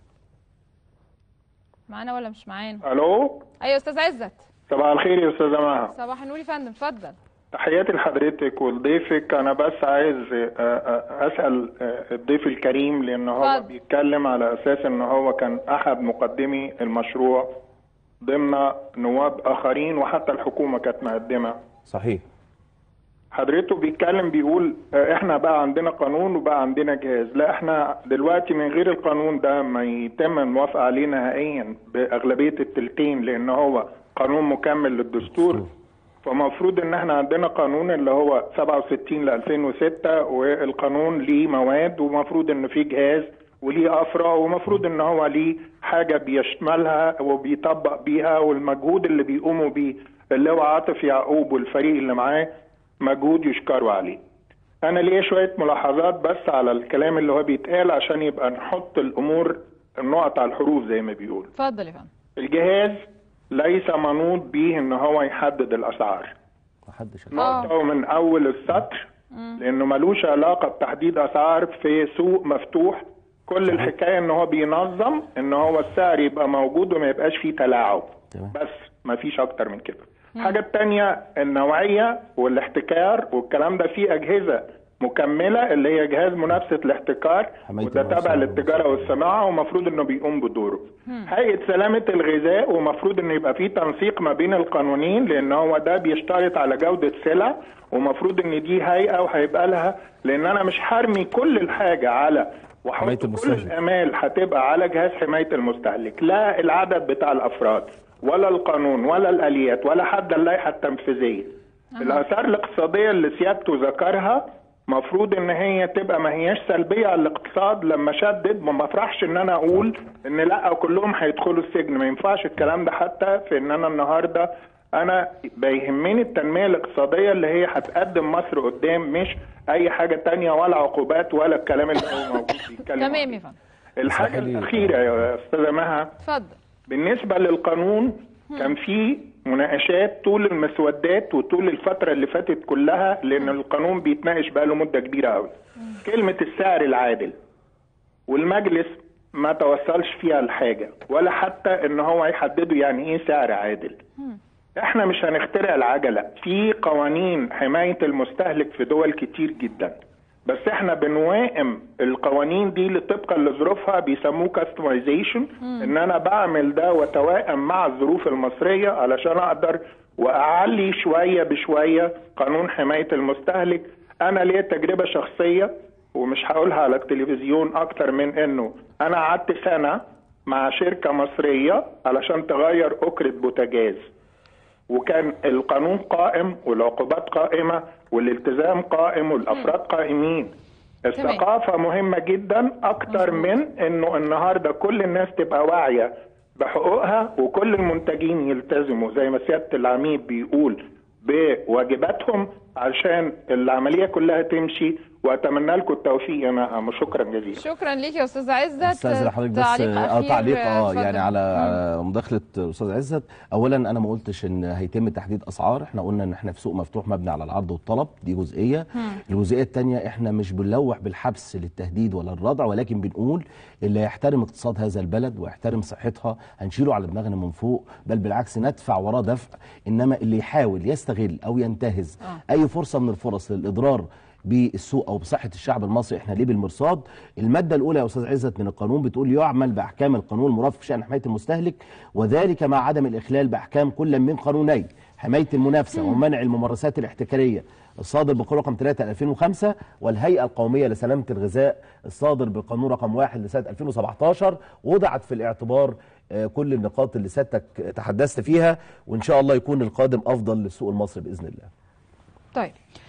معانا ولا مش معانا الو أيوة أستاذ عزت صباح الخير يا استاذه مها صباح النور يا فندم اتفضل تحياتي لحضرتك ولضيفك انا بس عايز آه، آه، اسال آه، الضيف الكريم لان هو اتفضل. بيتكلم على اساس ان هو كان احد مقدمي المشروع ضمن نواب اخرين وحتى الحكومه كانت مقدمه صحيح حضرته بيتكلم بيقول آه، احنا بقى عندنا قانون وبقى عندنا جهاز لا احنا دلوقتي من غير القانون ده ما يتم الموافقه عليه نهائيا باغلبيه التلتين لان هو قانون مكمل للدستور فمفروض ان احنا عندنا قانون اللي هو 67 ل 2006 والقانون ليه مواد ومفروض ان في جهاز وليه افرع ومفروض ان هو ليه حاجه بيشملها وبيطبق بيها والمجهود اللي بيقوموا بيه اللي هو عاطف يعقوب والفريق اللي معاه مجهود يشكروا عليه. انا ليا شويه ملاحظات بس على الكلام اللي هو بيتقال عشان يبقى نحط الامور النقط على الحروف زي ما بيقول. اتفضل يا فندم الجهاز ليس منوط به ان هو يحدد الاسعار. محدش نقطة من أول السطر لانه ملوش علاقه بتحديد اسعار في سوق مفتوح كل الحكايه ان هو بينظم ان هو السعر يبقى موجود وما يبقاش فيه تلاعب بس ما فيش اكتر من كده الحاجه الثانيه النوعيه والاحتكار والكلام ده فيه اجهزه مكمله اللي هي جهاز منافسه الاحتكار حماية وده المنافسة تابع للتجاره والصناعه ومفروض انه بيقوم بدوره هيئه سلامه الغذاء ومفروض انه يبقى فيه تنسيق ما بين القانونين لان هو ده بيشترط على جوده سلع ومفروض ان دي هيئه وهيبقى لها لان انا مش هرمي كل الحاجه على حماية وحط كل المستهلك. الامال هتبقى على جهاز حمايه المستهلك لا العدد بتاع الافراد ولا القانون ولا الاليات ولا حتى اللائحه التنفيذيه الاثار الاقتصاديه اللي سيادته ذكرها مفروض ان هي تبقى ما هياش سلبيه على الاقتصاد لما شدد ما بفرحش ان انا اقول ان لا كلهم هيدخلوا السجن ما ينفعش الكلام ده حتى في ان انا النهارده انا بيهمني التنميه الاقتصاديه اللي هي هتقدم مصر قدام مش اي حاجه تانية ولا عقوبات ولا الكلام اللي هو موجود بيتكلم تمام يا فندم الحاجه الاخيره يا استاذه مها اتفضل بالنسبه للقانون كان في مناقشات طول المسودات وطول الفتره اللي فاتت كلها لان القانون بيتناقش بقاله مده كبيره قوي كلمه السعر العادل والمجلس ما توصلش فيها لحاجه ولا حتى ان هو يحددوا يعني ايه سعر عادل احنا مش هنخترع العجله في قوانين حمايه المستهلك في دول كتير جدا بس احنا بنوائم القوانين دي اللي طبقا لظروفها بيسموه كاستمايزيشن ان انا بعمل ده وتوائم مع الظروف المصريه علشان اقدر واعلي شويه بشويه قانون حمايه المستهلك انا ليا تجربه شخصيه ومش هقولها على التلفزيون اكتر من انه انا قعدت سنه مع شركه مصريه علشان تغير اكره بوتاجاز وكان القانون قائم والعقوبات قائمة والالتزام قائم والأفراد قائمين الثقافة مهمة جدا أكتر من أنه النهاردة كل الناس تبقى واعية بحقوقها وكل المنتجين يلتزموا زي ما سيادة العميد بيقول بواجباتهم عشان العملية كلها تمشي وأتمنى لكم التوفيق يا مها شكرا جزيلا شكرا ليك يا استاذ عزت استاذ حضرتك بس تعليق اه أخير، تعليق اه اتفضل. يعني على على مداخله استاذ عزت اولا انا ما قلتش ان هيتم تحديد اسعار احنا قلنا ان احنا في سوق مفتوح مبني على العرض والطلب دي جزئيه مم. الجزئيه الثانيه احنا مش بنلوح بالحبس للتهديد ولا الردع ولكن بنقول اللي يحترم اقتصاد هذا البلد ويحترم صحتها هنشيله على دماغنا من فوق بل بالعكس ندفع وراه دفع انما اللي يحاول يستغل او ينتهز اي فرصه من الفرص للاضرار بالسوق او بصحه الشعب المصري احنا ليه بالمرصاد الماده الاولى يا استاذ عزت من القانون بتقول يعمل باحكام القانون المرافق في شان حمايه المستهلك وذلك مع عدم الاخلال باحكام كل من قانوني حمايه المنافسه ومنع الممارسات الاحتكاريه الصادر بقانون رقم 3 2005 والهيئه القوميه لسلامه الغذاء الصادر بقانون رقم 1 لسنه 2017 وضعت في الاعتبار آه، كل النقاط اللي سيادتك تحدثت فيها وان شاء الله يكون القادم افضل للسوق المصري باذن الله طيب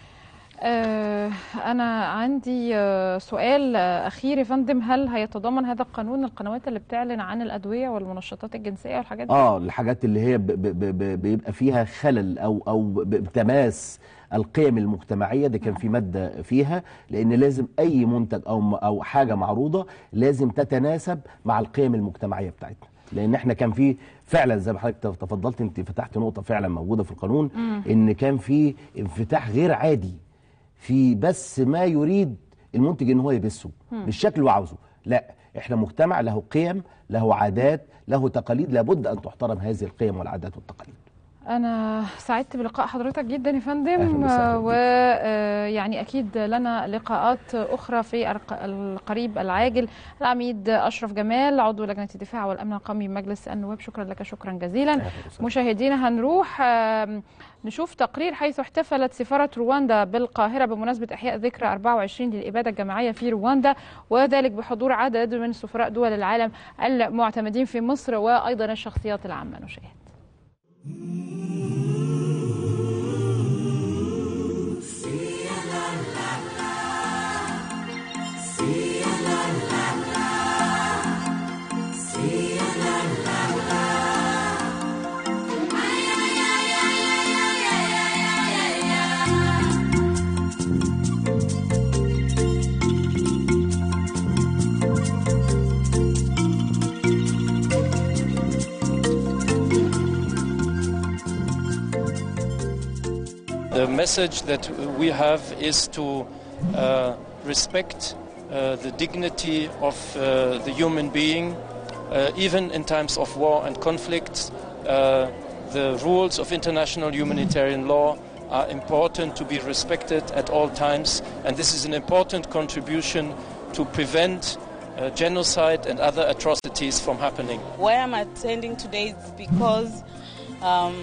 آه أنا عندي آه سؤال آه أخير يا فندم هل هيتضمن هذا القانون القنوات اللي بتعلن عن الأدوية والمنشطات الجنسية والحاجات دي؟ اه الحاجات اللي هي ب ب ب ب بيبقى فيها خلل او او ب- بتماس القيم المجتمعيه دي كان في ماده فيها لان لازم اي منتج او م- او حاجه معروضه لازم تتناسب مع القيم المجتمعيه بتاعتنا لان احنا كان في فعلا زي ما حضرتك تفضلت انت فتحت نقطه فعلا موجوده في القانون مم. ان كان في انفتاح غير عادي في بس ما يريد المنتج ان هو يبثه مم. بالشكل اللي هو عاوزه لا احنا مجتمع له قيم له عادات له تقاليد لابد ان تحترم هذه القيم والعادات والتقاليد أنا سعدت بلقاء حضرتك جدا يا أهلاً فندم وسهلاً ويعني أكيد لنا لقاءات أخرى في الق- القريب العاجل العميد أشرف جمال عضو لجنة الدفاع والأمن القومي بمجلس النواب شكرا لك شكرا جزيلا مشاهدينا هنروح آم، نشوف تقرير حيث احتفلت سفارة رواندا بالقاهرة بمناسبة إحياء ذكرى 24 للإبادة الجماعية في رواندا وذلك بحضور عدد من سفراء دول العالم المعتمدين في مصر وأيضا الشخصيات العامة نشاهد message that we have is to uh, respect uh, the dignity of uh, the human being, uh, even in times of war and conflict. Uh, the rules of international humanitarian law are important to be respected at all times, and this is an important contribution to prevent uh, genocide and other atrocities from happening. Why I'm attending today is because um,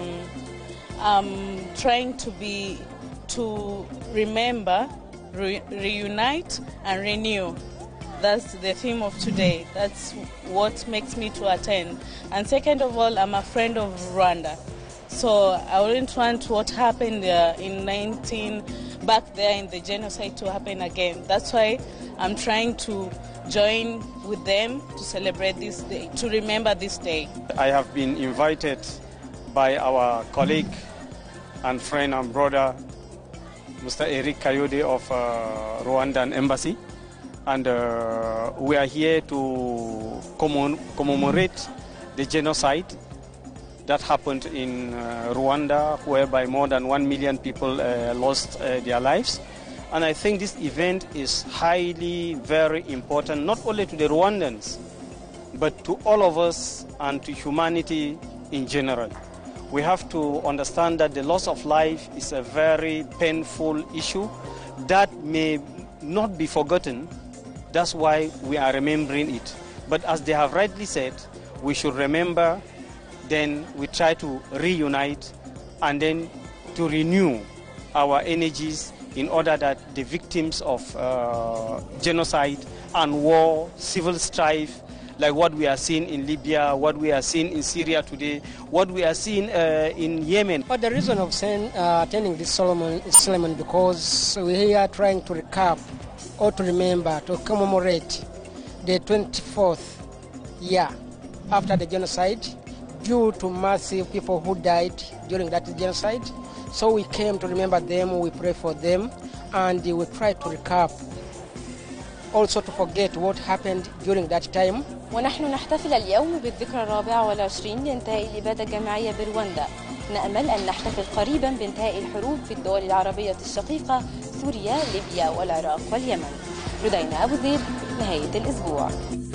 I'm trying to be to remember, re- reunite, and renew. That's the theme of today. That's what makes me to attend. And second of all, I'm a friend of Rwanda, so I wouldn't want what happened uh, in 19 back there in the genocide to happen again. That's why I'm trying to join with them to celebrate this day, to remember this day. I have been invited by our colleague and friend and brother, Mr. Eric Kayode of uh, Rwandan Embassy. And uh, we are here to common- commemorate the genocide that happened in uh, Rwanda, whereby more than one million people uh, lost uh, their lives. And I think this event is highly, very important, not only to the Rwandans, but to all of us and to humanity in general. We have to understand that the loss of life is a very painful issue that may not be forgotten. That's why we are remembering it. But as they have rightly said, we should remember, then we try to reunite, and then to renew our energies in order that the victims of uh, genocide and war, civil strife, like what we are seeing in Libya, what we are seeing in Syria today, what we are seeing uh, in Yemen. But the reason of saying, uh, attending this Solomon Solomon because we are trying to recap or to remember to commemorate the 24th year after the genocide due to massive people who died during that genocide. So we came to remember them, we pray for them, and we try to recap also to forget what happened during that time. ونحن نحتفل اليوم بالذكرى الرابعة والعشرين لانتهاء الإبادة الجماعية برواندا نأمل أن نحتفل قريبا بانتهاء الحروب في الدول العربية الشقيقة سوريا ليبيا والعراق واليمن ردينا أبو زيد نهاية الأسبوع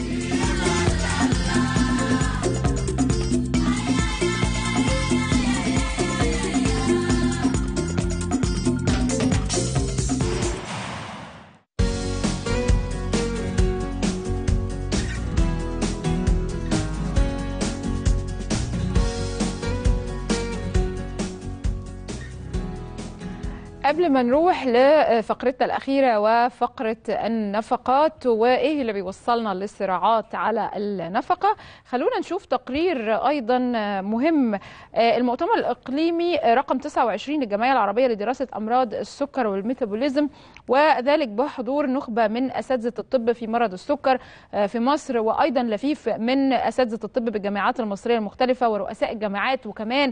قبل ما نروح لفقرتنا الأخيرة وفقرة النفقات وإيه اللي بيوصلنا للصراعات على النفقة خلونا نشوف تقرير أيضا مهم المؤتمر الإقليمي رقم 29 للجمعية العربية لدراسة أمراض السكر والميتابوليزم وذلك بحضور نخبة من أساتذة الطب في مرض السكر في مصر وأيضا لفيف من أساتذة الطب بالجامعات المصرية المختلفة ورؤساء الجامعات وكمان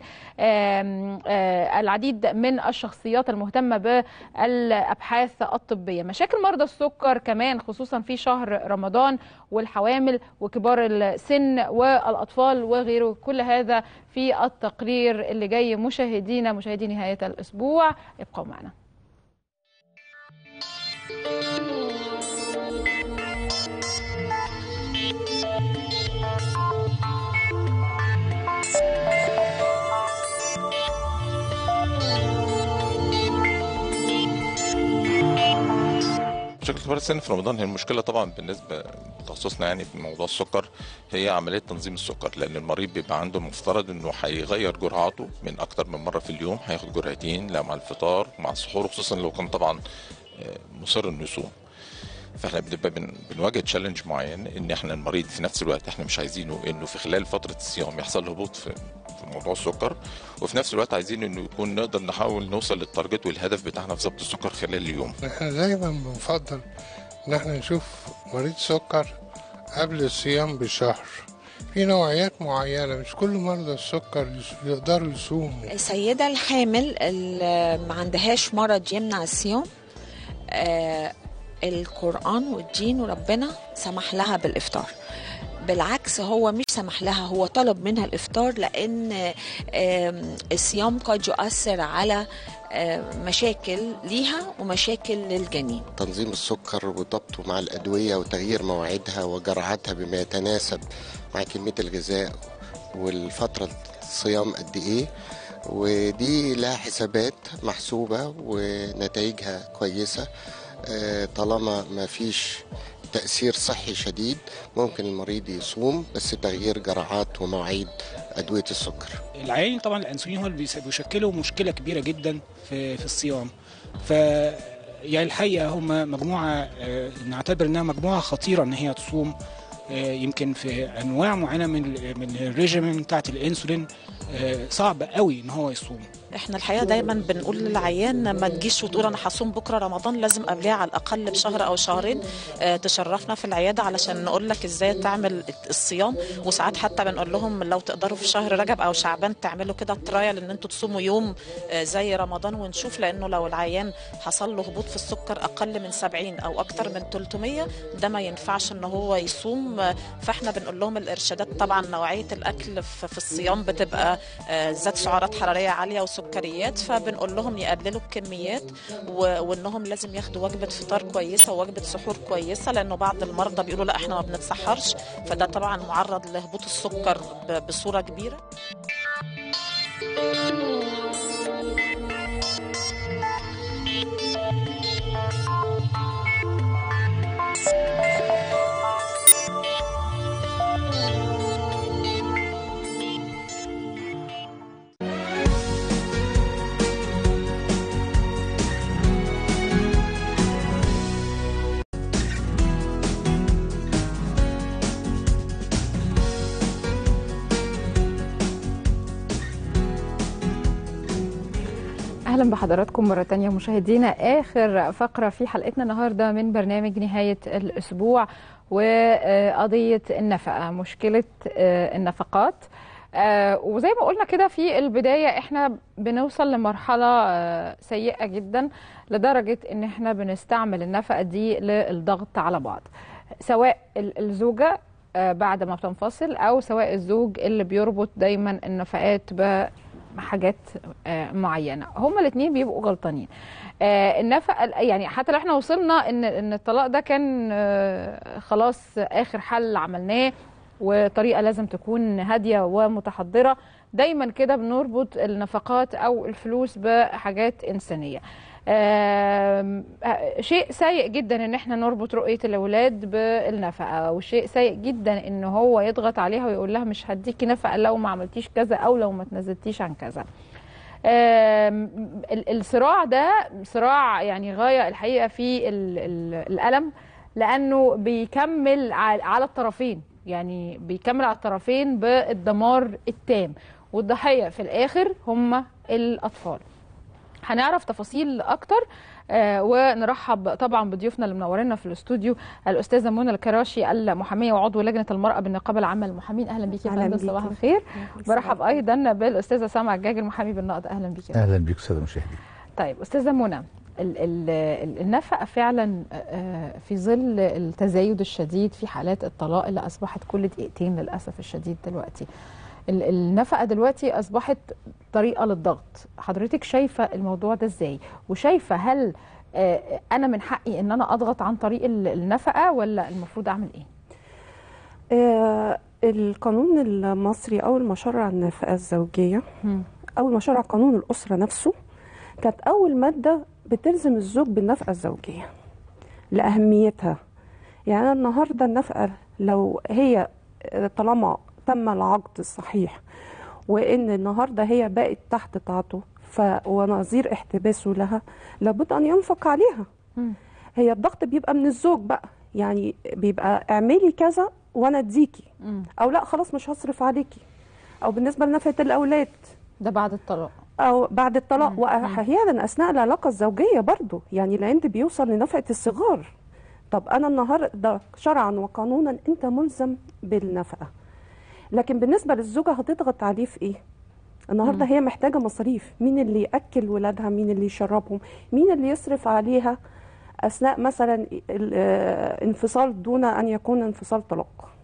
العديد من الشخصيات المهتمة بالابحاث الطبيه مشاكل مرضى السكر كمان خصوصا في شهر رمضان والحوامل وكبار السن والاطفال وغيره كل هذا في التقرير اللي جاي مشاهدينا مشاهدي نهايه الاسبوع ابقوا معنا مشكلة كبار السن في رمضان هي المشكلة طبعا بالنسبة بتخصصنا يعني في موضوع السكر هي عملية تنظيم السكر لأن المريض بيبقى عنده المفترض إنه هيغير جرعاته من أكتر من مرة في اليوم هياخد جرعتين لا مع الفطار ومع السحور خصوصا لو كان طبعا مصر إنه يصوم فاحنا بنبقى بن... بنواجه تشالنج معين ان احنا المريض في نفس الوقت احنا مش عايزينه انه في خلال فتره الصيام يحصل له هبوط في في موضوع السكر وفي نفس الوقت عايزين انه يكون نقدر نحاول نوصل للتارجت والهدف بتاعنا في ضبط السكر خلال اليوم احنا دايما بنفضل ان احنا نشوف مريض سكر قبل الصيام بشهر في نوعيات معينة مش كل مرضى السكر يقدروا يصوموا السيدة الحامل اللي ما عندهاش مرض يمنع الصيام آه القرآن والدين وربنا سمح لها بالإفطار بالعكس هو مش سمح لها هو طلب منها الافطار لان آم، الصيام قد يؤثر على آم، مشاكل ليها ومشاكل للجنين تنظيم السكر وضبطه مع الأدوية وتغيير مواعيدها وجرعاتها بما يتناسب مع كمية الغذاء والفترة الصيام قد إيه ودي لها حسابات محسوبة ونتائجها كويسة آه، طالما ما فيش تأثير صحي شديد ممكن المريض يصوم بس تغيير جرعات ومواعيد أدوية السكر العيان طبعا الانسولين هو اللي بيس- بيشكلوا مشكله كبيره جدا في في الصيام ف يعني الحقيقه هم مجموعه آه، نعتبر انها مجموعه خطيره ان هي تصوم آه، يمكن في انواع معينه من ال- من الريجيم بتاعت الانسولين آه، صعب قوي ان هو يصوم احنا الحقيقه دايما بنقول للعيان ما تجيش وتقول انا هصوم بكره رمضان لازم قبلها على الاقل بشهر او شهرين آه، تشرفنا في العياده علشان نقول لك ازاي تعمل الصيام وساعات حتى بنقول لهم لو تقدروا في شهر رجب او شعبان تعملوا كده ترايل ان انتوا تصوموا يوم آه، زي رمضان ونشوف لانه لو العيان حصل له هبوط في السكر اقل من 70 او اكتر من 300 ده ما ينفعش ان هو يصوم آه، فاحنا بنقول لهم الارشادات طبعا نوعيه الاكل في في الصيام بتبقى آه، ذات سعرات حراريه عاليه وسكريات فبنقول لهم يقللوا الكميات و- وانهم لازم ياخدوا وجبه فطار كويسه ووجبه سحور كويسه لانه بعض المرضى بيقولوا لا احنا ما بنتسحرش فده طبعا معرض لهبوط السكر ب- بصوره كبيره اهلا بحضراتكم مره تانية مشاهدينا اخر فقره في حلقتنا النهارده من برنامج نهايه الاسبوع وقضيه النفقه مشكله آه، النفقات آه، وزي ما قلنا كده في البدايه احنا بنوصل لمرحله آه، سيئه جدا لدرجه ان احنا بنستعمل النفقه دي للضغط على بعض سواء ال- الزوجه آه، بعد ما بتنفصل او سواء الزوج اللي بيربط دايما النفقات بحاجات آه، معينه هما الاثنين بيبقوا غلطانين آه، النفقه يعني حتى لو احنا وصلنا ان ان الطلاق ده كان آه، خلاص اخر حل عملناه وطريقه لازم تكون هاديه ومتحضره دايما كده بنربط النفقات او الفلوس بحاجات انسانيه آم، آه، شيء سيء جدا ان احنا نربط رؤيه الاولاد بالنفقه وشيء سيء جدا ان هو يضغط عليها ويقول لها مش هديكي نفقه لو ما عملتيش كذا او لو ما تنزلتيش عن كذا آم، ال- الصراع ده صراع يعني غايه الحقيقه في ال- ال- الالم لانه بيكمل ع- على الطرفين يعني بيكمل على الطرفين بالدمار التام والضحيه في الاخر هم الاطفال هنعرف تفاصيل اكتر آه ونرحب طبعا بضيوفنا اللي منورينا في الاستوديو الاستاذه منى الكراشي المحاميه وعضو لجنه المراه بالنقابه العامه للمحامين اهلا بيكي يا أهلاً فندم بيكي. صباح الخير برحب ايضا بالاستاذه سامع الجاج المحامي بالنقد اهلا بيكي اهلا بيك استاذ المشاهدين طيب استاذه منى ال- ال- ال- النفقه فعلا آه، في ظل التزايد الشديد في حالات الطلاق اللي اصبحت كل دقيقتين للاسف الشديد دلوقتي ال- النفقه دلوقتي اصبحت طريقه للضغط حضرتك شايفه الموضوع ده ازاي وشايفه هل آه، انا من حقي ان انا اضغط عن طريق ال- النفقه ولا المفروض اعمل ايه آه، القانون المصري أول ما شرع النفقة الزوجية أول ما شرع قانون الأسرة نفسه كانت أول مادة بتلزم الزوج بالنفقة الزوجية لأهميتها يعني أنا النهاردة النفقة لو هي آه، طالما تم العقد الصحيح وإن النهاردة هي بقت تحت طاعته ف ونظير احتباسه لها لابد أن ينفق عليها هي الضغط بيبقى من الزوج بقى يعني بيبقى اعملي كذا وانا اديكي او لا خلاص مش هصرف عليكي او بالنسبه لنفقه الاولاد ده بعد الطلاق او بعد الطلاق واحيانا اثناء العلاقه الزوجيه برضو يعني العند بيوصل لنفقه الصغار طب انا النهارده شرعا وقانونا انت ملزم بالنفقه لكن بالنسبه للزوجه هتضغط عليه في ايه النهارده هي محتاجه مصاريف مين اللي ياكل ولادها مين اللي يشربهم مين اللي يصرف عليها اثناء مثلا الانفصال دون ان يكون انفصال طلاق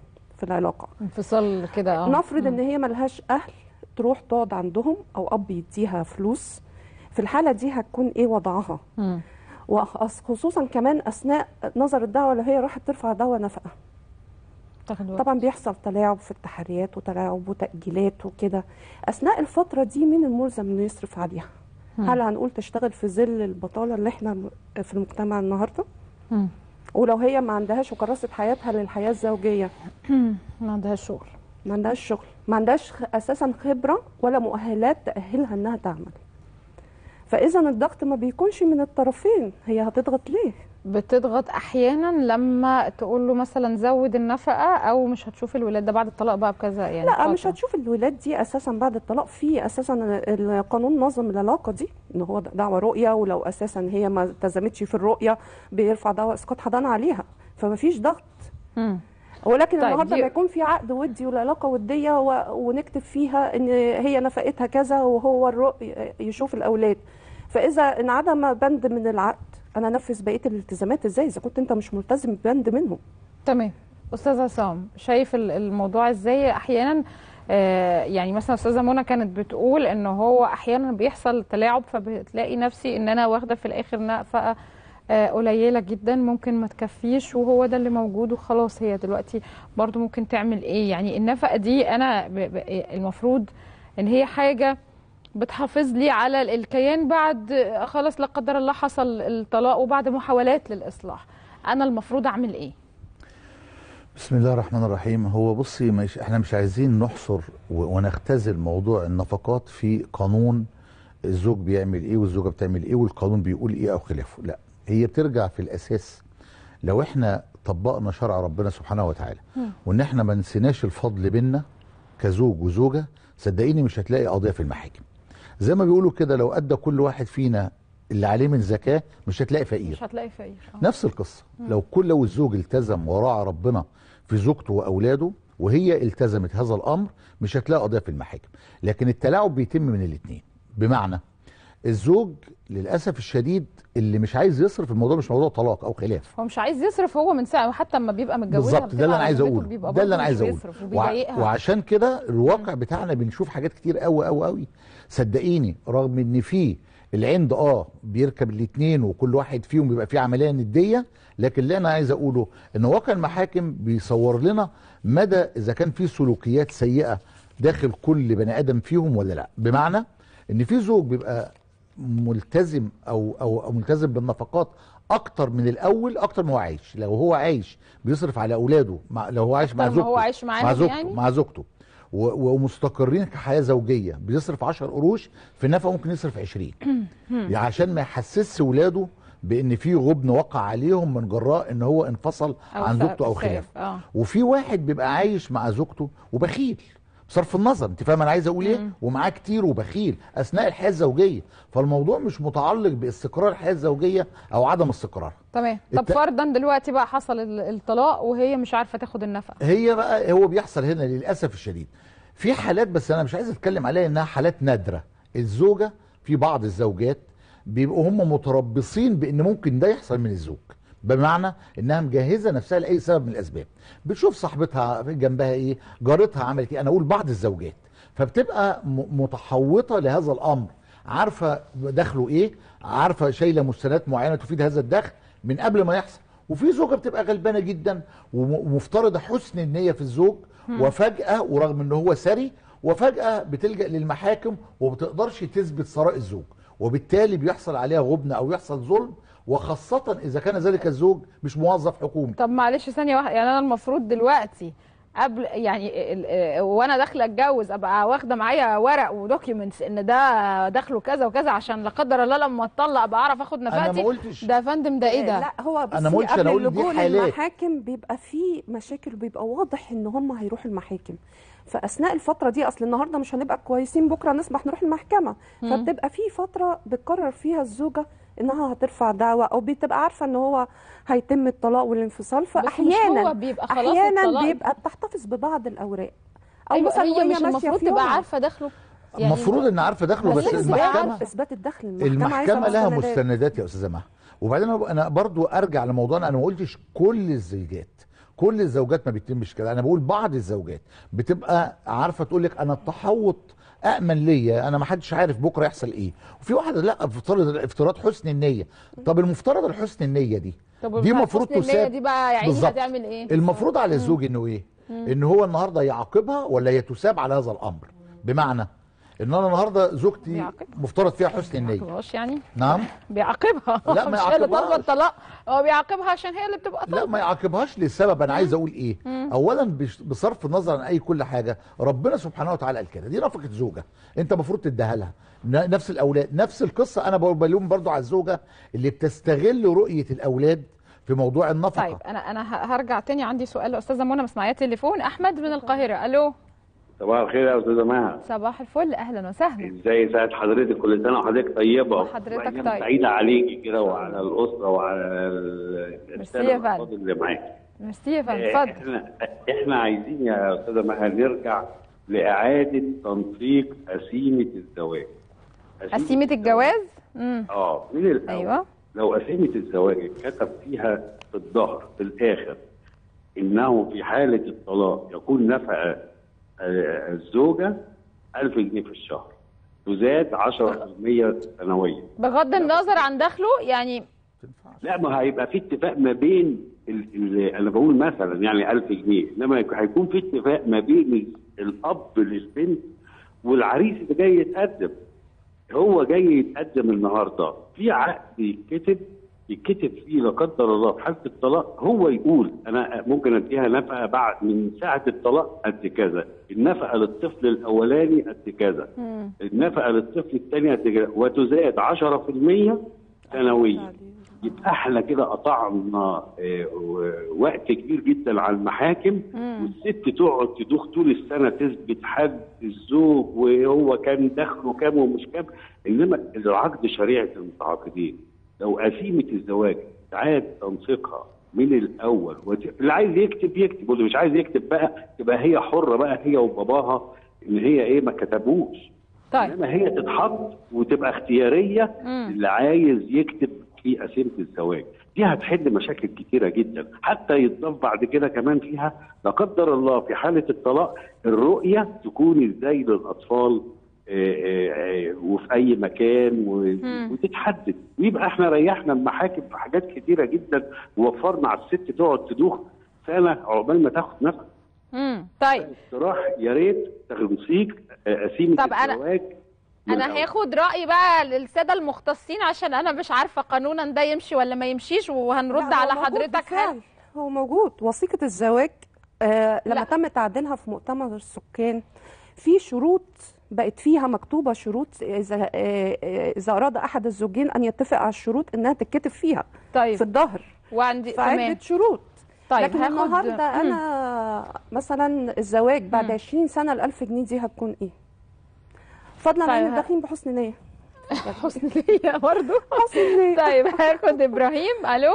في العلاقه انفصال كده اه نفرض ان هي ملهاش اهل تروح تقعد عندهم او اب يديها فلوس في الحاله دي هتكون ايه وضعها مم. وخصوصا كمان اثناء نظر الدعوه لو هي راحت ترفع دعوه نفقه تاخد وقت. طبعا بيحصل تلاعب في التحريات وتلاعب وتاجيلات وكده اثناء الفتره دي مين الملزم انه يصرف عليها مم. هل هنقول تشتغل في ظل البطاله اللي احنا في المجتمع النهارده مم. ولو هي ما عندهاش وكرست حياتها للحياه الزوجيه ما عندهاش شغل ما عندهاش شغل ما عندهاش خ- اساسا خبره ولا مؤهلات تاهلها انها تعمل فاذا الضغط ما بيكونش من الطرفين هي هتضغط ليه بتضغط احيانا لما تقول له مثلا زود النفقه او مش هتشوف الولاد ده بعد الطلاق بقى بكذا يعني لا فترة. مش هتشوف الولاد دي اساسا بعد الطلاق في اساسا القانون نظم العلاقه دي ان هو دعوه رؤيه ولو اساسا هي ما التزمتش في الرؤيه بيرفع دعوه اسقاط حضانه عليها فما فيش ضغط مم. ولكن طيب، النهارده دي- ما يكون في عقد ودي والعلاقه وديه و... ونكتب فيها ان هي نفقتها كذا وهو الرؤ... يشوف الاولاد فاذا انعدم بند من العقد انا انفذ بقيه الالتزامات ازاي اذا كنت انت مش ملتزم ببند منهم تمام استاذ عصام شايف ال- الموضوع ازاي احيانا آه، يعني مثلا استاذه منى كانت بتقول ان هو احيانا بيحصل تلاعب فبتلاقي نفسي ان انا واخده في الاخر نفقه آه، قليله جدا ممكن ما تكفيش وهو ده اللي موجود وخلاص هي دلوقتي برضو ممكن تعمل ايه يعني النفقه دي انا ب- ب- المفروض ان هي حاجه بتحافظ لي على ال- الكيان بعد آه، خلاص لا قدر الله حصل الطلاق وبعد محاولات للاصلاح انا المفروض اعمل ايه بسم الله الرحمن الرحيم هو بصي مش احنا مش عايزين نحصر و- ونختزل موضوع النفقات في قانون الزوج بيعمل ايه والزوجه بتعمل ايه والقانون بيقول ايه او خلافه لا هي بترجع في الاساس لو احنا طبقنا شرع ربنا سبحانه وتعالى وان احنا ما نسيناش الفضل بينا كزوج وزوجه صدقيني مش هتلاقي قضيه في المحاكم زي ما بيقولوا كده لو ادى كل واحد فينا اللي عليه من زكاه مش هتلاقي فقير مش هتلاقي فقير آه. نفس القصه لو كل لو الزوج التزم وراعى ربنا في زوجته واولاده وهي التزمت هذا الامر مش هتلاقي قضيه في المحاكم لكن التلاعب بيتم من الاثنين بمعنى الزوج للاسف الشديد اللي مش عايز يصرف الموضوع مش موضوع طلاق او خلاف هو مش عايز يصرف هو من ساعه حتى اما بيبقى متجوزها بالظبط ده اللي انا عايز اقوله ده اللي انا عايز اقوله وع- وبيضايقها وعشان كده الواقع بتاعنا بنشوف حاجات كتير قوي قوي قوي صدقيني رغم ان في العند اه بيركب الاثنين وكل واحد فيهم بيبقى فيه عمليه نديه لكن اللي انا عايز اقوله ان واقع المحاكم بيصور لنا مدى اذا كان في سلوكيات سيئه داخل كل بني ادم فيهم ولا لا بمعنى ان في زوج بيبقى ملتزم او او, أو ملتزم بالنفقات اكتر من الاول اكتر ما هو عايش لو هو عايش بيصرف على اولاده مع لو هو عايش مع أكتر ما زوجته هو عايش معاهم مع زوجته يعني؟ مع زوجته و- ومستقرين كحياه زوجيه بيصرف 10 قروش في النفقه ممكن يصرف 20 يعني عشان ما يحسسش ولاده بان في غبن وقع عليهم من جراء ان هو انفصل أو عن ف- زوجته او ساب. خلاف آه. وفي واحد بيبقى عايش مع زوجته وبخيل بصرف النظر انت فاهم انا عايز اقول ايه ومعاه كتير وبخيل اثناء الحياه الزوجيه فالموضوع مش متعلق باستقرار الحياه الزوجيه او عدم استقرارها تمام طب الت- فرضا دلوقتي بقى حصل ال- الطلاق وهي مش عارفه تاخد النفقه هي بقى هو بيحصل هنا للاسف الشديد في حالات بس انا مش عايز اتكلم عليها انها حالات نادره الزوجه في بعض الزوجات بيبقوا هم متربصين بان ممكن ده يحصل من الزوج بمعنى انها مجهزه نفسها لاي سبب من الاسباب بتشوف صاحبتها جنبها ايه جارتها عملت ايه انا اقول بعض الزوجات فبتبقى م- متحوطه لهذا الامر عارفه دخله ايه عارفه شايله مستندات معينه تفيد هذا الدخل من قبل ما يحصل وفي زوجه بتبقى غلبانه جدا وم- ومفترضه حسن النيه في الزوج مم. وفجاه ورغم ان هو ثري وفجاه بتلجا للمحاكم وبتقدرش تثبت ثراء الزوج وبالتالي بيحصل عليها غبن او يحصل ظلم وخاصه اذا كان ذلك الزوج مش موظف حكومي طب معلش ثانيه واحده يعني انا المفروض دلوقتي قبل يعني ال- ال- وانا داخله اتجوز ابقى واخده معايا ورق ودوكيومنتس ان ده دخله كذا وكذا عشان لا قدر الله لما اتطلق ابقى اعرف اخد أنا ما نفقتي قلتش. ده يا فندم ده ايه ده لا هو بصي أنا ما قلتش، قبل أنا قلت دي اللجوء حالات. للمحاكم بيبقى في مشاكل بيبقى واضح ان هم هيروحوا المحاكم فاثناء الفتره دي اصل النهارده مش هنبقى كويسين بكره نسمح نروح المحكمه مم. فبتبقى في فتره بتقرر فيها الزوجه انها هترفع دعوه او بتبقى عارفه ان هو هيتم الطلاق والانفصال مش فاحيانا هو بيبقى خلاص احيانا الطلاق- بيبقى بتحتفظ ببعض الاوراق او أيوة مثلا هي وهي مش ماشية المفروض في تبقى يومها. عارفه دخله المفروض ان عارفه دخله بس بس المحكمه عارف اثبات الدخل المحكمه, عايزة المحكمه لها مستندات. مستندات يا استاذه مها وبعدين أنا- انا برضو ارجع لموضوعنا انا ما قلتش كل الزوجات كل الزوجات ما بيتمش كده انا بقول بعض الزوجات بتبقى عارفه تقول لك انا التحوط امن ليا انا ما حدش عارف بكره يحصل ايه وفي واحده لا افترض افتراض حسن النيه طب المفترض الحسن النيه دي طب دي المفروض حسن النية تساب دي بقى يا عيني بالظبط. هتعمل ايه؟ المفروض على الزوج انه ايه مم. ان هو النهارده يعاقبها ولا يتساب على هذا الامر بمعنى ان انا النهارده زوجتي بيعاقب؟ مفترض فيها حسن النيه بيعاقبهاش يعني نعم بيعاقبها لا، ما مش هي اللي يعاقبهاش. طالبه الطلاق هو بيعاقبها عشان هي اللي بتبقى لا ما يعاقبهاش لسبب انا عايز اقول ايه مم. اولا بش- بصرف النظر عن اي كل حاجه ربنا سبحانه وتعالى قال كده دي نفقه زوجه انت المفروض تديها لها ن- نفس الاولاد نفس القصه انا ب- بلوم برضو على الزوجه اللي بتستغل رؤيه الاولاد في موضوع النفقه طيب انا انا ه- هرجع تاني عندي سؤال لاستاذه منى بس معايا تليفون احمد من القاهره الو صباح الخير يا استاذه مها صباح الفل اهلا وسهلا ازاي سعد حضرتك كل سنه وحضرتك طيبه وحضرتك وأيام طيب. سعيده عليكي كده وعلى الاسره وعلى ال- ميرسي الرساله يا فندم. والأفراد اللي معاك ميرسي يا فندم آه، اتفضل احنا احنا عايزين يا استاذه مها نرجع لاعاده تنسيق قسيمه الزواج قسيمه الجواز امم اه من الاول ايوه لو قسيمه الزواج اتكتب فيها في الظهر في الاخر انه في حاله الطلاق يكون نفع آه، الزوجه 1000 جنيه في الشهر تزاد 10% سنويا بغض النظر عن دخله يعني لا ما هيبقى في اتفاق ما بين ال ال انا بقول مثلا يعني 1000 جنيه انما يك- هيكون في اتفاق ما بين الاب للبنت والعريس اللي جاي يتقدم هو جاي يتقدم النهارده في عقد يتكتب يتكتب فيه لا قدر الله في حاله الطلاق هو يقول انا ممكن اديها نفقه بعد من ساعه الطلاق قد كذا النفقه للطفل الاولاني قد كذا النفقه للطفل الثاني قد كذا وتزاد 10% سنويا يبقى احنا كده قطعنا آه، و- وقت كبير جدا على المحاكم والست تقعد تدوخ طول السنه تثبت حد الزوج وهو كان دخله كام ومش كام انما العقد شريعه المتعاقدين لو قسيمه الزواج تعاد تنسيقها من الاول وت... اللي عايز يكتب يكتب واللي مش عايز يكتب بقى تبقى هي حره بقى هي وباباها ان هي ايه ما كتبوش طيب انما هي تتحط وتبقى اختياريه مم. اللي عايز يكتب في قسيمه الزواج دي هتحل مشاكل كتيره جدا حتى يتضاف بعد كده كمان فيها لا قدر الله في حاله الطلاق الرؤيه تكون ازاي للاطفال آه، آه، آه، وفي اي مكان و- مم. وتتحدد ويبقى احنا ريحنا المحاكم في حاجات كتيره جدا ووفرنا على الست تقعد تدوخ سنه عقبال ما تاخد نفس امم طيب اقتراح يا ريت تنسيق آه، قسيمه طب أنا- الزواج من انا الأول. هاخد راي بقى للساده المختصين عشان انا مش عارفه قانونا ده يمشي ولا ما يمشيش وهنرد لا، هو على موجود حضرتك بالفعل. هو موجود وثيقة الزواج آه لما تم تعديلها في مؤتمر السكان في شروط بقت فيها مكتوبة شروط إذا آه، آه، إذا أراد أحد الزوجين أن يتفق على الشروط إنها تتكتب فيها طيب في الظهر وعندي في عدة تمام شروط طيب لكن هاخد- النهارده مم. انا مثلا الزواج بعد 20 سنه ال 1000 جنيه دي هتكون ايه؟ فضلا طيب عن ه- الداخلين بحسن نيه حسن نيه برضه حسن نيه طيب هاخد ابراهيم الو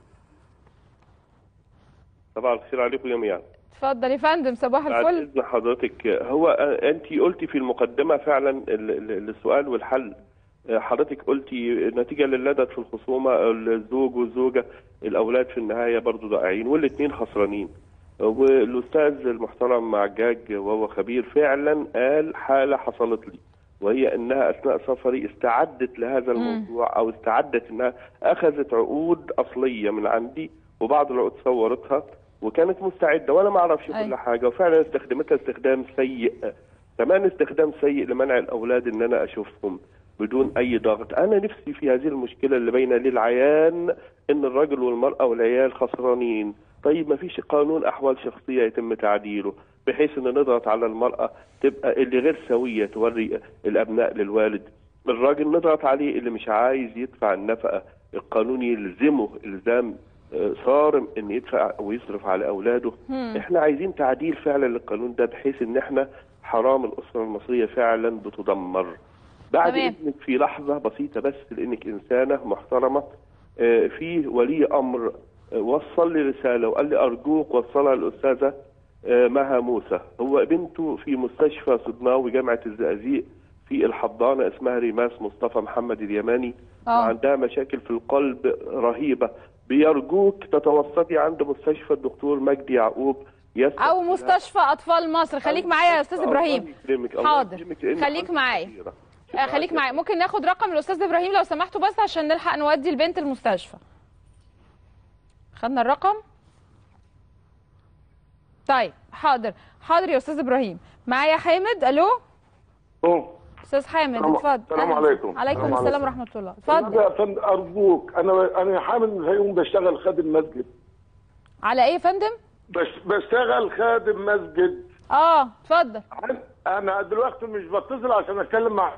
صباح الخير عليكم جميعا اتفضل يا فندم صباح بعد الفل اذن حضرتك هو انت قلتي في المقدمه فعلا ال- ال- السؤال والحل حضرتك قلتي نتيجه للدد في الخصومه الزوج والزوجه الاولاد في النهايه برضو ضائعين والاثنين خسرانين والاستاذ المحترم معجاج وهو خبير فعلا قال حاله حصلت لي وهي انها اثناء سفري استعدت لهذا الموضوع او استعدت انها اخذت عقود اصليه من عندي وبعض العقود صورتها وكانت مستعده وانا ما اعرفش أي. كل حاجه وفعلا استخدمتها استخدام سيء كمان استخدام سيء لمنع الاولاد ان انا اشوفهم بدون اي ضغط انا نفسي في هذه المشكله اللي بين للعيان ان الرجل والمراه والعيال خسرانين طيب ما فيش قانون احوال شخصيه يتم تعديله بحيث ان نضغط على المراه تبقى اللي غير سويه توري الابناء للوالد الراجل نضغط عليه اللي مش عايز يدفع النفقه القانون يلزمه الزام آه، صارم ان يدفع ويصرف على اولاده مم. احنا عايزين تعديل فعلا للقانون ده بحيث ان احنا حرام الاسره المصريه فعلا بتدمر بعد تمام. اذنك في لحظه بسيطه بس لانك انسانه محترمه آه، في ولي امر آه، وصل لي رساله وقال لي ارجوك وصلها للاستاذه آه، مها موسى هو بنته في مستشفى صدناوي جامعه الزقازيق في الحضانه اسمها ريماس مصطفى محمد اليماني آه. وعندها مشاكل في القلب رهيبه بيرجوك تتوسطي عند مستشفى الدكتور مجدي يعقوب يسر او مستشفى اطفال مصر خليك معايا يا استاذ الله ابراهيم يكرمك، الله حاضر يكرمك، لأن خليك معايا آه، خليك معايا ممكن ناخد رقم الاستاذ ابراهيم لو سمحتوا بس عشان نلحق نودي البنت المستشفى خدنا الرقم طيب حاضر حاضر يا استاذ ابراهيم معايا حامد الو استاذ حامد السلام- اتفضل السلام أهلاً. عليكم. عليكم السلام السلام عليكم. ورحمه الله أنا اتفضل يا فندم ارجوك انا انا حامل من الفيوم بشتغل خادم مسجد على ايه يا فندم بش بشتغل خادم مسجد اه اتفضل انا دلوقتي مش بتصل عشان اتكلم مع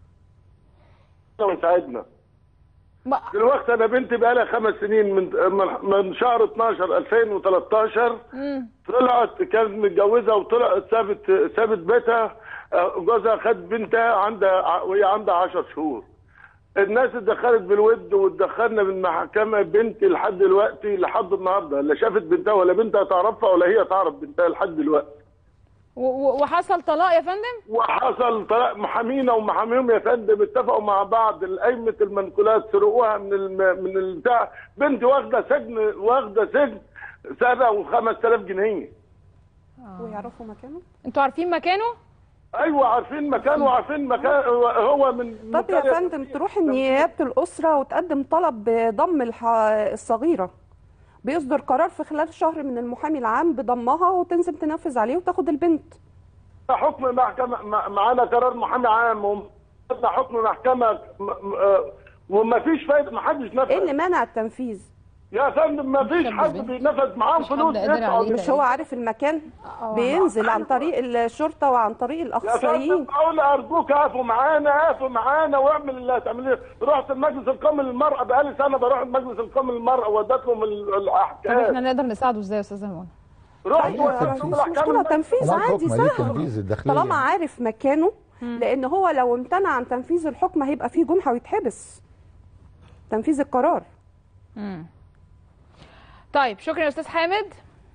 ويساعدنا دلوقتي انا بنتي بقالها خمس سنين من من- من شهر 12 2013 مم. طلعت كانت متجوزه وطلعت سابت سابت بيتها آه، جوزها خد بنتها عندها ع- وهي عندها 10 شهور الناس اتدخلت بالود واتدخلنا بالمحكمه بنتي لحد دلوقتي لحد النهارده لا شافت بنتها ولا بنتها تعرفها ولا هي تعرف بنتها لحد دلوقتي و- و- وحصل طلاق يا فندم وحصل طلاق محامينا ومحاميهم يا فندم اتفقوا مع بعض قايمه المنقولات سرقوها من الم... من البتاع بنتي واخده سجن واخده سجن سنه و5000 جنيه ويعرفوا مكانه انتوا عارفين مكانه ايوه عارفين مكانه وعارفين مكان هو من طب يا فندم تروح نيابه الاسره وتقدم طلب بضم الح- الصغيره بيصدر قرار في خلال شهر من المحامي العام بضمها وتنزل تنفذ عليه وتاخد البنت حكم محكمه مع- معانا قرار محامي عام وخدنا حكم محكمه م- م- آه، وما فيش فايده ما حدش نفذ ايه اللي مانع التنفيذ يا فندم ما فيش حد بينفذ معاهم فلوس يدفعوا مش هو عارف المكان بينزل عن طريق الشرطه وعن طريق يا الاخصائيين فندم اقول ارجوك اقفوا معانا اقفوا معانا واعمل اللي هتعمليه رحت المجلس القومي للمراه بقالي سنه بروح المجلس القومي للمراه وديت لهم ال- طب الاحكام احنا نقدر نساعده ازاي يا استاذ منى رحت أيوة، مش مشكله تنفيذ أمال عادي حكم ليه سهل تنفيذ الداخلية طالما عارف مكانه لان هو لو امتنع عن تنفيذ الحكم هيبقى فيه جنحه ويتحبس تنفيذ القرار مم. طيب شكرا يا استاذ حامد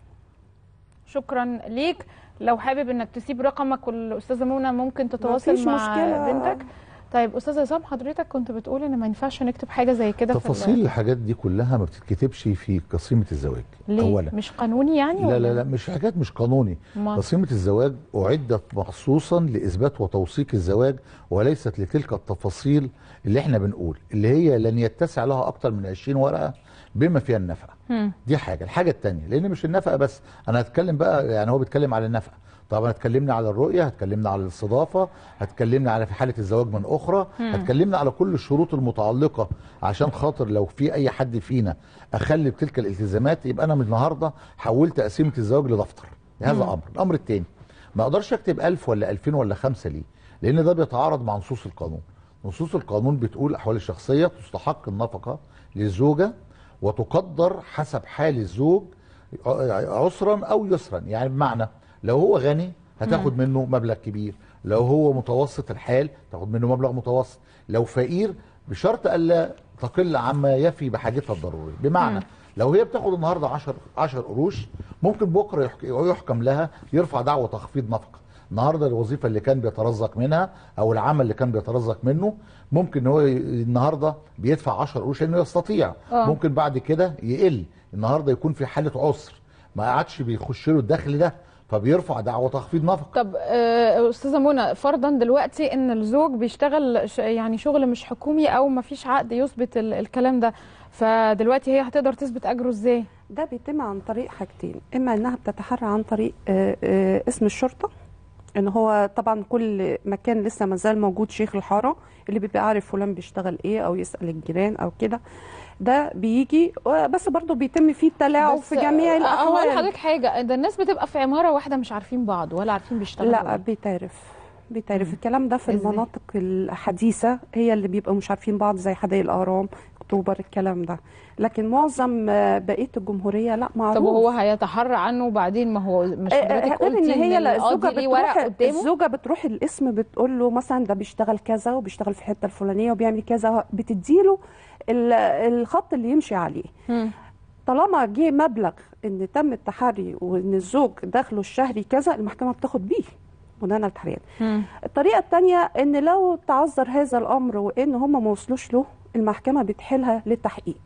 شكرا ليك لو حابب انك تسيب رقمك والاستاذه منى ممكن تتواصل مفيش مع مشكلة. بنتك طيب استاذ عصام حضرتك كنت بتقول ان ما ينفعش نكتب حاجه زي كده في ال- تفاصيل الحاجات دي كلها ما بتتكتبش في قسيمه الزواج ليه اولا مش قانوني يعني لا ولا؟ لا لا مش حاجات مش قانوني أمال؟ قسيمة الزواج أعدت مخصوصا لإثبات وتوثيق الزواج وليست لتلك التفاصيل اللي احنا بنقول اللي هي لن يتسع لها أكتر من 20 ورقة بما فيها النفقة مم. دي حاجة الحاجة التانية لأن مش النفقة بس أنا هتكلم بقى يعني هو بيتكلم على النفقة طبعا هتكلمنا على الرؤية هتكلمنا على الاستضافة هتكلمنا على في حالة الزواج من أخرى مم. هتكلمنا على كل الشروط المتعلقة عشان خاطر لو في أي حد فينا أخلي بتلك الالتزامات يبقى أنا من النهاردة حولت قسيمة الزواج لدفتر هذا مم. أمر الأمر الثاني ما أقدرش أكتب 1000 ولا 2000 ولا 5 ليه لأن ده بيتعارض مع نصوص القانون نصوص القانون بتقول أحوال الشخصية تستحق النفقة للزوجة وتقدر حسب حال الزوج عسرا أو يسرا يعني بمعنى لو هو غني هتاخد مم. منه مبلغ كبير لو هو متوسط الحال تاخد منه مبلغ متوسط لو فقير بشرط الا تقل عما يفي بحاجتها الضروريه بمعنى مم. لو هي بتاخد النهارده 10 10 قروش ممكن بكره يحك- يحكم لها يرفع دعوه تخفيض نفقه النهارده الوظيفه اللي كان بيترزق منها او العمل اللي كان بيترزق منه ممكن هو ي- النهارده بيدفع 10 قروش لانه يستطيع آه. ممكن بعد كده يقل النهارده يكون في حاله عسر ما قعدش بيخش له الدخل ده فبيرفع دعوه تخفيض نفقه طب آه، استاذه منى فرضا دلوقتي ان الزوج بيشتغل ش- يعني شغل مش حكومي او ما فيش عقد يثبت ال- الكلام ده فدلوقتي هي هتقدر تثبت اجره ازاي ده بيتم عن طريق حاجتين اما انها بتتحرى عن طريق آه، آه، اسم الشرطه ان هو طبعا كل مكان لسه ما زال موجود شيخ الحاره اللي بيبقى عارف فلان بيشتغل ايه او يسال الجيران او كده ده بيجي بس برضه بيتم فيه التلاعب بس في جميع آه، هقول الاحوال لحضرتك حاجه ده الناس بتبقى في عماره واحده مش عارفين بعض ولا عارفين بيشتغلوا لا إيه. بيتعرف بيتعرف الكلام ده في المناطق الحديثه هي اللي بيبقوا مش عارفين بعض زي حدائق الاهرام اكتوبر الكلام ده لكن معظم آه، بقيه الجمهوريه لا معروف طب وهو هيتحرى عنه وبعدين ما هو مش آه، حضرتك هتقول قلتي ان هي ان لا، القاضي الزوجه ليه ورق بتروح قدامه الزوجه بتروح الاسم بتقول له مثلا ده بيشتغل كذا وبيشتغل في الحته الفلانيه وبيعمل كذا بتديله ال- الخط اللي يمشي عليه طالما جه مبلغ ان تم التحري وان الزوج دخله الشهري كذا المحكمه بتاخد بيه بناء على التحريات الطريقه الثانيه ان لو تعذر هذا الامر وان هم ما وصلوش له المحكمه بتحيلها للتحقيق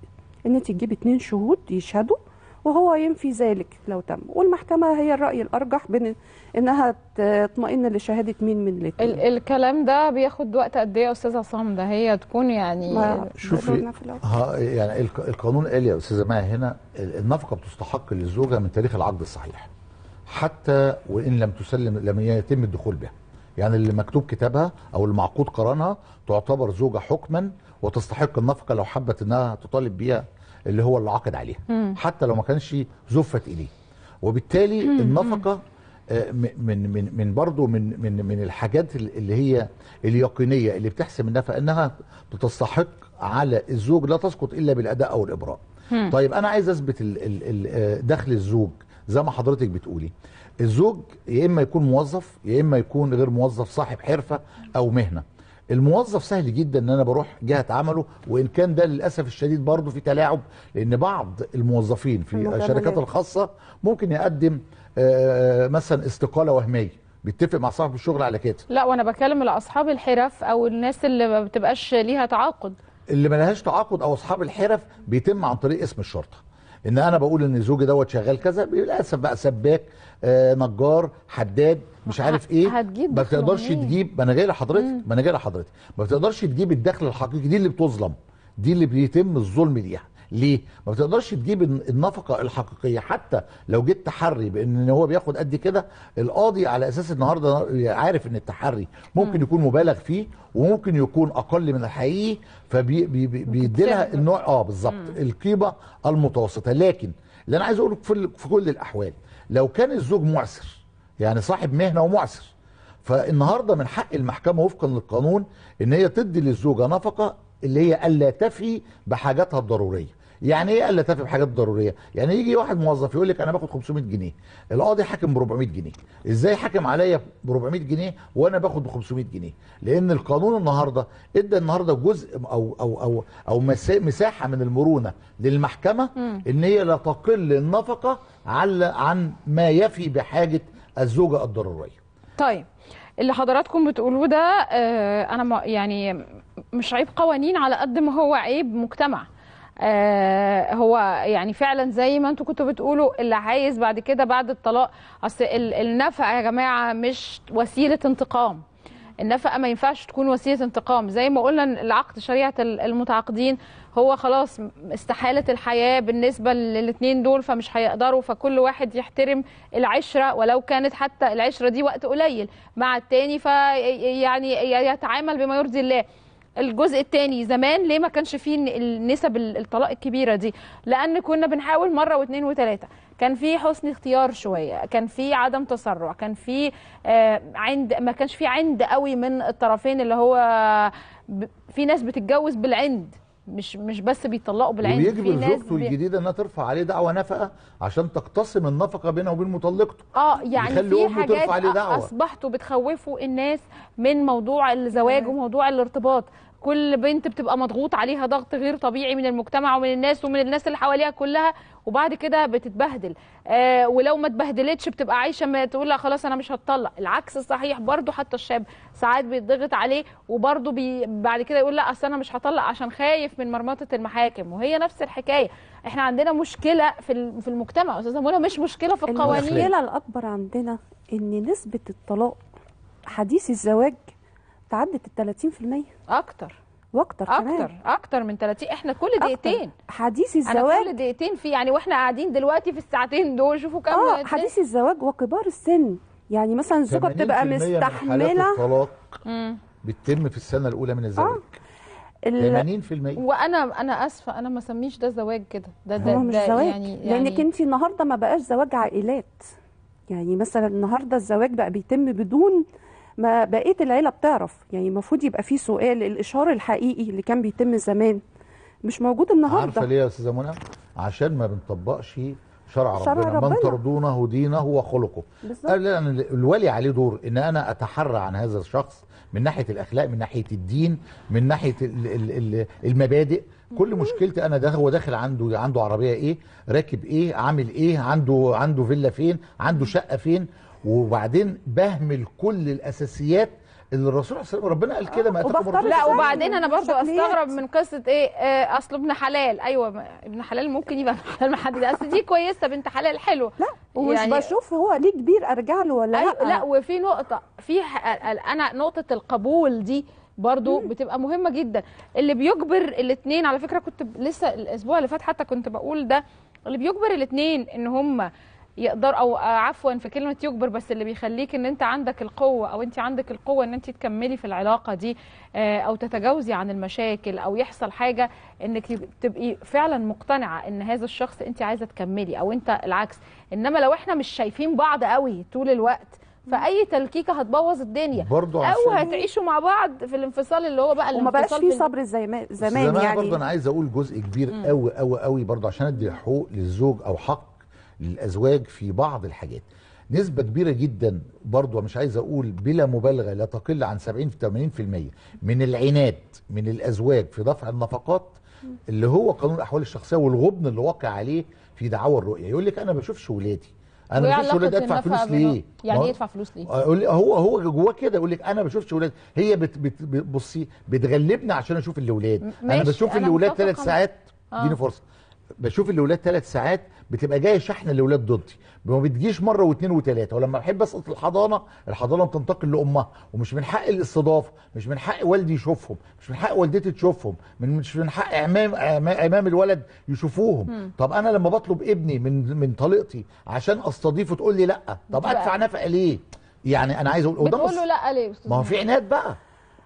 ان انت تجيبي اتنين شهود يشهدوا وهو ينفي ذلك لو تم والمحكمه هي الراي الارجح بين انها تطمئن لشهاده مين من الاثنين ال الكلام ده بياخد وقت قد ايه يا استاذه عصام ده هي تكون يعني شوفي ها يعني الق- القانون قال يا استاذه ماهي هنا ال- النفقه بتستحق للزوجه من تاريخ العقد الصحيح حتى وان لم تسلم لم يتم الدخول بها يعني اللي مكتوب كتابها او المعقود قرانها تعتبر زوجه حكما وتستحق النفقه لو حبت انها تطالب بيها اللي هو اللي عقد عليها مم. حتى لو ما كانش زفت اليه وبالتالي النفقه آه، م- من من من برضه من من من الحاجات ال- اللي هي اليقينيه اللي بتحسم النفقه انها بتستحق على الزوج لا تسقط الا بالاداء او الابراء. مم. طيب انا عايز اثبت ال- ال- ال- آه، دخل الزوج زي ما حضرتك بتقولي. الزوج يا اما يكون موظف يا اما يكون غير موظف صاحب حرفه او مهنه. الموظف سهل جدا ان انا بروح جهه عمله وان كان ده للاسف الشديد برضه في تلاعب لان بعض الموظفين في المجاملات. الشركات الخاصه ممكن يقدم آه، مثلا استقاله وهميه بيتفق مع صاحب الشغل على كده لا وانا بكلم على اصحاب الحرف او الناس اللي ما بتبقاش ليها تعاقد اللي ملهاش تعاقد او اصحاب الحرف بيتم عن طريق اسم الشرطه ان انا بقول ان زوجي دوت شغال كذا للاسف بقى سباك آه نجار حداد مش عارف ايه هتجيب ما دخله بتقدرش منين؟ تجيب ما انا جاي لحضرتك ما انا جاي لحضرتك ما بتقدرش تجيب الدخل الحقيقي دي اللي بتظلم دي اللي بيتم الظلم ليها ليه؟ ما بتقدرش تجيب الن- النفقه الحقيقيه حتى لو جيت تحري بان هو بياخد قد كده القاضي على اساس النهارده عارف ان التحري ممكن يكون مبالغ فيه وممكن يكون اقل من الحقيقي فبيدي لها النوع اه بالظبط القيمه المتوسطه لكن اللي انا عايز اقوله في, ال- في كل الاحوال لو كان الزوج معسر يعني صاحب مهنه ومعسر فالنهارده من حق المحكمه وفقا للقانون ان هي تدي للزوجه نفقه اللي هي الا تفي بحاجاتها الضروريه يعني ايه الا تفي بحاجات ضروريه يعني يجي واحد موظف يقول لك انا باخد 500 جنيه القاضي حاكم ب 400 جنيه ازاي حاكم عليا ب 400 جنيه وانا باخد ب 500 جنيه لان القانون النهارده ادى النهارده جزء او او او او مسا- مساحه من المرونه للمحكمه مم. ان هي لا تقل النفقه على عن ما يفي بحاجه الزوجه الضروريه طيب اللي حضراتكم بتقولوه ده آه، انا ما- يعني مش عيب قوانين على قد ما هو عيب مجتمع آه، هو يعني فعلا زي ما انتوا كنتوا بتقولوا اللي عايز بعد كده بعد الطلاق اصل ال- النفقه يا جماعه مش وسيله انتقام النفقه ما ينفعش تكون وسيله انتقام زي ما قلنا إن العقد شريعه ال- المتعاقدين هو خلاص استحاله الحياه بالنسبه للاثنين دول فمش هيقدروا فكل واحد يحترم العشره ولو كانت حتى العشره دي وقت قليل مع التاني فيعني يتعامل بما يرضي الله الجزء الثاني زمان ليه ما كانش فيه ن- النسب ال- الطلاق الكبيره دي لان كنا بنحاول مره واثنين وثلاثه كان في حسن اختيار شويه كان في عدم تسرع كان في آه، عند ما كانش في عند قوي من الطرفين اللي هو ب- في ناس بتتجوز بالعند مش مش بس بيطلقوا بالعند في وبيجبر ناس زوجته بي- الجديده انها ترفع عليه دعوى نفقه عشان تقتسم النفقه بينه وبين مطلقته اه يعني يخلي في أمه حاجات ترفع عليه دعوة. اصبحتوا بتخوفوا الناس من موضوع الزواج وموضوع الارتباط كل بنت بتبقى مضغوط عليها ضغط غير طبيعي من المجتمع ومن الناس ومن الناس اللي حواليها كلها وبعد كده بتتبهدل آه ولو ما اتبهدلتش بتبقى عايشه ما تقول لا خلاص انا مش هتطلق العكس صحيح برضو حتى الشاب ساعات بيتضغط عليه وبرضو بي بعد كده يقول لا اصل انا مش هطلق عشان خايف من مرمطه المحاكم وهي نفس الحكايه احنا عندنا مشكله في ال- في المجتمع يا استاذه منى مش مشكله في القوانين المشكله الاكبر عندنا ان نسبه الطلاق حديث الزواج تعدت ال 30% اكتر واكتر كمان اكتر اكتر من 30 احنا كل دقيقتين حديث انا الزواج كل دقيقتين في يعني واحنا قاعدين دلوقتي في الساعتين دول شوفوا كام اه دقيقتين. حديث الزواج وكبار السن يعني مثلا الزوجه 80% بتبقى من حالات مستحمله الطلاق مم. بتتم في السنه الاولى من الزواج ال- 80% وانا انا اسفه انا ما اسميش ده زواج كده ده ده, هو مش ده زواج يعني لانك يعني انت النهارده ما بقاش زواج عائلات يعني مثلا النهارده الزواج بقى بيتم بدون ما بقيه العيله بتعرف يعني المفروض يبقى في سؤال الاشهار الحقيقي اللي كان بيتم زمان مش موجود عارفه النهارده ليه يا استاذه منى عشان ما بنطبقش شرع, شرع ربنا, ربنا. من ترضونه دينه وخلقه بالظبط. قال لأن الولي عليه دور ان انا اتحرى عن هذا الشخص من ناحيه الاخلاق من ناحيه الدين من ناحيه ال- ال- ال- المبادئ كل مشكلتي انا ده هو داخل عنده عنده عربيه ايه راكب ايه عامل ايه عنده عنده فيلا فين عنده شقه فين وبعدين بهمل كل الاساسيات اللي الرسول عليه الصلاه والسلام ربنا قال كده ما اتاكم وبختار الرسول لا صلى الله عليه وبعدين انا برضو شكليات. استغرب من قصه ايه آه اصله ابن حلال ايوه ما- ابن حلال ممكن يبقى ابن حلال مع حد ده اصل دي كويسه بنت حلال حلوه لا ومش يعني بشوف هو ليه كبير ارجع له ولا أيوة لا لا وفي نقطه في ح- انا نقطه القبول دي برضو بتبقى مهمه جدا اللي بيجبر الاثنين على فكره كنت ب- لسه الاسبوع اللي فات حتى كنت بقول ده اللي بيجبر الاثنين ان هم يقدر او آه، عفوا في كلمه يجبر بس اللي بيخليك ان انت عندك القوه او انت عندك القوه ان انت تكملي في العلاقه دي آه، او تتجاوزي عن المشاكل او يحصل حاجه انك يب- تبقي فعلا مقتنعه ان هذا الشخص انت عايزه تكملي او انت العكس انما لو احنا مش شايفين بعض قوي طول الوقت فاي تلكيكه هتبوظ الدنيا برضو او عشان- هتعيشوا مع بعض في الانفصال اللي هو بقى وما بقاش الانفصال فيه بال- صبر زي ما بس زمان يعني برضه انا عايز اقول جزء كبير مم. قوي قوي قوي برضه عشان ادي حقوق للزوج او حق للازواج في بعض الحاجات نسبة كبيرة جدا برضه مش عايز اقول بلا مبالغة لا تقل عن 70 80% من العناد من الازواج في دفع النفقات اللي هو قانون الاحوال الشخصية والغبن اللي واقع عليه في دعاوى الرؤية يقول لك انا ما بشوفش ولادي انا وإيه ما بشوفش علاقة ولادي ادفع النفقة فلوس بينهم؟ ليه؟ يعني ما- ايه يدفع فلوس ليه؟ يقول لي هو هو جواه كده يقول لك انا ما بشوفش ولاد هي بت بت بت- بصي بتغلبني عشان اشوف الاولاد انا ماشي، بشوف أنا الاولاد متفقة ثلاث معاك. ساعات آه. اديني فرصه بشوف الاولاد ثلاث ساعات بتبقى جايه شحنه الاولاد ضدي ما بتجيش مره واثنين وثلاثه ولما بحب اسقط الحضانه الحضانه بتنتقل لامها ومش من حق الاستضافه مش من حق والدي يشوفهم مش من حق والدتي تشوفهم من مش من حق امام امام الولد يشوفوهم مم. طب انا لما بطلب ابني من من طليقتي عشان استضيفه تقول لي لا طب بتبقى- ادفع نفقه ليه يعني انا عايز اقول وده بتقول مص- له لا ليه يا أستاذ ما هو في عناد بقى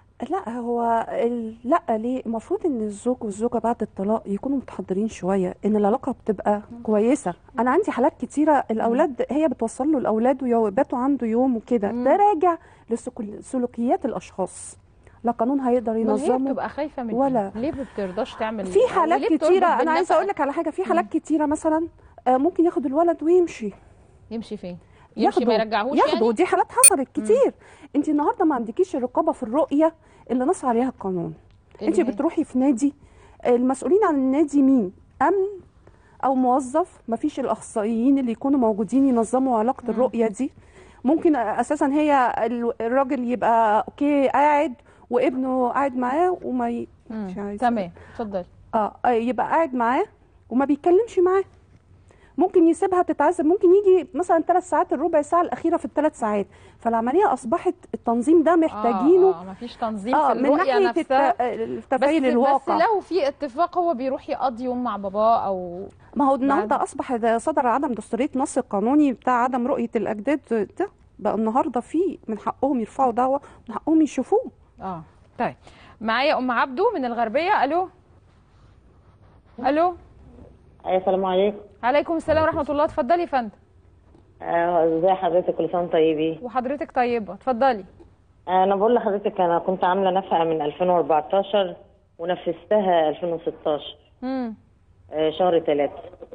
لا هو ال... لا ليه المفروض ان الزوج والزوجه بعد الطلاق يكونوا متحضرين شويه ان العلاقه بتبقى كويسه انا عندي حالات كتيره الاولاد هي بتوصل له الاولاد ويباتوا عنده يوم وكده ده راجع لسلوكيات الاشخاص لا قانون هيقدر ما هي ينظمه بتبقى خايفه من ولا ليه ما بترضاش تعمل في أو حالات ليه بتربط كتيره انا عايزه بالنفقة؟ اقول لك على حاجه في حالات كتيره مثلا آه، ممكن ياخد الولد ويمشي يمشي فين يمشي ما يرجعهوش ياخده يعني دي حالات حصلت كتير انت النهارده ما عندكيش الرقابه في الرؤيه اللي نص عليها القانون انت اللي هي؟ بتروحي في نادي المسؤولين عن النادي مين امن او موظف ما فيش الاخصائيين اللي يكونوا موجودين ينظموا علاقه الرؤيه دي ممكن اساسا هي ال- الراجل يبقى اوكي قاعد وابنه قاعد معاه وما ي... مش عايزة. تمام اتفضلي اه آه، يبقى قاعد معاه وما بيتكلمش معاه ممكن يسيبها تتعذب ممكن يجي مثلا ثلاث ساعات الربع ساعه الاخيره في الثلاث ساعات فالعمليه اصبحت التنظيم ده محتاجينه اه, آه مفيش تنظيم آه، في من الرؤيه ناحية نفسها الت- التفعيل بس الواقع. بس لو في اتفاق هو بيروح يقضي يوم مع باباه او ما هو النهارده اصبح ده صدر عدم دستوريه نص القانوني بتاع عدم رؤيه الاجداد ده بقى النهارده في من حقهم يرفعوا دعوه من حقهم يشوفوه اه طيب معايا ام عبده من الغربيه الو الو ايوه السلام عليكم عليكم السلام ورحمه الله اتفضلي يا فندم آه، ازي حضرتك كل سنه وانتم طيبين وحضرتك طيبه اتفضلي انا بقول لحضرتك انا كنت عامله نفقه من 2014 ونفذتها 2016 امم آه، شهر 3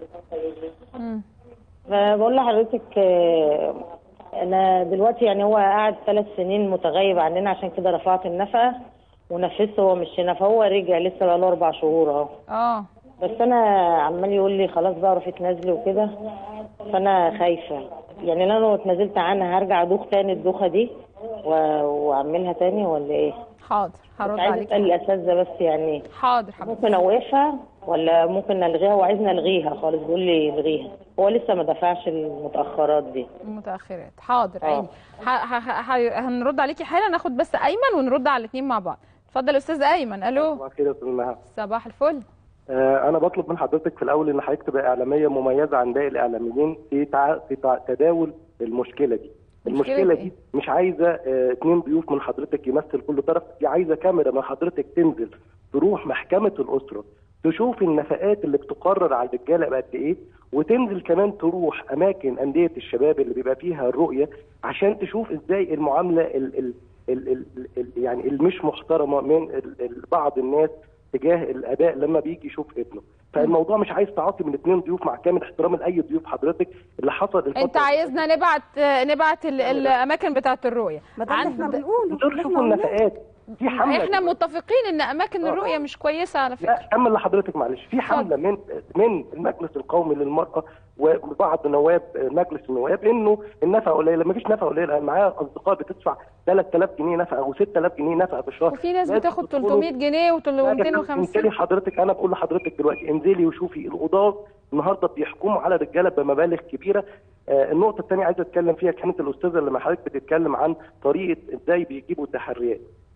امم فبقول لحضرتك آه، انا دلوقتي يعني هو قعد ثلاث سنين متغيب عننا عشان كده رفعت النفقه ونفذت هو مش هنا فهو رجع لسه بقى له اربع شهور اهو اه بس انا عمال يقول لي خلاص بقى رفيت نازلي وكده فانا خايفه يعني لو انا اتنازلت عنها هرجع ادوخ تاني الدوخه دي و- واعملها تاني ولا ايه؟ حاضر هرد كنت عايزه عليك اسال الاساتذه بس يعني حاضر حبيبتي ممكن اوقفها ولا ممكن نلغيها هو عايزني الغيها خالص بيقول لي الغيها هو لسه ما دفعش المتاخرات دي المتاخرات حاضر آه. عيني ه- ه- ه- هنرد عليكي حالا ناخد بس ايمن ونرد على الاثنين مع بعض اتفضل يا استاذ ايمن الو صباح الخير يا استاذ مها صباح الفل آه، انا بطلب من حضرتك في الاول ان حضرتك تبقى اعلاميه مميزه عن باقي الاعلاميين في تع... في تع... تداول المشكله دي مشكلة المشكله إيه؟ دي مش عايزه آه، اتنين ضيوف من حضرتك يمثل كل طرف دي عايزه كاميرا من حضرتك تنزل تروح محكمه الاسره تشوف النفقات اللي بتقرر على الرجاله بقد ايه وتنزل كمان تروح اماكن انديه الشباب اللي بيبقى فيها الرؤيه عشان تشوف ازاي المعامله ال ال ال ال ال يعني المش محترمه من ال ال بعض الناس تجاه الاباء لما بيجي يشوف ابنه فالموضوع مش عايز تعاطي من اثنين ضيوف مع كامل احترام لاي ضيوف حضرتك اللي حصل الفتره انت عايزنا نبعت نبعت ال- الاماكن بتاعه الرؤيه دول شوفوا النفقات في حمله احنا متفقين ان اماكن الرؤيه مش كويسه على فكره لا كمل لحضرتك معلش في حمله من من المجلس القومي للمراه وبعض نواب مجلس النواب انه النفقه قليله ما فيش نفقه قليله انا معايا اصدقاء بتدفع 3000 جنيه نفقه او 6000 جنيه نفقه في الشهر وفي ناس لازم بتاخد تدخلوا- 300 جنيه و250 انزلي حضرتك انا بقول لحضرتك دلوقتي انزلي وشوفي القضاه النهارده بيحكموا على الرجاله بمبالغ كبيره آه النقطه الثانيه عايز اتكلم فيها كانت الاستاذه اللي مع حضرتك بتتكلم عن طريقه ازاي بيجيبوا التحريات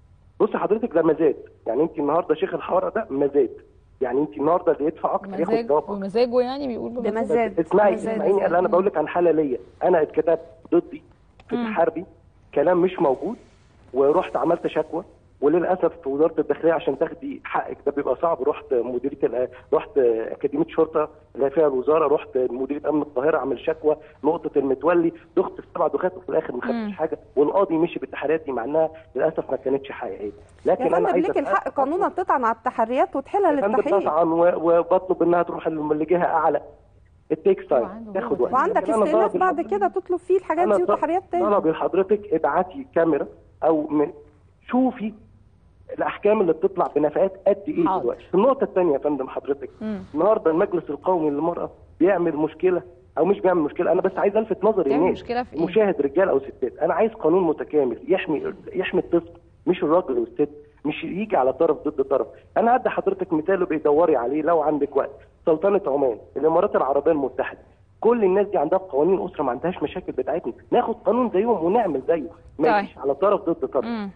بص حضرتك ده مزاد يعني انت النهارده شيخ الحاره ده مزاد يعني انت النهارده اللي يدفع اكتر ياخد مزاج جواب بمزاجه يعني بيقول بمزاج اسمعي اسمعيني اللي انا بقول لك عن حاله ليا انا اتكتبت ضدي في تحربي كلام مش موجود ورحت عملت شكوى وللاسف في وزاره الداخليه عشان تاخدي حقك ده بيبقى صعب رحت مديريه الأ- رحت اكاديميه شرطه اللي فيها الوزاره رحت مديريه امن القاهره عمل شكوى نقطه المتولي دخت في سبع دخات وفي الاخر ما خدتش حاجه والقاضي مشي بالتحريات دي مع انها للاسف ما كانتش حقيقيه لكن يا انا فندم عايز ليك أسأل- الحق قانونا تطعن على التحريات وتحيلها يا فندم للتحقيق طبعا و- وبطلب انها تروح لجهه اعلى التيكس تايم تاخد وقت وعندك لكن أنا استئناف طالب بعد كده تطلب فيه الحاجات أنا دي طل- وتحريات تاني طلبي لحضرتك ابعتي كاميرا او من شوفي الاحكام اللي بتطلع بنفقات قد ايه دلوقتي النقطه الثانيه يا فندم حضرتك النهارده المجلس القومي للمراه بيعمل مشكله او مش بيعمل مشكله انا بس عايز الفت نظر بيعمل الناس مشكلة في إيه؟ مشاهد رجال او ستات انا عايز قانون متكامل يحمي يحمي الطفل مش الراجل والست مش يجي على طرف ضد طرف انا هدي حضرتك مثال بيدوري عليه لو عندك وقت سلطنه عمان الامارات العربيه المتحده كل الناس دي عندها قوانين اسره ما عندهاش مشاكل بتاعتنا ناخد قانون زيهم ونعمل زيه ما طيب. يجيش على طرف ضد طرف مم.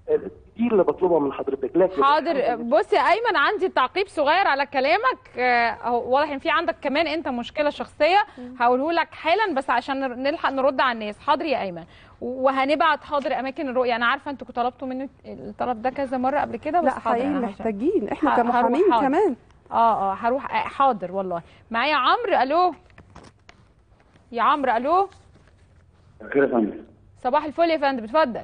دي اللي بطلبها من حضرتك لكن حاضر بص يا ايمن عندي تعقيب صغير على كلامك آه، هو واضح ان في عندك كمان انت مشكله شخصيه هقوله لك حالا بس عشان نر- نلحق نرد على الناس حاضر يا ايمن وهنبعت حاضر اماكن الرؤيه انا عارفه انتوا طلبتوا منه الطلب ده كذا مره قبل كده بس لا حاضر حقيقي أنا عشان- محتاجين احنا ه- هروح كمحامين حاضر. كمان اه اه هروح آه، حاضر والله معايا عمرو الو يا عمرو الو خير يا فندم صباح الفل يا فندم اتفضل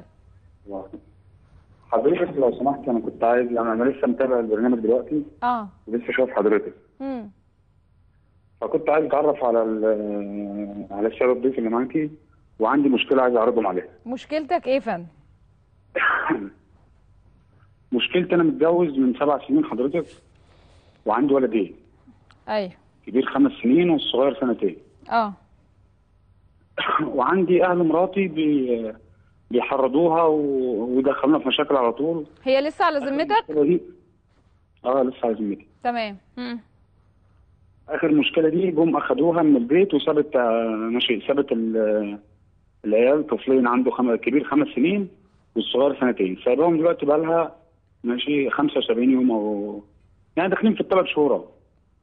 حضرتك لو سمحت انا كنت عايز يعني انا لسه متابع البرنامج دلوقتي اه ولسه شايف حضرتك مم. فكنت عايز اتعرف على ال- على الشباب الضيف اللي معاكي وعندي مشكله عايز اعرضهم عليها مشكلتك ايه يا فندم مشكلتي انا متجوز من سبع سنين حضرتك وعندي ولدين ايوه كبير خمس سنين والصغير سنتين اه وعندي اهل مراتي بي بيحرضوها و- ويدخلونا في مشاكل على طول هي لسه على ذمتك المشكلة دي اه لسه عايز مني تمام مم. اخر مشكله دي جم اخدوها من البيت وسابت آه، ماشي سابت ال- العيال طفلين عنده خم... كبير خمس سنين والصغير سنتين سايباهم دلوقتي بقى لها ماشي 75 يوم او يعني داخلين في الثلاث شهور اهو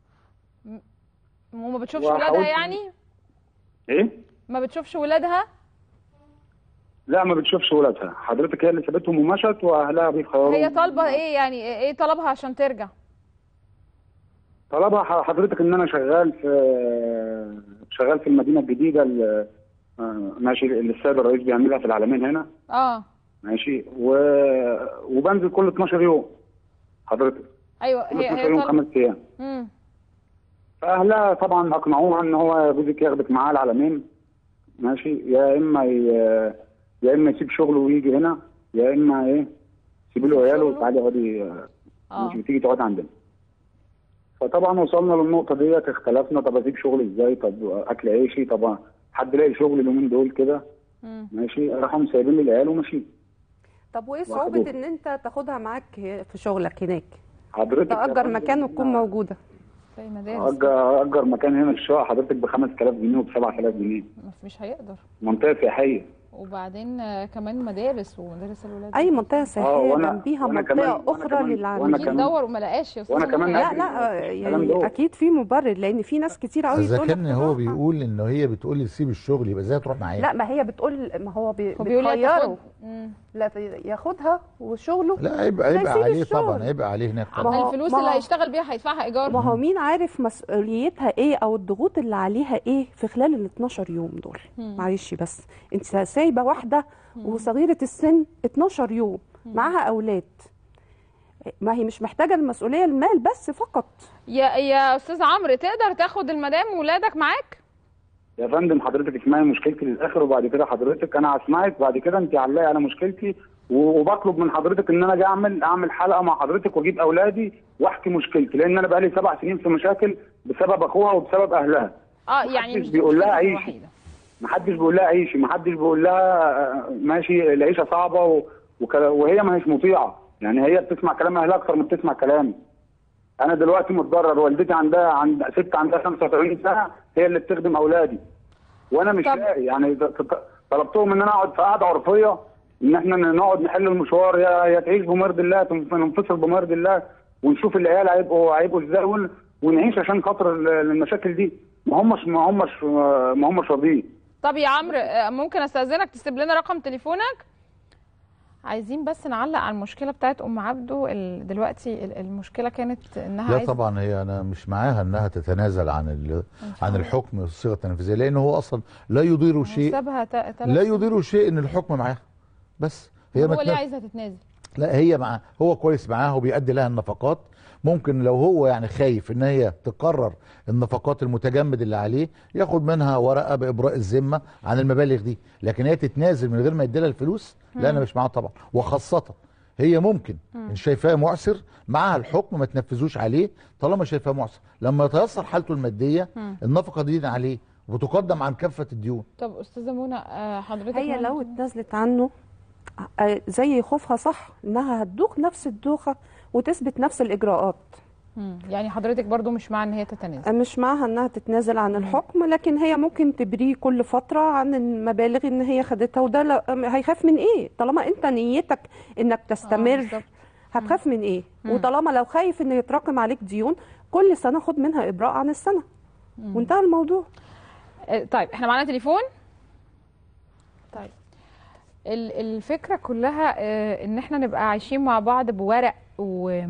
وما بتشوفش وحاولت- ولادها يعني ايه؟ ما بتشوفش ولادها لا ما بتشوفش ولادها حضرتك هي اللي سابتهم ومشت واهلها بيخيروا هي طالبه ايه يعني ايه طلبها عشان ترجع طلبها ح- حضرتك ان انا شغال في شغال في المدينه الجديده اللي آه، ماشي اللي السيد الرئيس بيعملها في العالمين هنا اه ماشي و... وبنزل كل 12 يوم حضرتك ايوه كل هي 12 هي يوم طالبه خمس ايام مم. فاهلها طبعا اقنعوها ان هو جوزك ياخدك معاه العالمين ماشي يا اما ي... يا اما يسيب شغله ويجي هنا يا اما ايه سيب له عياله وتعالي اقعدي اه مش بتيجي تقعد عندنا فطبعا وصلنا للنقطه ديت اختلفنا طب اسيب شغلي ازاي طب اكل عيشي طب حد لاقي شغل اليومين دول كده مم. ماشي راحوا سايبين لي العيال وماشيين طب وايه واخدوه. صعوبه ان انت تاخدها معاك في شغلك هناك حضرتك تأجر مكان وتكون موجوده زي مدارس اجر اجر مكان هنا في الشقه حضرتك ب 5000 جنيه وب 7000 جنيه مش هيقدر منطقه سياحيه وبعدين آه، كمان مدارس ومدارس الولاد اي منطقه سياحيه وأنا- جنبيها وأنا منطقه كمان- وأنا اخرى كمان- للعالم وأنا اكيد كمان- دور وما لقاش يا استاذ وأنا كمان لا أجري لا الكلام يعني ده. اكيد في مبرر لان في ناس كتير قوي اذا تقول كان هو بيقول ان هي بتقول لي سيب الشغل يبقى ازاي تروح معايا لا ما هي بتقول ما هو بي هو بيقول لها بتخيره تاخد مم. لا ياخدها وشغله لا عيب لا عيب يسيب عليه الشغل. طبعا عيب عليه هناك ما طبعا هو- الفلوس ما اللي هو- هيشتغل بيها هيدفعها ايجار ما هو مين عارف مسؤوليتها ايه او الضغوط اللي عليها ايه في خلال ال 12 يوم دول مم. معلش بس انت سايبه واحده وصغيره السن 12 يوم معاها اولاد ما هي مش محتاجه المسؤوليه المال بس فقط يا يا استاذ عمرو تقدر تاخد المدام وولادك معاك يا فندم حضرتك اسمعي مشكلتي للاخر وبعد كده حضرتك انا هسمعك بعد كده انت علقي على مشكلتي و- وبطلب من حضرتك ان انا اجي اعمل اعمل حلقه مع حضرتك واجيب اولادي واحكي مشكلتي لان انا بقالي سبع سنين في مشاكل بسبب اخوها وبسبب اهلها اه يعني محدش مش بيقول لها مشكلتك عيشي الوحيدة. محدش بيقول لها عيشي محدش بيقول لها آه، ماشي العيشه صعبه و... وك... وهي ما هيش مطيعه يعني هي بتسمع كلام اهلها اكتر ما بتسمع كلامي انا دلوقتي متضرر والدتي عندها عند ست عندها 75 سنه هي اللي بتخدم اولادي وانا مش لاقي يعني ط- ط- طلبتهم ان انا اقعد في قعده عرفيه ان احنا نقعد نحل المشوار يا يا تعيش بمرض الله تنف- ننفصل بمرض الله ونشوف العيال هيبقوا هيبقوا ازاي ون- ونعيش عشان خاطر ال- المشاكل دي ما همش ما همش ما همش راضيين طب يا عمرو آه، ممكن استاذنك تسيب لنا رقم تليفونك عايزين بس نعلق على المشكله بتاعت ام عبده ال- دلوقتي ال- المشكله كانت انها لا عايزة- طبعا هي انا مش معاها انها تتنازل عن ال... عن الحكم والصيغه التنفيذيه لان هو اصلا لا يضير شيء سابها تا- تلات لا سنين. يضير شيء ان الحكم معاها بس هي هو ما ليه تنا- عايزها تتنازل لا هي مع هو كويس معاها وبيأدي لها النفقات ممكن لو هو يعني خايف ان هي تقرر النفقات المتجمد اللي عليه ياخد منها ورقه بابراء الذمه عن المبالغ دي لكن هي تتنازل من غير ما يديلها الفلوس لا انا مم. مش معاها طبعا وخاصه هي ممكن مم. ان شايفاه معسر معاها الحكم ما تنفذوش عليه طالما شايفاه معسر لما يتيسر حالته الماديه مم. النفقه دي عليه وبتقدم عن كافه الديون طب استاذه منى آه، حضرتك هي ممكن- لو اتنازلت عنه آه، زي خوفها صح انها هتدوخ نفس الدوخه وتثبت نفس الاجراءات مم. يعني حضرتك برضو مش مع ان هي تتنازل مش معاها انها تتنازل عن الحكم لكن هي ممكن تبريه كل فتره عن المبالغ ان هي خدتها وده لا- هيخاف من ايه طالما انت نيتك انك تستمر هتخاف من ايه مم. وطالما لو خايف ان يتراكم عليك ديون كل سنه خد منها ابراء عن السنه مم. وانتهى الموضوع آه، طيب احنا معانا تليفون طيب ال- الفكره كلها آه، ان احنا نبقى عايشين مع بعض بورق و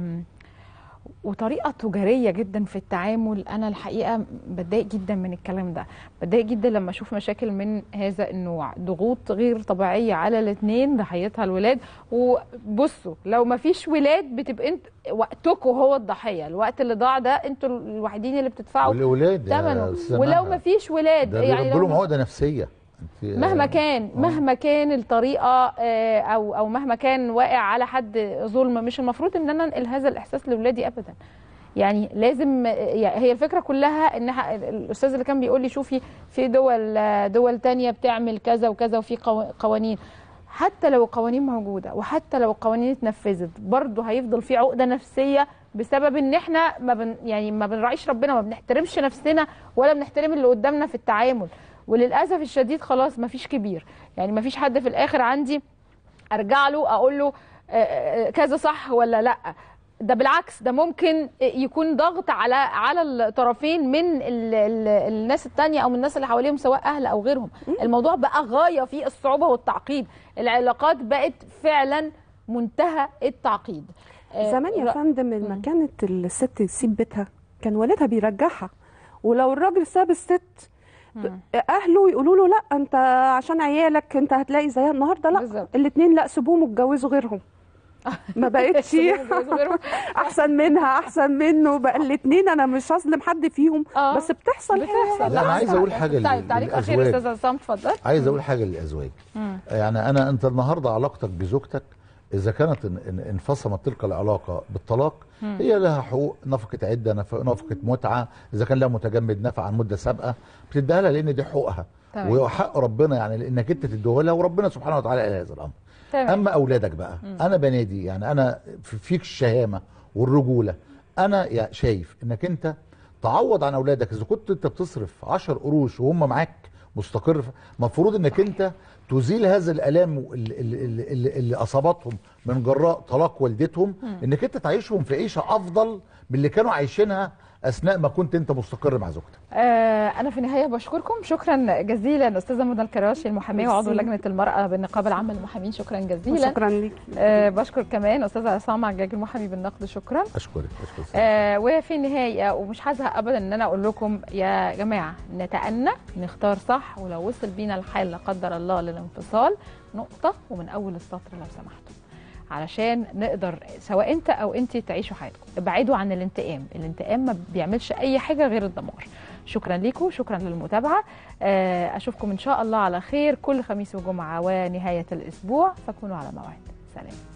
وطريقه تجاريه جدا في التعامل انا الحقيقه بتضايق جدا من الكلام ده بتضايق جدا لما اشوف مشاكل من هذا النوع ضغوط غير طبيعيه على الاثنين ضحيتها الولاد وبصوا لو ما فيش ولاد بتبقى انت وقتكم هو الضحيه الوقت اللي ضاع ده انتوا الوحيدين اللي بتدفعوا والولاد يا ثمنه أستاذة ولو مها. ما فيش ولاد ده يعني بيربوا لو لهم عقده نفسيه أنت- مهما كان مهما كان الطريقه آه، او او مهما كان واقع على حد ظلم مش المفروض ان انا انقل هذا الاحساس لاولادي ابدا يعني لازم آه، يعني هي الفكره كلها ان ح- الاستاذ اللي كان بيقول لي شوفي في دول آه، دول تانية بتعمل كذا وكذا وفي قوا- قوانين حتى لو القوانين موجوده وحتى لو القوانين اتنفذت برضه هيفضل في عقده نفسيه بسبب ان احنا ما بن يعني ما بنراعيش ربنا ما بنحترمش نفسنا ولا بنحترم اللي قدامنا في التعامل وللاسف الشديد خلاص ما فيش كبير يعني ما فيش حد في الاخر عندي ارجع له اقول له آه، آه، كذا صح ولا لا ده بالعكس ده ممكن يكون ضغط على على الطرفين من ال ال الناس التانية او من الناس اللي حواليهم سواء اهل او غيرهم الموضوع بقى غايه في الصعوبه والتعقيد العلاقات بقت فعلا منتهى التعقيد آه، زمان يا ر- فندم لما كانت الست تسيب بيتها كان والدها بيرجعها ولو الراجل ساب الست اهله يقولوا له لا انت عشان عيالك انت هتلاقي زيها النهارده لا الاثنين لا سيبوهم واتجوزوا غيرهم ما بقتش سيبوهم واتجوزوا غيرهم. احسن منها احسن منه بقى الاثنين انا مش هظلم حد فيهم بس بتحصل بتحصل لا، أنا عايز أقول حاجة لل- طيب تعليق اخير للأزواج. استاذ عصام اتفضل عايز اقول حاجه للازواج مم. يعني انا انت النهارده علاقتك بزوجتك اذا كانت ان- ان- انفصمت تلك العلاقه بالطلاق مم. هي لها حقوق نفقه عده نف- نفقه متعه اذا كان لها متجمد نفع عن مده سابقه بتديها لها لان دي حقوقها تمام. وحق ربنا يعني انك انت تديه لها وربنا سبحانه وتعالى قال هذا الامر تمام. اما اولادك بقى مم. انا بنادي يعني انا في- فيك الشهامه والرجوله انا يا شايف انك انت تعوض عن اولادك اذا كنت انت بتصرف 10 قروش وهم معاك مستقر المفروض انك انت تزيل هذا الالام اللي, اللي, اللي, اللي اصابتهم من جراء طلاق والدتهم مم. انك انت تعيشهم في عيشه افضل من اللي كانوا عايشينها اثناء ما كنت انت مستقر مع زوجتك آه انا في النهايه بشكركم شكرا جزيلا استاذه منى الكراشي المحاميه ميرسي. وعضو لجنه المراه بالنقابه العامه للمحامين شكرا جزيلا شكرا ليك آه بشكر كمان استاذ عصام عجاج المحامي بالنقد شكرا اشكرك اشكرك آه وفي النهايه ومش هزهق ابدا ان انا اقول لكم يا جماعه نتأنى نختار صح ولو وصل بينا الحال لا قدر الله للانفصال نقطه ومن اول السطر لو سمحتوا علشان نقدر سواء انت او انت تعيشوا حياتكم ابعدوا عن الانتقام الانتقام ما بيعملش اي حاجه غير الدمار شكرا لكم شكرا للمتابعه آه، اشوفكم ان شاء الله على خير كل خميس وجمعه ونهايه الاسبوع فكونوا على موعد سلام